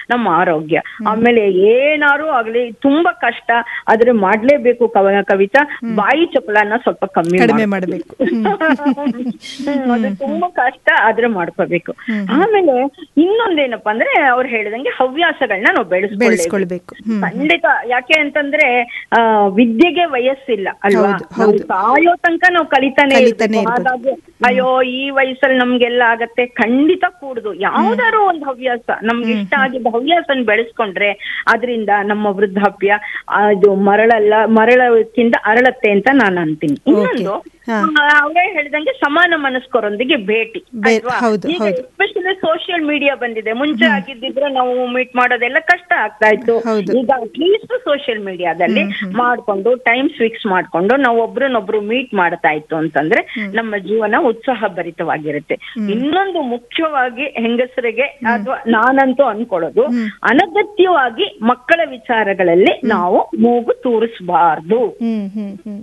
ನಮ್ಮ ಆರೋಗ್ಯ ಆಮೇಲೆ ಏನಾರು ಆಗ್ಲಿ ತುಂಬಾ ಕಷ್ಟ ಆದ್ರೆ ಮಾಡ್ಲೇಬೇಕು ಕವ ಕವಿತಾ ಬಾಯಿ ಚಪಲನ ಸ್ವಲ್ಪ ಕಮ್ಮಿ ಕಡಿಮೆ ಮಾಡ್ಬೇಕು. ಮಾಡ್ಬೇಕು. ಹ್ಮ್, ಅದು ತುಂಬಾ ಕಷ್ಟ ಆದ್ರೆ ಮಾಡ್ಕೋಬೇಕು ಆಮೇಲೆ ಇನ್ನೊಂದೇನಪ್ಪಾ ಅಂದ್ರೆ ಅವ್ರು ಹೇಳಿದಂಗೆ ಹವ್ಯಾಸಗಳನ್ನ ನಾವು ಬೆಳೆಸ್ಕೊಳ್ಳೇಬೇಕು ಬೆಳೆಸ್ಕೊಳ್ಬೇಕು. ಹ್ಮ್. ಖಂಡಿತ ಯಾಕೆ ಅಂತಂದ್ರೆ ಆ ವಿದ್ಯೆಗೆ ವಯಸ್ಸಿಲ್ಲ ಅಲ್ವಾ ಹೌದು, ನಾವು ಹೌದು. ಸಾಯೋ ತನಕ ನಾವು ಕಲಿತಾನೆ ಕಲಿತಾನೆ ಇರ್ಬೇಕು. ಇರ್ಬೇಕು. ಹಾಗಾಗಿ ಅಯ್ಯೋ ಈ ವಯಸ್ಸಲ್ಲಿ ನಮ್ಗೆಲ್ಲ ಆಗತ್ತೆ ಖಂಡಿತ ಕೂಡುದು ಯಾವ್ದಾದ್ರು ಒಂದು ಹವ್ಯಾಸ ನಮ್ಗೆ ಇಷ್ಟ ಆಗಿದ್ದ ಹವ್ಯಾಸನ ಬೆಳೆಸ್ಕೊಂಡ್ರೆ ಅದರಿಂದ ನಮ್ಮ ವೃದ್ಧಾಪ್ಯ ಅದು ಮರಳಲ್ಲ ಮರಳಕ್ಕಿಂತ ಅರಳತ್ತೆ ಅಂತ ನಾನು ಅಂತೀನಿ ಇನ್ನೊಂದು ಹಾ. ಆ, ಅವರೇ ಹೇಳಿದಂಗೆ ಸಮಾನ ಮನಸ್ಕರೊಂದಿಗೆ ಭೇಟಿ ಬೇ- ಅಲ್ವಾ? ಹೌದು, ಈಗ ಹೌದು. ಎಸ್ಪೆಷಲಿ ಸೋಷಿಯಲ್ ಮೀಡಿಯಾ ಬಂದಿದೆ ಮುಂಚೆ ಆಗಿದ್ದಿದ್ರೆ ನಾವು ಮೀಟ್ ಮಾಡೋದೆಲ್ಲ ಕಷ್ಟ ಆಗ್ತಾ ಇತ್ತು ಹೌದು. ಈಗ ಅಟ್ಲೀಸ್ಟ್ ಸೋಷಿಯಲ್ ಮೀಡಿಯಾದಲ್ಲಿ ಮಾಡ್ಕೊಂಡು ಟೈಮ್ಸ್ ಫಿಕ್ಸ್ ಮಾಡ್ಕೊಂಡು ನಾವು ಒಬ್ರನ್ನೊಬ್ರು ಮೀಟ್ ಮಾಡ್ತಾ ಇತ್ತು ಅಂತಂದ್ರೆ ನಮ್ಮ ಜೀವನ ಉತ್ಸಾಹ ಭರಿತವಾಗಿರುತ್ತೆ ಇನ್ನೊಂದು ಮುಖ್ಯವಾಗಿ ಹೆಂಗಸರಿಗೆ ಅಥವಾ ನಾನಂತೂ ಅನ್ಕೊಳ್ಳೋದು ಅನಗತ್ಯವಾಗಿ ಮಕ್ಕಳ ವಿಚಾರಗಳಲ್ಲಿ ನಾವು ಮೂಗು ತೂರಿಸಬಾರ್ದು ಹ್ಮ್ ಹ್ಮ್ ಹ್ಮ್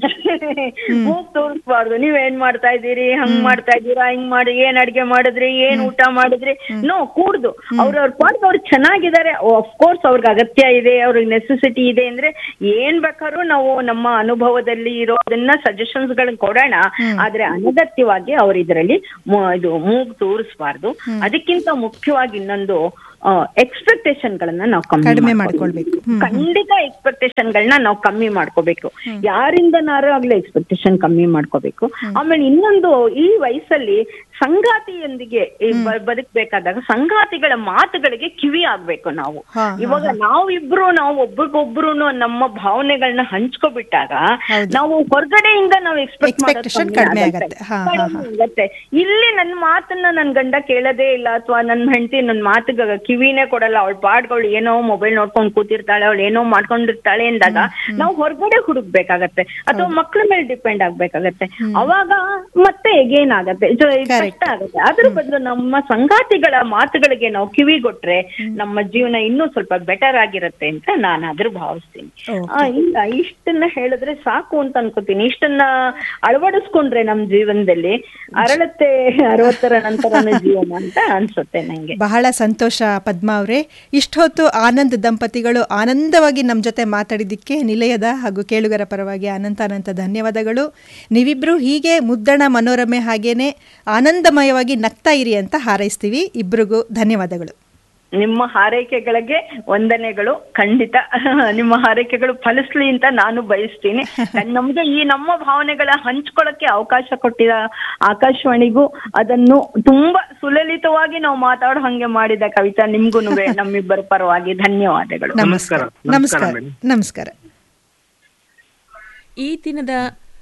ಮೂಗ್ ತೋರಿಸ್ಬಾರ್ದು ನೀವ್ ಏನ್ ಮಾಡ್ತಾ ಇದ್ದೀರಿ ಹಂಗ್ ಮಾಡ್ತಾ ಇದ್ದೀರಾ ಹಿಂಗ್ ಮಾಡಿ ಏನ್ ಅಡ್ಗೆ ಮಾಡಿದ್ರಿ ಏನ್ ಊಟ ಮಾಡಿದ್ರಿ ನೋ ಕೂಡ್ದು ಅವ್ರ ಅವ್ರ ಪಾಡ್ಗೆ ಅವ್ರು ಚೆನ್ನಾಗಿದ್ದಾರೆ ಕೋರ್ಸ್ ಅವ್ರಿಗೆ ಅಗತ್ಯ ಇದೆ ಅವ್ರಿಗೆ ನೆಸೆಸಿಟಿ ಇದೆ ಅಂದ್ರೆ ಏನ್ ಬೇಕಾದ್ರೂ ನಾವು ನಮ್ಮ ಅನುಭವದಲ್ಲಿ ಇರೋದನ್ನ ಸಜೆಷನ್ಸ್ ಗಳನ್ನ ಕೊಡೋಣ ಆದ್ರೆ ಅನಗತ್ಯವಾಗಿ ಅವ್ರ ಇದರಲ್ಲಿ ಇದು ಮೂಗ್ ತೋರಿಸ್ಬಾರ್ದು ಅದಕ್ಕಿಂತ ಮುಖ್ಯವಾಗಿ ಇನ್ನೊಂದು ಎಕ್ಸ್ಪೆಕ್ಟೇಷನ್ ಗಳನ್ನ ನಾವು ಕಡಿಮೆ ಕಮ್ಮಿ ಮಾಡ್ಕೊಳ್ಬೇಕು. ಹ್ಮ್. ಖಂಡಿತ ಎಕ್ಸ್ಪೆಕ್ಟೇಷನ್ ಗಳನ್ನ ನಾವು ಕಮ್ಮಿ ಮಾಡ್ಕೋಬೇಕು ಯಾರಿಂದನಾರು ಆಗ್ಲಿ ಎಕ್ಸ್ಪೆಕ್ಟೇಷನ್ ಕಮ್ಮಿ ಮಾಡ್ಕೋಬೇಕು ಆಮೇಲೆ ಇನ್ನೊಂದು ಈ ವಯಸ್ಸಲ್ಲಿ ಸಂಗಾತಿಯೊಂದಿಗೆ ಈ ಬ- ಬದುಕ್ಬೇಕಾದಾಗ ಸಂಗಾತಿಗಳ ಮಾತುಗಳಿಗೆ ಕಿವಿ ಆಗ್ಬೇಕು ನಾವು ಹಾ, ಹಾ, ಇವಾಗ ನಾವಿಬ್ರು ನಾವು ಒಬ್ರಿಗೊಬ್ರು ನಮ್ಮ ಭಾವನೆಗಳನ್ನ ಹಂಚ್ಕೊಬಿಟ್ಟಾಗ ಹೌದು. ನಾವು ಹೊರಗಡೆಯಿಂದ ನಾವು ಎಕ್ಸ್ಪೆಕ್ಟ್ Expectation ಕಡಿಮೆ ಆಗತ್ತೆ. ಹಾ, ಹಾ, ಹಾ. ಆಗತ್ತೆ ಇಲ್ಲಿ ನನ್ನ ಮಾತನ್ನ ನನ್ ಗಂಡ ಕೇಳದೇ ಇಲ್ಲ ಅಥವಾ ನನ್ನ ಹೆಂಡತಿ ನನ್ನ ಮಾತಿಗೆ ಕಿವಿನೇ ಕೊಡಲ್ಲ ಅವಳ ಪಾಡ್ಗಳು ಏನೋ ಮೊಬೈಲ್ ನೋಡ್ಕೊಂಡ್ ಕೂತಿರ್ತಾಳೆ ಅವಳು ಏನೋ ಮಾಡ್ಕೊಂಡಿರ್ತಾಳೆ ಅಂದಾಗ ನಾವು ಹೊರಗಡೆ ಹುಡುಕ್ಬೇಕಾಗತ್ತೆ ಅಥವಾ ಮಕ್ಳ ಮೇಲೆ ಡಿಪೆಂಡ್ ಆಗ್ಬೇಕಾಗತ್ತೆ ಅವಾಗ ಮತ್ತೆ ಎಗೇನ್ ಆಗತ್ತೆ ಇದು ಕಷ್ಟ ಆಗತ್ತೆ ಅದ್ರ ಬದಲು ನಮ್ಮ ಸಂಗಾತಿಗಳ ಮಾತುಗಳಿಗೆ ನಾವು ಕಿವಿಗೊಟ್ರೆ ನಮ್ಮ ಜೀವನ ಇನ್ನೂ ಸ್ವಲ್ಪ ಬೆಟರ್ ಆಗಿರತ್ತೆ ಅಂತ ನಾನಾದ್ರೂ ಭಾವಿಸ್ತೀನಿ ಆ, ಇಲ್ಲ ಇಷ್ಟನ್ನ ಹೇಳಿದ್ರೆ ಸಾಕು ಅಂತ ಅನ್ಕೋತೀನಿ ಇಷ್ಟನ್ನ ಅಳವಡಿಸ್ಕೊಂಡ್ರೆ ನಮ್ ಜೀವನದಲ್ಲಿ ಅರಳತ್ತೆ ಅರವತ್ತರ ನಂತರನ ಜೀವನ ಅಂತ ಅನ್ಸುತ್ತೆ ನಂಗೆ ಬಹಳ ಸಂತೋಷ ಪದ್ಮಾ ಅವರೇ ಇಷ್ಟೊತ್ತು ಆನಂದ್ ದಂಪತಿಗಳು ಆನಂದವಾಗಿ ನಮ್ಮ ಜೊತೆ ಮಾತಾಡಿದ್ದಕ್ಕೆ ನಿಲಯದ ಹಾಗೂ ಕೇಳುಗರ ಪರವಾಗಿ ಅನಂತ ಅನಂತ ಧನ್ಯವಾದಗಳು ನೀವಿಬ್ರು ಹೀಗೆ ಮುದ್ದಣ ಮನೋರಮೆ ಹಾಗೇನೆ ಆನಂದಮಯವಾಗಿ ನಗ್ತಾ ಇರಿ ಅಂತ ಹಾರೈಸ್ತೀವಿ ಇಬ್ರಿಗೂ ಧನ್ಯವಾದಗಳು ನಿಮ್ಮ ಹಾರೈಕೆಗಳಿಗೆ ವಂದನೆಗಳು ಖಂಡಿತ ನಿಮ್ಮ ಹಾರೈಕೆಗಳು ಫಲಿಸ್ಲಿ ಅಂತ ನಾನು ಬಯಸ್ತೀನಿ ನಮ್ಗೆ ಈ ನಮ್ಮ ಭಾವನೆಗಳ ಹಂಚ್ಕೊಳಕ್ಕೆ ಅವಕಾಶ ಕೊಟ್ಟಿದ ಆಕಾಶವಾಣಿಗೂ ಅದನ್ನು ತುಂಬಾ ಸುಲಲಿತವಾಗಿ ನಾವು ಮಾತಾಡೋ ಹಂಗೆ ಮಾಡಿದ ಕವಿತಾ ನಿಮ್ಗೂ ನಮ್ಮಿಬ್ಬರ ಪರವಾಗಿ ಧನ್ಯವಾದಗಳು ನಮಸ್ಕಾರ ನಮಸ್ಕಾರ. ನಮಸ್ಕಾರ ನಮಸ್ಕಾರ ಮೇಡಮ್. ನಮಸ್ಕಾರ ಈ ದಿನದ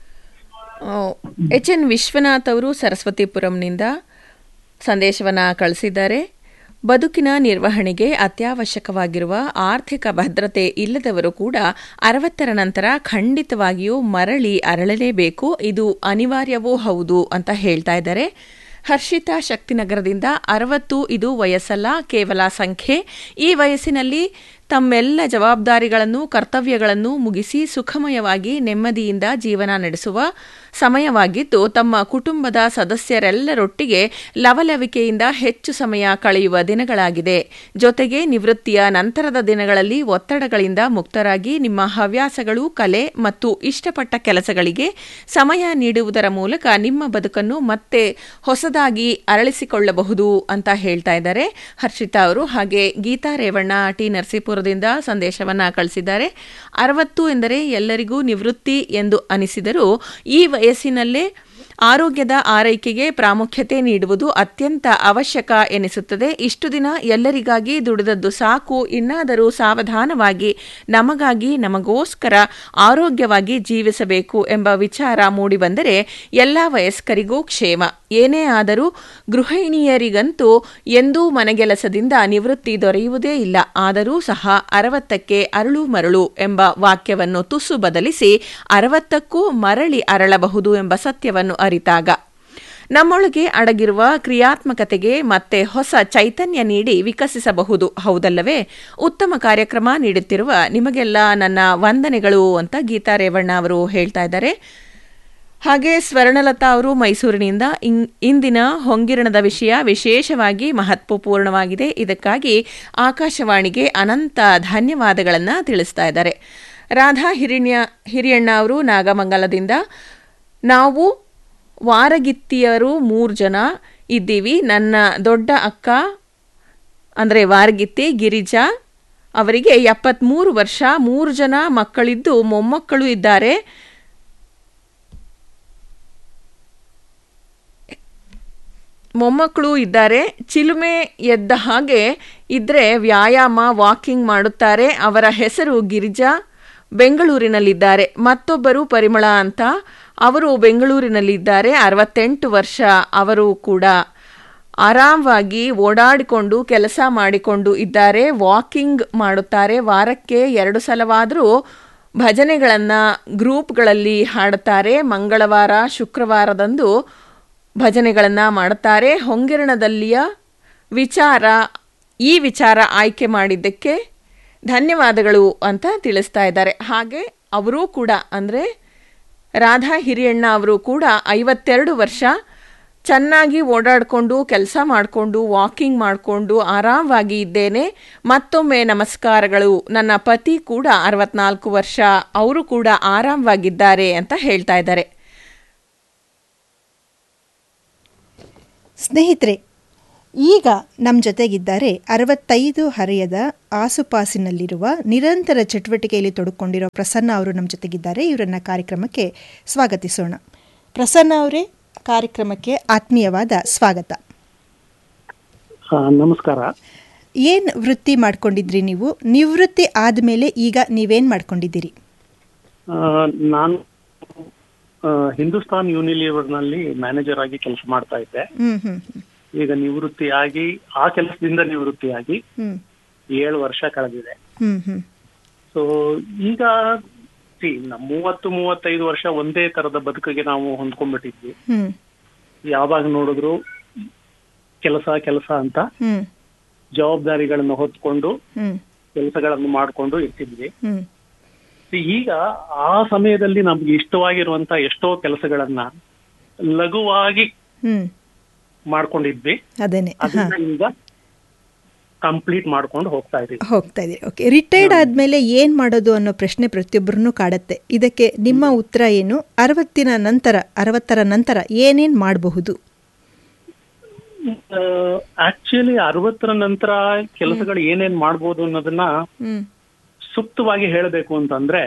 ಎಚ್ ಎನ್ ವಿಶ್ವನಾಥ್ ಅವರು ಸರಸ್ವತಿಪುರಂನಿಂದ ಸಂದೇಶವನ್ನು ಕಳಿಸಿದ್ದಾರೆ ಬದುಕಿನ ನಿರ್ವಹಣೆಗೆ ಅತ್ಯವಶ್ಯಕವಾಗಿರುವ ಆರ್ಥಿಕ ಭದ್ರತೆ ಇಲ್ಲದವರು ಕೂಡ ಅರವತ್ತರ ನಂತರ ಖಂಡಿತವಾಗಿಯೂ ಮರಳಿ ಅರಳಲೇಬೇಕು ಇದು ಅನಿವಾರ್ಯವೂ ಹೌದು ಅಂತ ಹೇಳ್ತಾ ಇದ್ದಾರೆ ಹರ್ಷಿತಾ ಶಕ್ತಿನಗರದಿಂದ ಅರವತ್ತು ಇದು ವಯಸ್ಸಲ್ಲ ಕೇವಲ ಸಂಖ್ಯೆ ಈ ವಯಸ್ಸಿನಲ್ಲಿ ತಮ್ಮೆಲ್ಲ ಜವಾಬ್ದಾರಿಗಳನ್ನು ಕರ್ತವ್ಯಗಳನ್ನು ಮುಗಿಸಿ ಸುಖಮಯವಾಗಿ ನೆಮ್ಮದಿಯಿಂದ ಜೀವನ ನಡೆಸುವ ಸಮಯವಾಗಿದ್ದು ತಮ್ಮ ಕುಟುಂಬದ ಸದಸ್ಯರೆಲ್ಲರೊಟ್ಟಿಗೆ ಲವಲವಿಕೆಯಿಂದ ಹೆಚ್ಚು ಸಮಯ ಕಳೆಯುವ ದಿನಗಳಾಗಿದೆ ಜೊತೆಗೆ ನಿವೃತ್ತಿಯ ನಂತರದ ದಿನಗಳಲ್ಲಿ ಒತ್ತಡಗಳಿಂದ ಮುಕ್ತರಾಗಿ ನಿಮ್ಮ ಹವ್ಯಾಸಗಳು ಕಲೆ ಮತ್ತು ಇಷ್ಟಪಟ್ಟ ಕೆಲಸಗಳಿಗೆ ಸಮಯ ನೀಡುವುದರ ಮೂಲಕ ನಿಮ್ಮ ಬದುಕನ್ನು ಮತ್ತೆ ಹೊಸದಾಗಿ ಅರಳಿಸಿಕೊಳ್ಳಬಹುದು ಅಂತ ಹೇಳ್ತಾ ಇದ್ದಾರೆ ಹರ್ಷಿತಾ ಅವರು ಹಾಗೆ ಗೀತಾ ರೇವಣ್ಣ ಟಿ ನರಸೀಪುರದಿಂದ ಸಂದೇಶವನ್ನ ಕಳಿಸಿದ್ದಾರೆ ಅರವತ್ತು ಎಂದರೆ ಎಲ್ಲರಿಗೂ ನಿವೃತ್ತಿ ಎಂದು ಅನಿಸಿದರೂ ಈ ವಯಸ್ಸಿನಲ್ಲೇ ಆರೋಗ್ಯದ ಆರೈಕೆಗೆ ಪ್ರಾಮುಖ್ಯತೆ ನೀಡುವುದು ಅತ್ಯಂತ ಅವಶ್ಯಕ ಎನಿಸುತ್ತದೆ ಇಷ್ಟು ದಿನ ಎಲ್ಲರಿಗಾಗಿ ದುಡಿದದ್ದು ಸಾಕು ಇನ್ನಾದರೂ ಸಾವಧಾನವಾಗಿ ನಮಗಾಗಿ ನಮಗೋಸ್ಕರ ಆರೋಗ್ಯವಾಗಿ ಜೀವಿಸಬೇಕು ಎಂಬ ವಿಚಾರ ಮೂಡಿಬಂದರೆ ಎಲ್ಲ ವಯಸ್ಕರಿಗೂ ಕ್ಷೇಮ ಏನೇ ಆದರೂ ಗೃಹಿಣಿಯರಿಗಂತೂ ಎಂದೂ ಮನೆಗೆಲಸದಿಂದ ನಿವೃತ್ತಿ ದೊರೆಯುವುದೇ ಇಲ್ಲ ಆದರೂ ಸಹ ಅರವತ್ತಕ್ಕೆ ಅರಳು ಮರಳು ಎಂಬ ವಾಕ್ಯವನ್ನು ತುಸು ಬದಲಿಸಿ ಅರವತ್ತಕ್ಕೂ ಮರಳಿ ಅರಳಬಹುದು ಎಂಬ ಸತ್ಯವನ್ನು ಅರಿತಾಗ ನಮ್ಮೊಳಗೆ ಅಡಗಿರುವ ಕ್ರಿಯಾತ್ಮಕತೆಗೆ ಮತ್ತೆ ಹೊಸ ಚೈತನ್ಯ ನೀಡಿ ವಿಕಸಿಸಬಹುದು ಹೌದಲ್ಲವೇ ಉತ್ತಮ ಕಾರ್ಯಕ್ರಮ ನೀಡುತ್ತಿರುವ ನಿಮಗೆಲ್ಲ ನನ್ನ ವಂದನೆಗಳು ಅಂತ ಗೀತಾ ರೇವಣ್ಣ ಅವರು ಹೇಳ್ತಾ ಇದ್ದಾರೆ ಹಾಗೆ ಸ್ವರ್ಣಲತಾ ಅವರು ಮೈಸೂರಿನಿಂದ ಇನ್- ಇಂದಿನ ಹೊಂಗಿರಣದ ವಿಷಯ ವಿಶೇಷವಾಗಿ ಮಹತ್ವಪೂರ್ಣವಾಗಿದೆ ಇದಕ್ಕಾಗಿ ಆಕಾಶವಾಣಿಗೆ ಅನಂತ ಧನ್ಯವಾದಗಳನ್ನು ತಿಳಿಸ್ತಾ ಇದ್ದಾರೆ ರಾಧಾ ಹಿರಿಣ್ಯ ಹಿರಿಯಣ್ಣ ಅವರು ನಾಗಮಂಗಲದಿಂದ ನಾವು ವಾರಗಿತ್ತಿಯರು ಮೂರು ಜನ ಇದ್ದೀವಿ ನನ್ನ ದೊಡ್ಡ ಅಕ್ಕ ಅಂದರೆ ವಾರಗಿತ್ತಿ ಗಿರಿಜಾ ಅವರಿಗೆ ಎಪ್ಪತ್ತ್ಮೂರು ವರ್ಷ ಮೂರು ಜನ ಮಕ್ಕಳಿದ್ದು ಮೊಮ್ಮಕ್ಕಳು ಇದ್ದಾರೆ ಮೊಮ್ಮಕ್ಕಳು ಇದ್ದಾರೆ ಚಿಲುಮೆ ಎದ್ದ ಹಾಗೆ ಇದ್ರೆ ವ್ಯಾಯಾಮ ವಾಕಿಂಗ್ ಮಾಡುತ್ತಾರೆ ಅವರ ಹೆಸರು ಗಿರಿಜಾ ಬೆಂಗಳೂರಿನಲ್ಲಿದ್ದಾರೆ ಮತ್ತೊಬ್ಬರು ಪರಿಮಳ ಅಂತ ಅವರು ಬೆಂಗಳೂರಿನಲ್ಲಿದ್ದಾರೆ ಅರವತ್ತೆಂಟು ವರ್ಷ ಅವರು ಕೂಡ ಆರಾಮವಾಗಿ ಓಡಾಡಿಕೊಂಡು ಕೆಲಸ ಮಾಡಿಕೊಂಡು ಇದ್ದಾರೆ ವಾಕಿಂಗ್ ಮಾಡುತ್ತಾರೆ ವಾರಕ್ಕೆ ಎರಡು ಸಲವಾದರೂ ಭಜನೆಗಳನ್ನು ಗ್ರೂಪ್ಗಳಲ್ಲಿ ಹಾಡುತ್ತಾರೆ ಮಂಗಳವಾರ ಶುಕ್ರವಾರದಂದು ಭಜನೆಗಳನ್ನು ಮಾಡುತ್ತಾರೆ ಹೊಂಗಿರಣದಲ್ಲಿಯ ವಿಚಾರ ಈ ವಿಚಾರ ಆಯ್ಕೆ ಮಾಡಿದ್ದಕ್ಕೆ ಧನ್ಯವಾದಗಳು ಅಂತ ತಿಳಿಸ್ತಾ ಇದ್ದಾರೆ ಹಾಗೆ ಅವರೂ ಕೂಡ ಅಂದರೆ ರಾಧಾ ಹಿರಿಯಣ್ಣ ಅವರು ಕೂಡ ಐವತ್ತೆರಡು ವರ್ಷ ಚೆನ್ನಾಗಿ ಓಡಾಡಿಕೊಂಡು ಕೆಲಸ ಮಾಡಿಕೊಂಡು ವಾಕಿಂಗ್ ಮಾಡಿಕೊಂಡು ಆರಾಮವಾಗಿ ಇದ್ದೇನೆ ಮತ್ತೊಮ್ಮೆ ನಮಸ್ಕಾರಗಳು ನನ್ನ ಪತಿ ಕೂಡ ಅರವತ್ನಾಲ್ಕು ವರ್ಷ ಅವರು ಕೂಡ ಆರಾಮವಾಗಿದ್ದಾರೆ ಅಂತ ಹೇಳ್ತಾ ಇದ್ದಾರೆ ಸ್ನೇಹಿತರೆ ಈಗ ನಮ್ಮ ಜೊತೆಗಿದ್ದಾರೆ ಅರವತ್ತೈದು ಹರೆಯದ ಆಸುಪಾಸಿನಲ್ಲಿರುವ ನಿರಂತರ ಚಟುವಟಿಕೆಯಲ್ಲಿ ತೊಡಕೊಂಡಿರೋ ಪ್ರಸನ್ನ ಅವರು ನಮ್ಮ ಜೊತೆಗಿದ್ದಾರೆ ಇವರನ್ನ ಕಾರ್ಯಕ್ರಮಕ್ಕೆ ಸ್ವಾಗತಿಸೋಣ ಪ್ರಸನ್ನ ಅವರೇ ಕಾರ್ಯಕ್ರಮಕ್ಕೆ ಆತ್ಮೀಯವಾದ ಸ್ವಾಗತ ಆ, ನಮಸ್ಕಾರ ಏನು ವೃತ್ತಿ ಮಾಡ್ಕೊಂಡಿದ್ರಿ ನೀವು ನಿವೃತ್ತಿ ಆದಮೇಲೆ ಈಗ ನೀವೇನು ಮಾಡ್ಕೊಂಡಿದ್ದೀರಿ ಆ, ನಾನು ಆ, ಹಿಂದೂಸ್ತಾನ್ ಯೂನಿಲಿವರ್ನಲ್ಲಿ ಮ್ಯಾನೇಜರ್ ಆಗಿ ಕೆಲಸ ಮಾಡ್ತಾ ಇದ್ದೆ ಹ್ಞೂ ಹ್ಞೂ ಈಗ ನಿವೃತ್ತಿಯಾಗಿ ಆ ಕೆಲಸದಿಂದ ನಿವೃತ್ತಿಯಾಗಿ ಹ್ಞೂ ಏಳು ವರ್ಷ ಕಳೆದಿದೆ ಹ್ಞೂ ಹ್ಞೂ ಸೊ ಈಗ see, ನ- ಮೂವತ್ತು ಮೂವತ್ತೈದು ವರ್ಷ ಒಂದೇ ತರದ ಬದುಕಿಗೆ ನಾವು ಹೊಂದ್ಕೊಂಡ್ಬಿಟ್ಟಿದ್ವಿ ಹ್ಞೂ ಯಾವಾಗ ನೋಡಿದ್ರು ಕೆಲಸ ಕೆಲಸ ಅಂತ ಹ್ಞೂ ಜವಾಬ್ದಾರಿಗಳನ್ನು ಹೊತ್ಕೊಂಡು ಹ್ಞೂ ಕೆಲಸಗಳನ್ನು ಮಾಡ್ಕೊಂಡು ಇರ್ತಿದ್ವಿ ಹ್ಞೂ See, ಈಗ ಆ ಸಮಯದಲ್ಲಿ ನಮ್ಗೆ ಇಷ್ಟವಾಗಿರುವಂತ ಎಷ್ಟೋ ಕೆಲಸಗಳನ್ನ ಲಘುವಾಗಿ ಹ್ಞೂ ಮಾಡ್ಕೊಂಡಿದ್ವಿ ಅದೇನೆ ಹಾಂ ಅದನ್ನ ಈಗ ಕಂಪ್ಲೀಟ್ ಮಾಡ್ಕೊಂಡು ಹೋಗ್ತಾ ಇದೀವಿ ಹೋಗ್ತಾ ಇದ್ದೀರಿ ಓಕೆ ರಿಟೈರ್ಡ್ ಆದಮೇಲೆ ಏನು ಮಾಡೋದು ಅನ್ನೋ ಪ್ರಶ್ನೆ ಪ್ರತಿಯೊಬ್ಬರನ್ನು ಕಾಡುತ್ತೆ ಇದಕ್ಕೆ ನಿಮ್ಮ ಉತ್ತರ ಏನು ಅರವತ್ತಿನ ನಂತರ ಅರವತ್ತರ ನಂತರ ಏನೇನು ಮಾಡಬಹುದು ಆಕ್ಚುಲಿ ಅರವತ್ತರ ನಂತರ ಕೆಲಸಗಳು ಏನೇನ್ ಮಾಡ್ಬೋದು ಅನ್ನೋದನ್ನ ಹ್ಮ್ ಸೂಕ್ತವಾಗಿ ಹೇಳಬೇಕು ಅಂತಂದ್ರೆ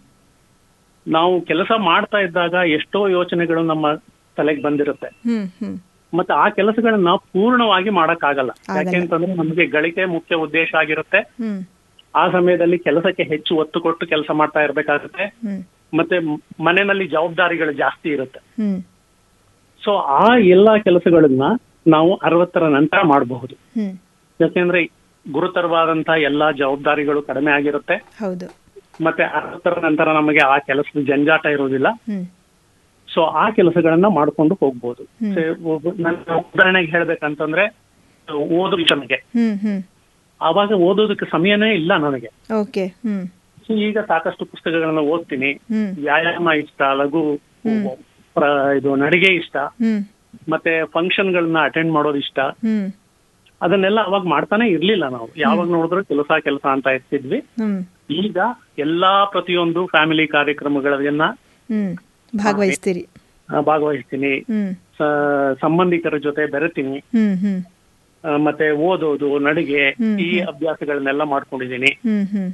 ನಾವು ಕೆಲಸ ಮಾಡ್ತಾ ಇದ್ದಾಗ ಎಷ್ಟೋ ಯೋಚನೆಗಳು ನಮ್ಮ ತಲೆಗೆ ಬಂದಿರುತ್ತೆ ಹ್ಮ್ ಹ್ಮ್ ಮತ್ತೆ ಆ ಕೆಲಸಗಳನ್ನ ಪೂರ್ಣವಾಗಿ ಮಾಡಕ್ಕಾಗಲ್ಲ ಆಗಲ್ಲ. ಯಾಕೆಂತಂದ್ರೆ ನಮಗೆ ಗಳಿಕೆ ಮುಖ್ಯ ಉದ್ದೇಶ ಆಗಿರುತ್ತೆ ಹ್ಮ್ ಆ ಸಮಯದಲ್ಲಿ ಕೆಲಸಕ್ಕೆ ಹೆಚ್ಚು ಒತ್ತು ಕೊಟ್ಟು ಕೆಲಸ ಮಾಡ್ತಾ ಇರ್ಬೇಕಾಗುತ್ತೆ ಹ್ಮ್ ಮತ್ತೆ ಮ್- ಮನೆಯಲ್ಲಿ ಜವಾಬ್ದಾರಿಗಳು ಜಾಸ್ತಿ ಇರುತ್ತೆ ಹ್ಮ್ ಸೊ ಆ ಎಲ್ಲಾ ಕೆಲಸಗಳನ್ನ ನಾವು ಅರವತ್ತರ ನಂತರ ಮಾಡಬಹುದು ಹ್ಮ್ ಯಾಕೆಂದ್ರೆ ಗುರುತರವಾದಂತಹ ಎಲ್ಲಾ ಜವಾಬ್ದಾರಿಗಳು ಕಡಿಮೆ ಆಗಿರುತ್ತೆ ಹೌದು ಮತ್ತೆ ಅರವತ್ತರ ನಂತರ ನಮಗೆ ಆ ಕೆಲಸದ ಜಂಜಾಟ ಇರೋದಿಲ್ಲ ಹ್ಮ್ ಸೊ ಆ ಕೆಲಸಗಳನ್ನ ಮಾಡ್ಕೊಂಡು ಹೋಗ್ಬೋದು ಹ್ಮ್. So, ಒಬ್ಬ- ನನ್ನ ಉದಾಹರಣೆಗೆ ಹೇಳ್ಬೇಕಂತಂದ್ರೆ ಓದೋ ನನಗೆ ಹ್ಮ್ ಹ್ಮ್ ಆವಾಗ ಓದೋದಕ್ಕೆ ಸಮಯನೇ ಇಲ್ಲ ನನಗೆ ಓಕೆ ಹ್ಮ್ ಸೊ ಈಗ ಸಾಕಷ್ಟು ಪುಸ್ತಕಗಳನ್ನ ಓದ್ತೀನಿ ಹ್ಮ್ ವ್ಯಾಯಾಮ ಇಷ್ಟ ಲಘು ಪ್ರ- ಇದು ನಡಿಗೆ ಇಷ್ಟ ಹ್ಮ್ ಮತ್ತೆ ಫಂಕ್ಷನ್ಗಳನ್ನ ಅಟೆಂಡ್ ಮಾಡೋದು ಇಷ್ಟ ಹ್ಮ್ ಅದನ್ನೆಲ್ಲ ಅವಾಗ ಮಾಡ್ತಾನೆ ಇರ್ಲಿಲ್ಲ ನಾವು ಯಾವಾಗ ನೋಡಿದ್ರು ಕೆಲಸ ಕೆಲಸ ಅಂತ ಇರ್ತಿದ್ವಿ ಹ್ಮ್ ಈಗ ಎಲ್ಲಾ ಪ್ರತಿಯೊಂದು ಫ್ಯಾಮಿಲಿ ಕಾರ್ಯಕ್ರಮಗಳನ್ನ ಹ್ಮ್ ಭಾಗವಹಿಸ್ತೀರಿ ಆ, ಭಾಗವಹಿಸ್ತೀನಿ ಹ್ಮ್ ಸ- ಸಂಬಂಧಿಕರ ಜೊತೆ ಬೆರೆತೀನಿ ಹ್ಮ್ ಹ್ಮ್ ಆ, ಮತ್ತೆ ಓದೋದು ನಡಿಗೆ ಹ್ಮ್, ಈ ಅಭ್ಯಾಸಗಳನ್ನೆಲ್ಲ ಮಾಡ್ಕೊಂಡಿದ್ದೀನಿ ಹ್ಮ್ ಹ್ಮ್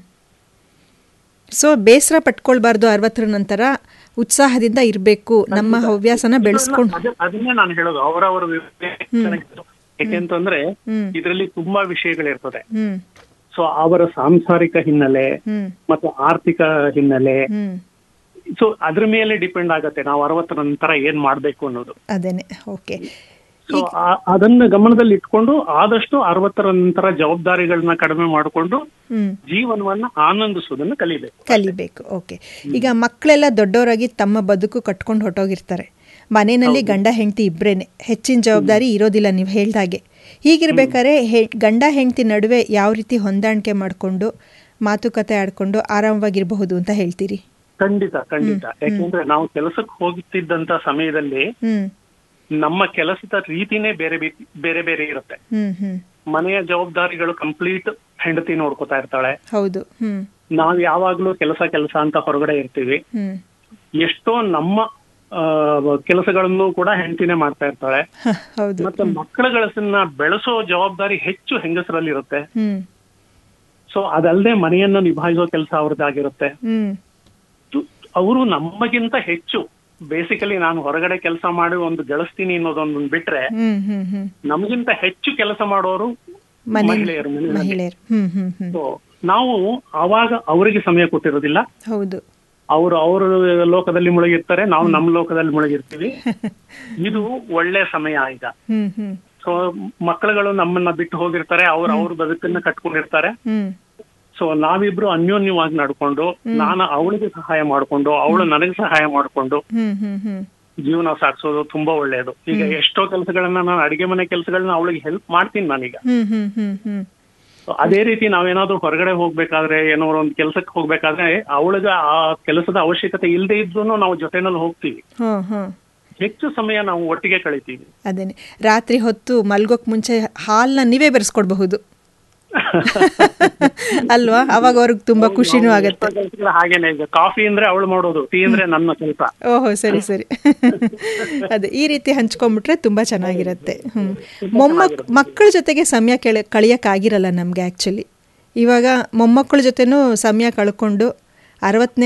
ಸೊ ಬೇಸರ ಪಟ್ಕೊಳ್ಬಾರ್ದು ಅರವತ್ತರ ನಂತರ ಉತ್ಸಾಹದಿಂದ ಇರಬೇಕು ನಮ್ಮ ಹವ್ಯಾಸನ ಬೆಳೆಸ್ಕೊಂಡು ಅದ- ಅದನ್ನೇ ನಾನು ಹೇಳೋದು ಅವರವರ ವಿವೇಚನೆಗಳು. ಯಾಕೆಂತಂದ್ರೆ ಹ್ಮ್ ಇದರಲ್ಲಿ ತುಂಬಾ ವಿಷಯಗಳಿರ್ತದೆ ಹ್ಮ್ ಸೊ ಅವರ ಸಾಂಸಾರಿಕ ಹಿನ್ನೆಲೆ ಹ್ಮ್ ಮತ್ತು ಆರ್ಥಿಕ ಹಿನ್ನೆಲೆ ಹ್ಮ್ ಸೊ ಅದ್ರ ಮೇಲೆ ಡಿಪೆಂಡ್ ಆಗತ್ತೆ ನಾವು ಅರವತ್ತರ ನಂತರ ಏನ್ ಮಾಡ್ಬೇಕು ಅನ್ನೋದು ಅದೇನೆ ಓಕೆ ಸೊ ಅದನ್ನ ಗಮನದಲ್ಲಿ ಇಟ್ಕೊಂಡು ಆದಷ್ಟು ಅರವತ್ತರ ನಂತರ ಜವಾಬ್ದಾರಿಗಳನ್ನ ಕಡಿಮೆ ಮಾಡಿಕೊಂಡು ಹ್ಮ್ ಜೀವನವನ್ನ ಆನಂದಿಸೋದನ್ನ ಕಲಿಬೇಕು ಕಲಿಬೇಕು ಓಕೆ ಈಗ ಮಕ್ಕಳೆಲ್ಲ ದೊಡ್ಡವರಾಗಿ ತಮ್ಮ ಬದುಕು ಕಟ್ಕೊಂಡು ಹೊಟ್ಟೋಗಿರ್ತಾರೆ ಮನೆಯಲ್ಲಿ ಗಂಡ ಹೆಂಡತಿ ಇಬ್ಬರೇನೆ ಹೆಚ್ಚಿನ ಜವಾಬ್ದಾರಿ ಇರೋದಿಲ್ಲ ನೀವು ಹೇಳ್ದಾಗೆ ಹೀಗಿರ್ಬೇಕಾದ್ರೆ ಹೆ ಗಂಡ ಹೆಂಡತಿ ನಡುವೆ ಯಾವ ರೀತಿ ಹೊಂದಾಣಿಕೆ ಮಾಡಿಕೊಂಡು ಮಾತುಕತೆ ಆಡ್ಕೊಂಡು ಆರಾಮವಾಗಿರಬಹುದು ಅಂತ ಹೇಳ್ತೀರಿ ಖಂಡಿತ ಖಂಡಿತ ಯಾಕೆಂದ್ರೆ ನಾವು ಕೆಲಸಕ್ಕೆ ಹೋಗುತ್ತಿದ್ದಂತ ಸಮಯದಲ್ಲಿ ಹ್ಮ್ ನಮ್ಮ ಕೆಲಸದ ರೀತಿನೇ ಬೇರೆ ಬೇ- ಬೇರೆ ಬೇರೆ ಇರುತ್ತೆ ಹ್ಮ್ ಹ್ಮ್ ಮನೆಯ ಜವಾಬ್ದಾರಿಗಳು ಕಂಪ್ಲೀಟ್ ಹೆಂಡತಿ ನೋಡ್ಕೊತಾ ಇರ್ತಾಳೆ ಹೌದು ಹ್ಮ್ ನಾವ್ ಯಾವಾಗ್ಲೂ ಕೆಲಸ ಕೆಲಸ ಅಂತ ಹೊರಗಡೆ ಇರ್ತೀವಿ ಹ್ಮ್ ಎಷ್ಟೋ ನಮ್ಮ ಆ, ಕೆಲಸಗಳನ್ನು ಕೂಡ ಹೆಂಡತಿನೇ ಮಾಡ್ತಾ ಇರ್ತಾಳೆ ಹ, ಹೌದು ಮತ್ತೆ ಮಕ್ಕಳುಗಳನ್ನ ಬೆಳೆಸೋ ಜವಾಬ್ದಾರಿ ಹೆಚ್ಚು ಹೆಂಗಸರಲ್ಲಿ ಇರುತ್ತೆ ಹ್ಮ್ ಸೊ ಅದಲ್ಲದೆ ಮನೆಯನ್ನು ನಿಭಾಯಿಸೋ ಕೆಲಸ ಅವ್ರದ್ದಾಗಿರುತ್ತೆ ಹ್ಮ್ ಅವರು ನಮಗಿಂತ ಹೆಚ್ಚು ಬೇಸಿಕಲಿ ನಾನು ಹೊರಗಡೆ ಕೆಲಸ ಮಾಡಿ ಒಂದು ಗಳಿಸ್ತೀನಿ ಅನ್ನೋದೊಂದು ಬಿಟ್ರೆ ಹ್ಮ್ ಹ್ಮ್ ಹ್ಮ್ ನಮಗಿಂತ ಹೆಚ್ಚು ಕೆಲಸ ಮಾಡೋರು ಮನೆ ಮಹಿಳೆಯರು ಮನೆಯಲ್ಲಿ. ಮಹಿಳೆಯರು ಹ್ಮ್ ಹ್ಮ್ ಹ್ಮ್ So, ನಾವು ಅವಾಗ ಅವರಿಗೆ ಸಮಯ ಕೊಟ್ಟಿರೋದಿಲ್ಲ ಹೌದು ಅವರು ಅವ್ರ ಲೋಕದಲ್ಲಿ ಮುಳುಗಿರ್ತಾರೆ ನಾವು ನಮ್ಮ ಲೋಕದಲ್ಲಿ ಮುಳುಗಿರ್ತೀವಿ ಇದು ಒಳ್ಳೆ ಸಮಯ ಈಗ ಹ್ಮ್ ಹ್ಮ್ ಸೊ ಮಕ್ಕಳುಗಳು ನಮ್ಮನ್ನ ಬಿಟ್ಟು ಹೋಗಿರ್ತಾರೆ ಅವ್ರು ಅವ್ರ ಬದುಕನ್ನ ಕಟ್ಕೊಂಡಿರ್ತಾರೆ ಹ್ಮ್ ಸೊ ನಾವಿಬ್ರು ಅನ್ಯೋನ್ಯವಾಗಿ ನಡ್ಕೊಂಡು ನಾನು ಅವಳಿಗೆ ಸಹಾಯ ಮಾಡ್ಕೊಂಡು ಅವಳು ನನಗೆ ಸಹಾಯ ಮಾಡ್ಕೊಂಡು ಹ್ಮ್ ಹ್ಮ್ ಹ್ಮ್ ಜೀವನ ಸಾಗಿಸೋದು ತುಂಬಾ ಒಳ್ಳೆಯದು ಈಗ ಎಷ್ಟೋ ಕೆಲಸಗಳನ್ನ ನಾನು ಅಡಿಗೆ ಮನೆ ಕೆಲಸಗಳನ್ನ ಅವಳಿಗೆ ಹೆಲ್ಪ್ ಮಾಡ್ತೀನಿ ನಾನೀಗ ಹ್ಮ್ ಹ್ಮ್ ಹ್ಮ್ ಹ್ಮ್ So, ಅದೇ ರೀತಿ ನಾವೇನಾದ್ರೂ ಹೊರಗಡೆ ಹೋಗ್ಬೇಕಾದ್ರೆ ಏನೋ ಒಂದು ಕೆಲಸಕ್ಕೆ ಹೋಗ್ಬೇಕಾದ್ರೆ ಅವಳಿಗೆ ಆ ಕೆಲಸದ ಅವಶ್ಯಕತೆ ಇಲ್ಲದೆ ಇದ್ರು ನಾವು ಜೊತೆನಲ್ಲಿ ಹೋಗ್ತೀವಿ ಹ್ಮ್ ಹ್ಮ್ ಹೆಚ್ಚು ಸಮಯ ನಾವು ಒಟ್ಟಿಗೆ ಕಳಿತೀವಿ ಅದೇನೆ ರಾತ್ರಿ ಹೊತ್ತು ಮಲ್ಗೋಕ್ ಮುಂಚೆ ಹಾಲ್ನ ನೀವೇ ಬೆರೆಸ್ಕೊಡ್ಬಹುದು ಅಲ್ವಾ ಅವಾಗ ಅವ್ರಿಗೆ ತುಂಬಾ ಖುಷಿನೂ ಆಗತ್ತೆ ಎಷ್ಟೋ ಕೆಲ್ಸಗಳು ಹಾಗೇನೆ ಈಗ ಕಾಫಿ ಅಂದ್ರೆ ಅವಳು ಮಾಡೋದು ಟೀ ಅಂದ್ರೆ ನನ್ನ ಕೆಲಸ ಓಹೋ ಸರಿ ಸರಿ ಅದೇ ಈ ರೀತಿ ಹಂಚ್ಕೊಂಡ್ಬಿಟ್ರೆ ತುಂಬಾ ಚೆನ್ನಾಗಿರತ್ತೆ ಹ್ಮ್ ಮೊಮ್ಮಕ್ ಮಕ್ಕಳ ಜೊತೆಗೆ ಸಮಯ ಕೆಳ ಕಳಿಯಕ್ಕಾಗಿರಲ್ಲ ನಮ್ಗೆ ಆ್ಯಕ್ಚುಲಿ ಇವಾಗ ಮೊಮ್ಮಕ್ಕಳ ಜೊತೆನೂ ಸಮಯ ಕಳ್ಕೊಂಡು ಅರವತ್ತನೇ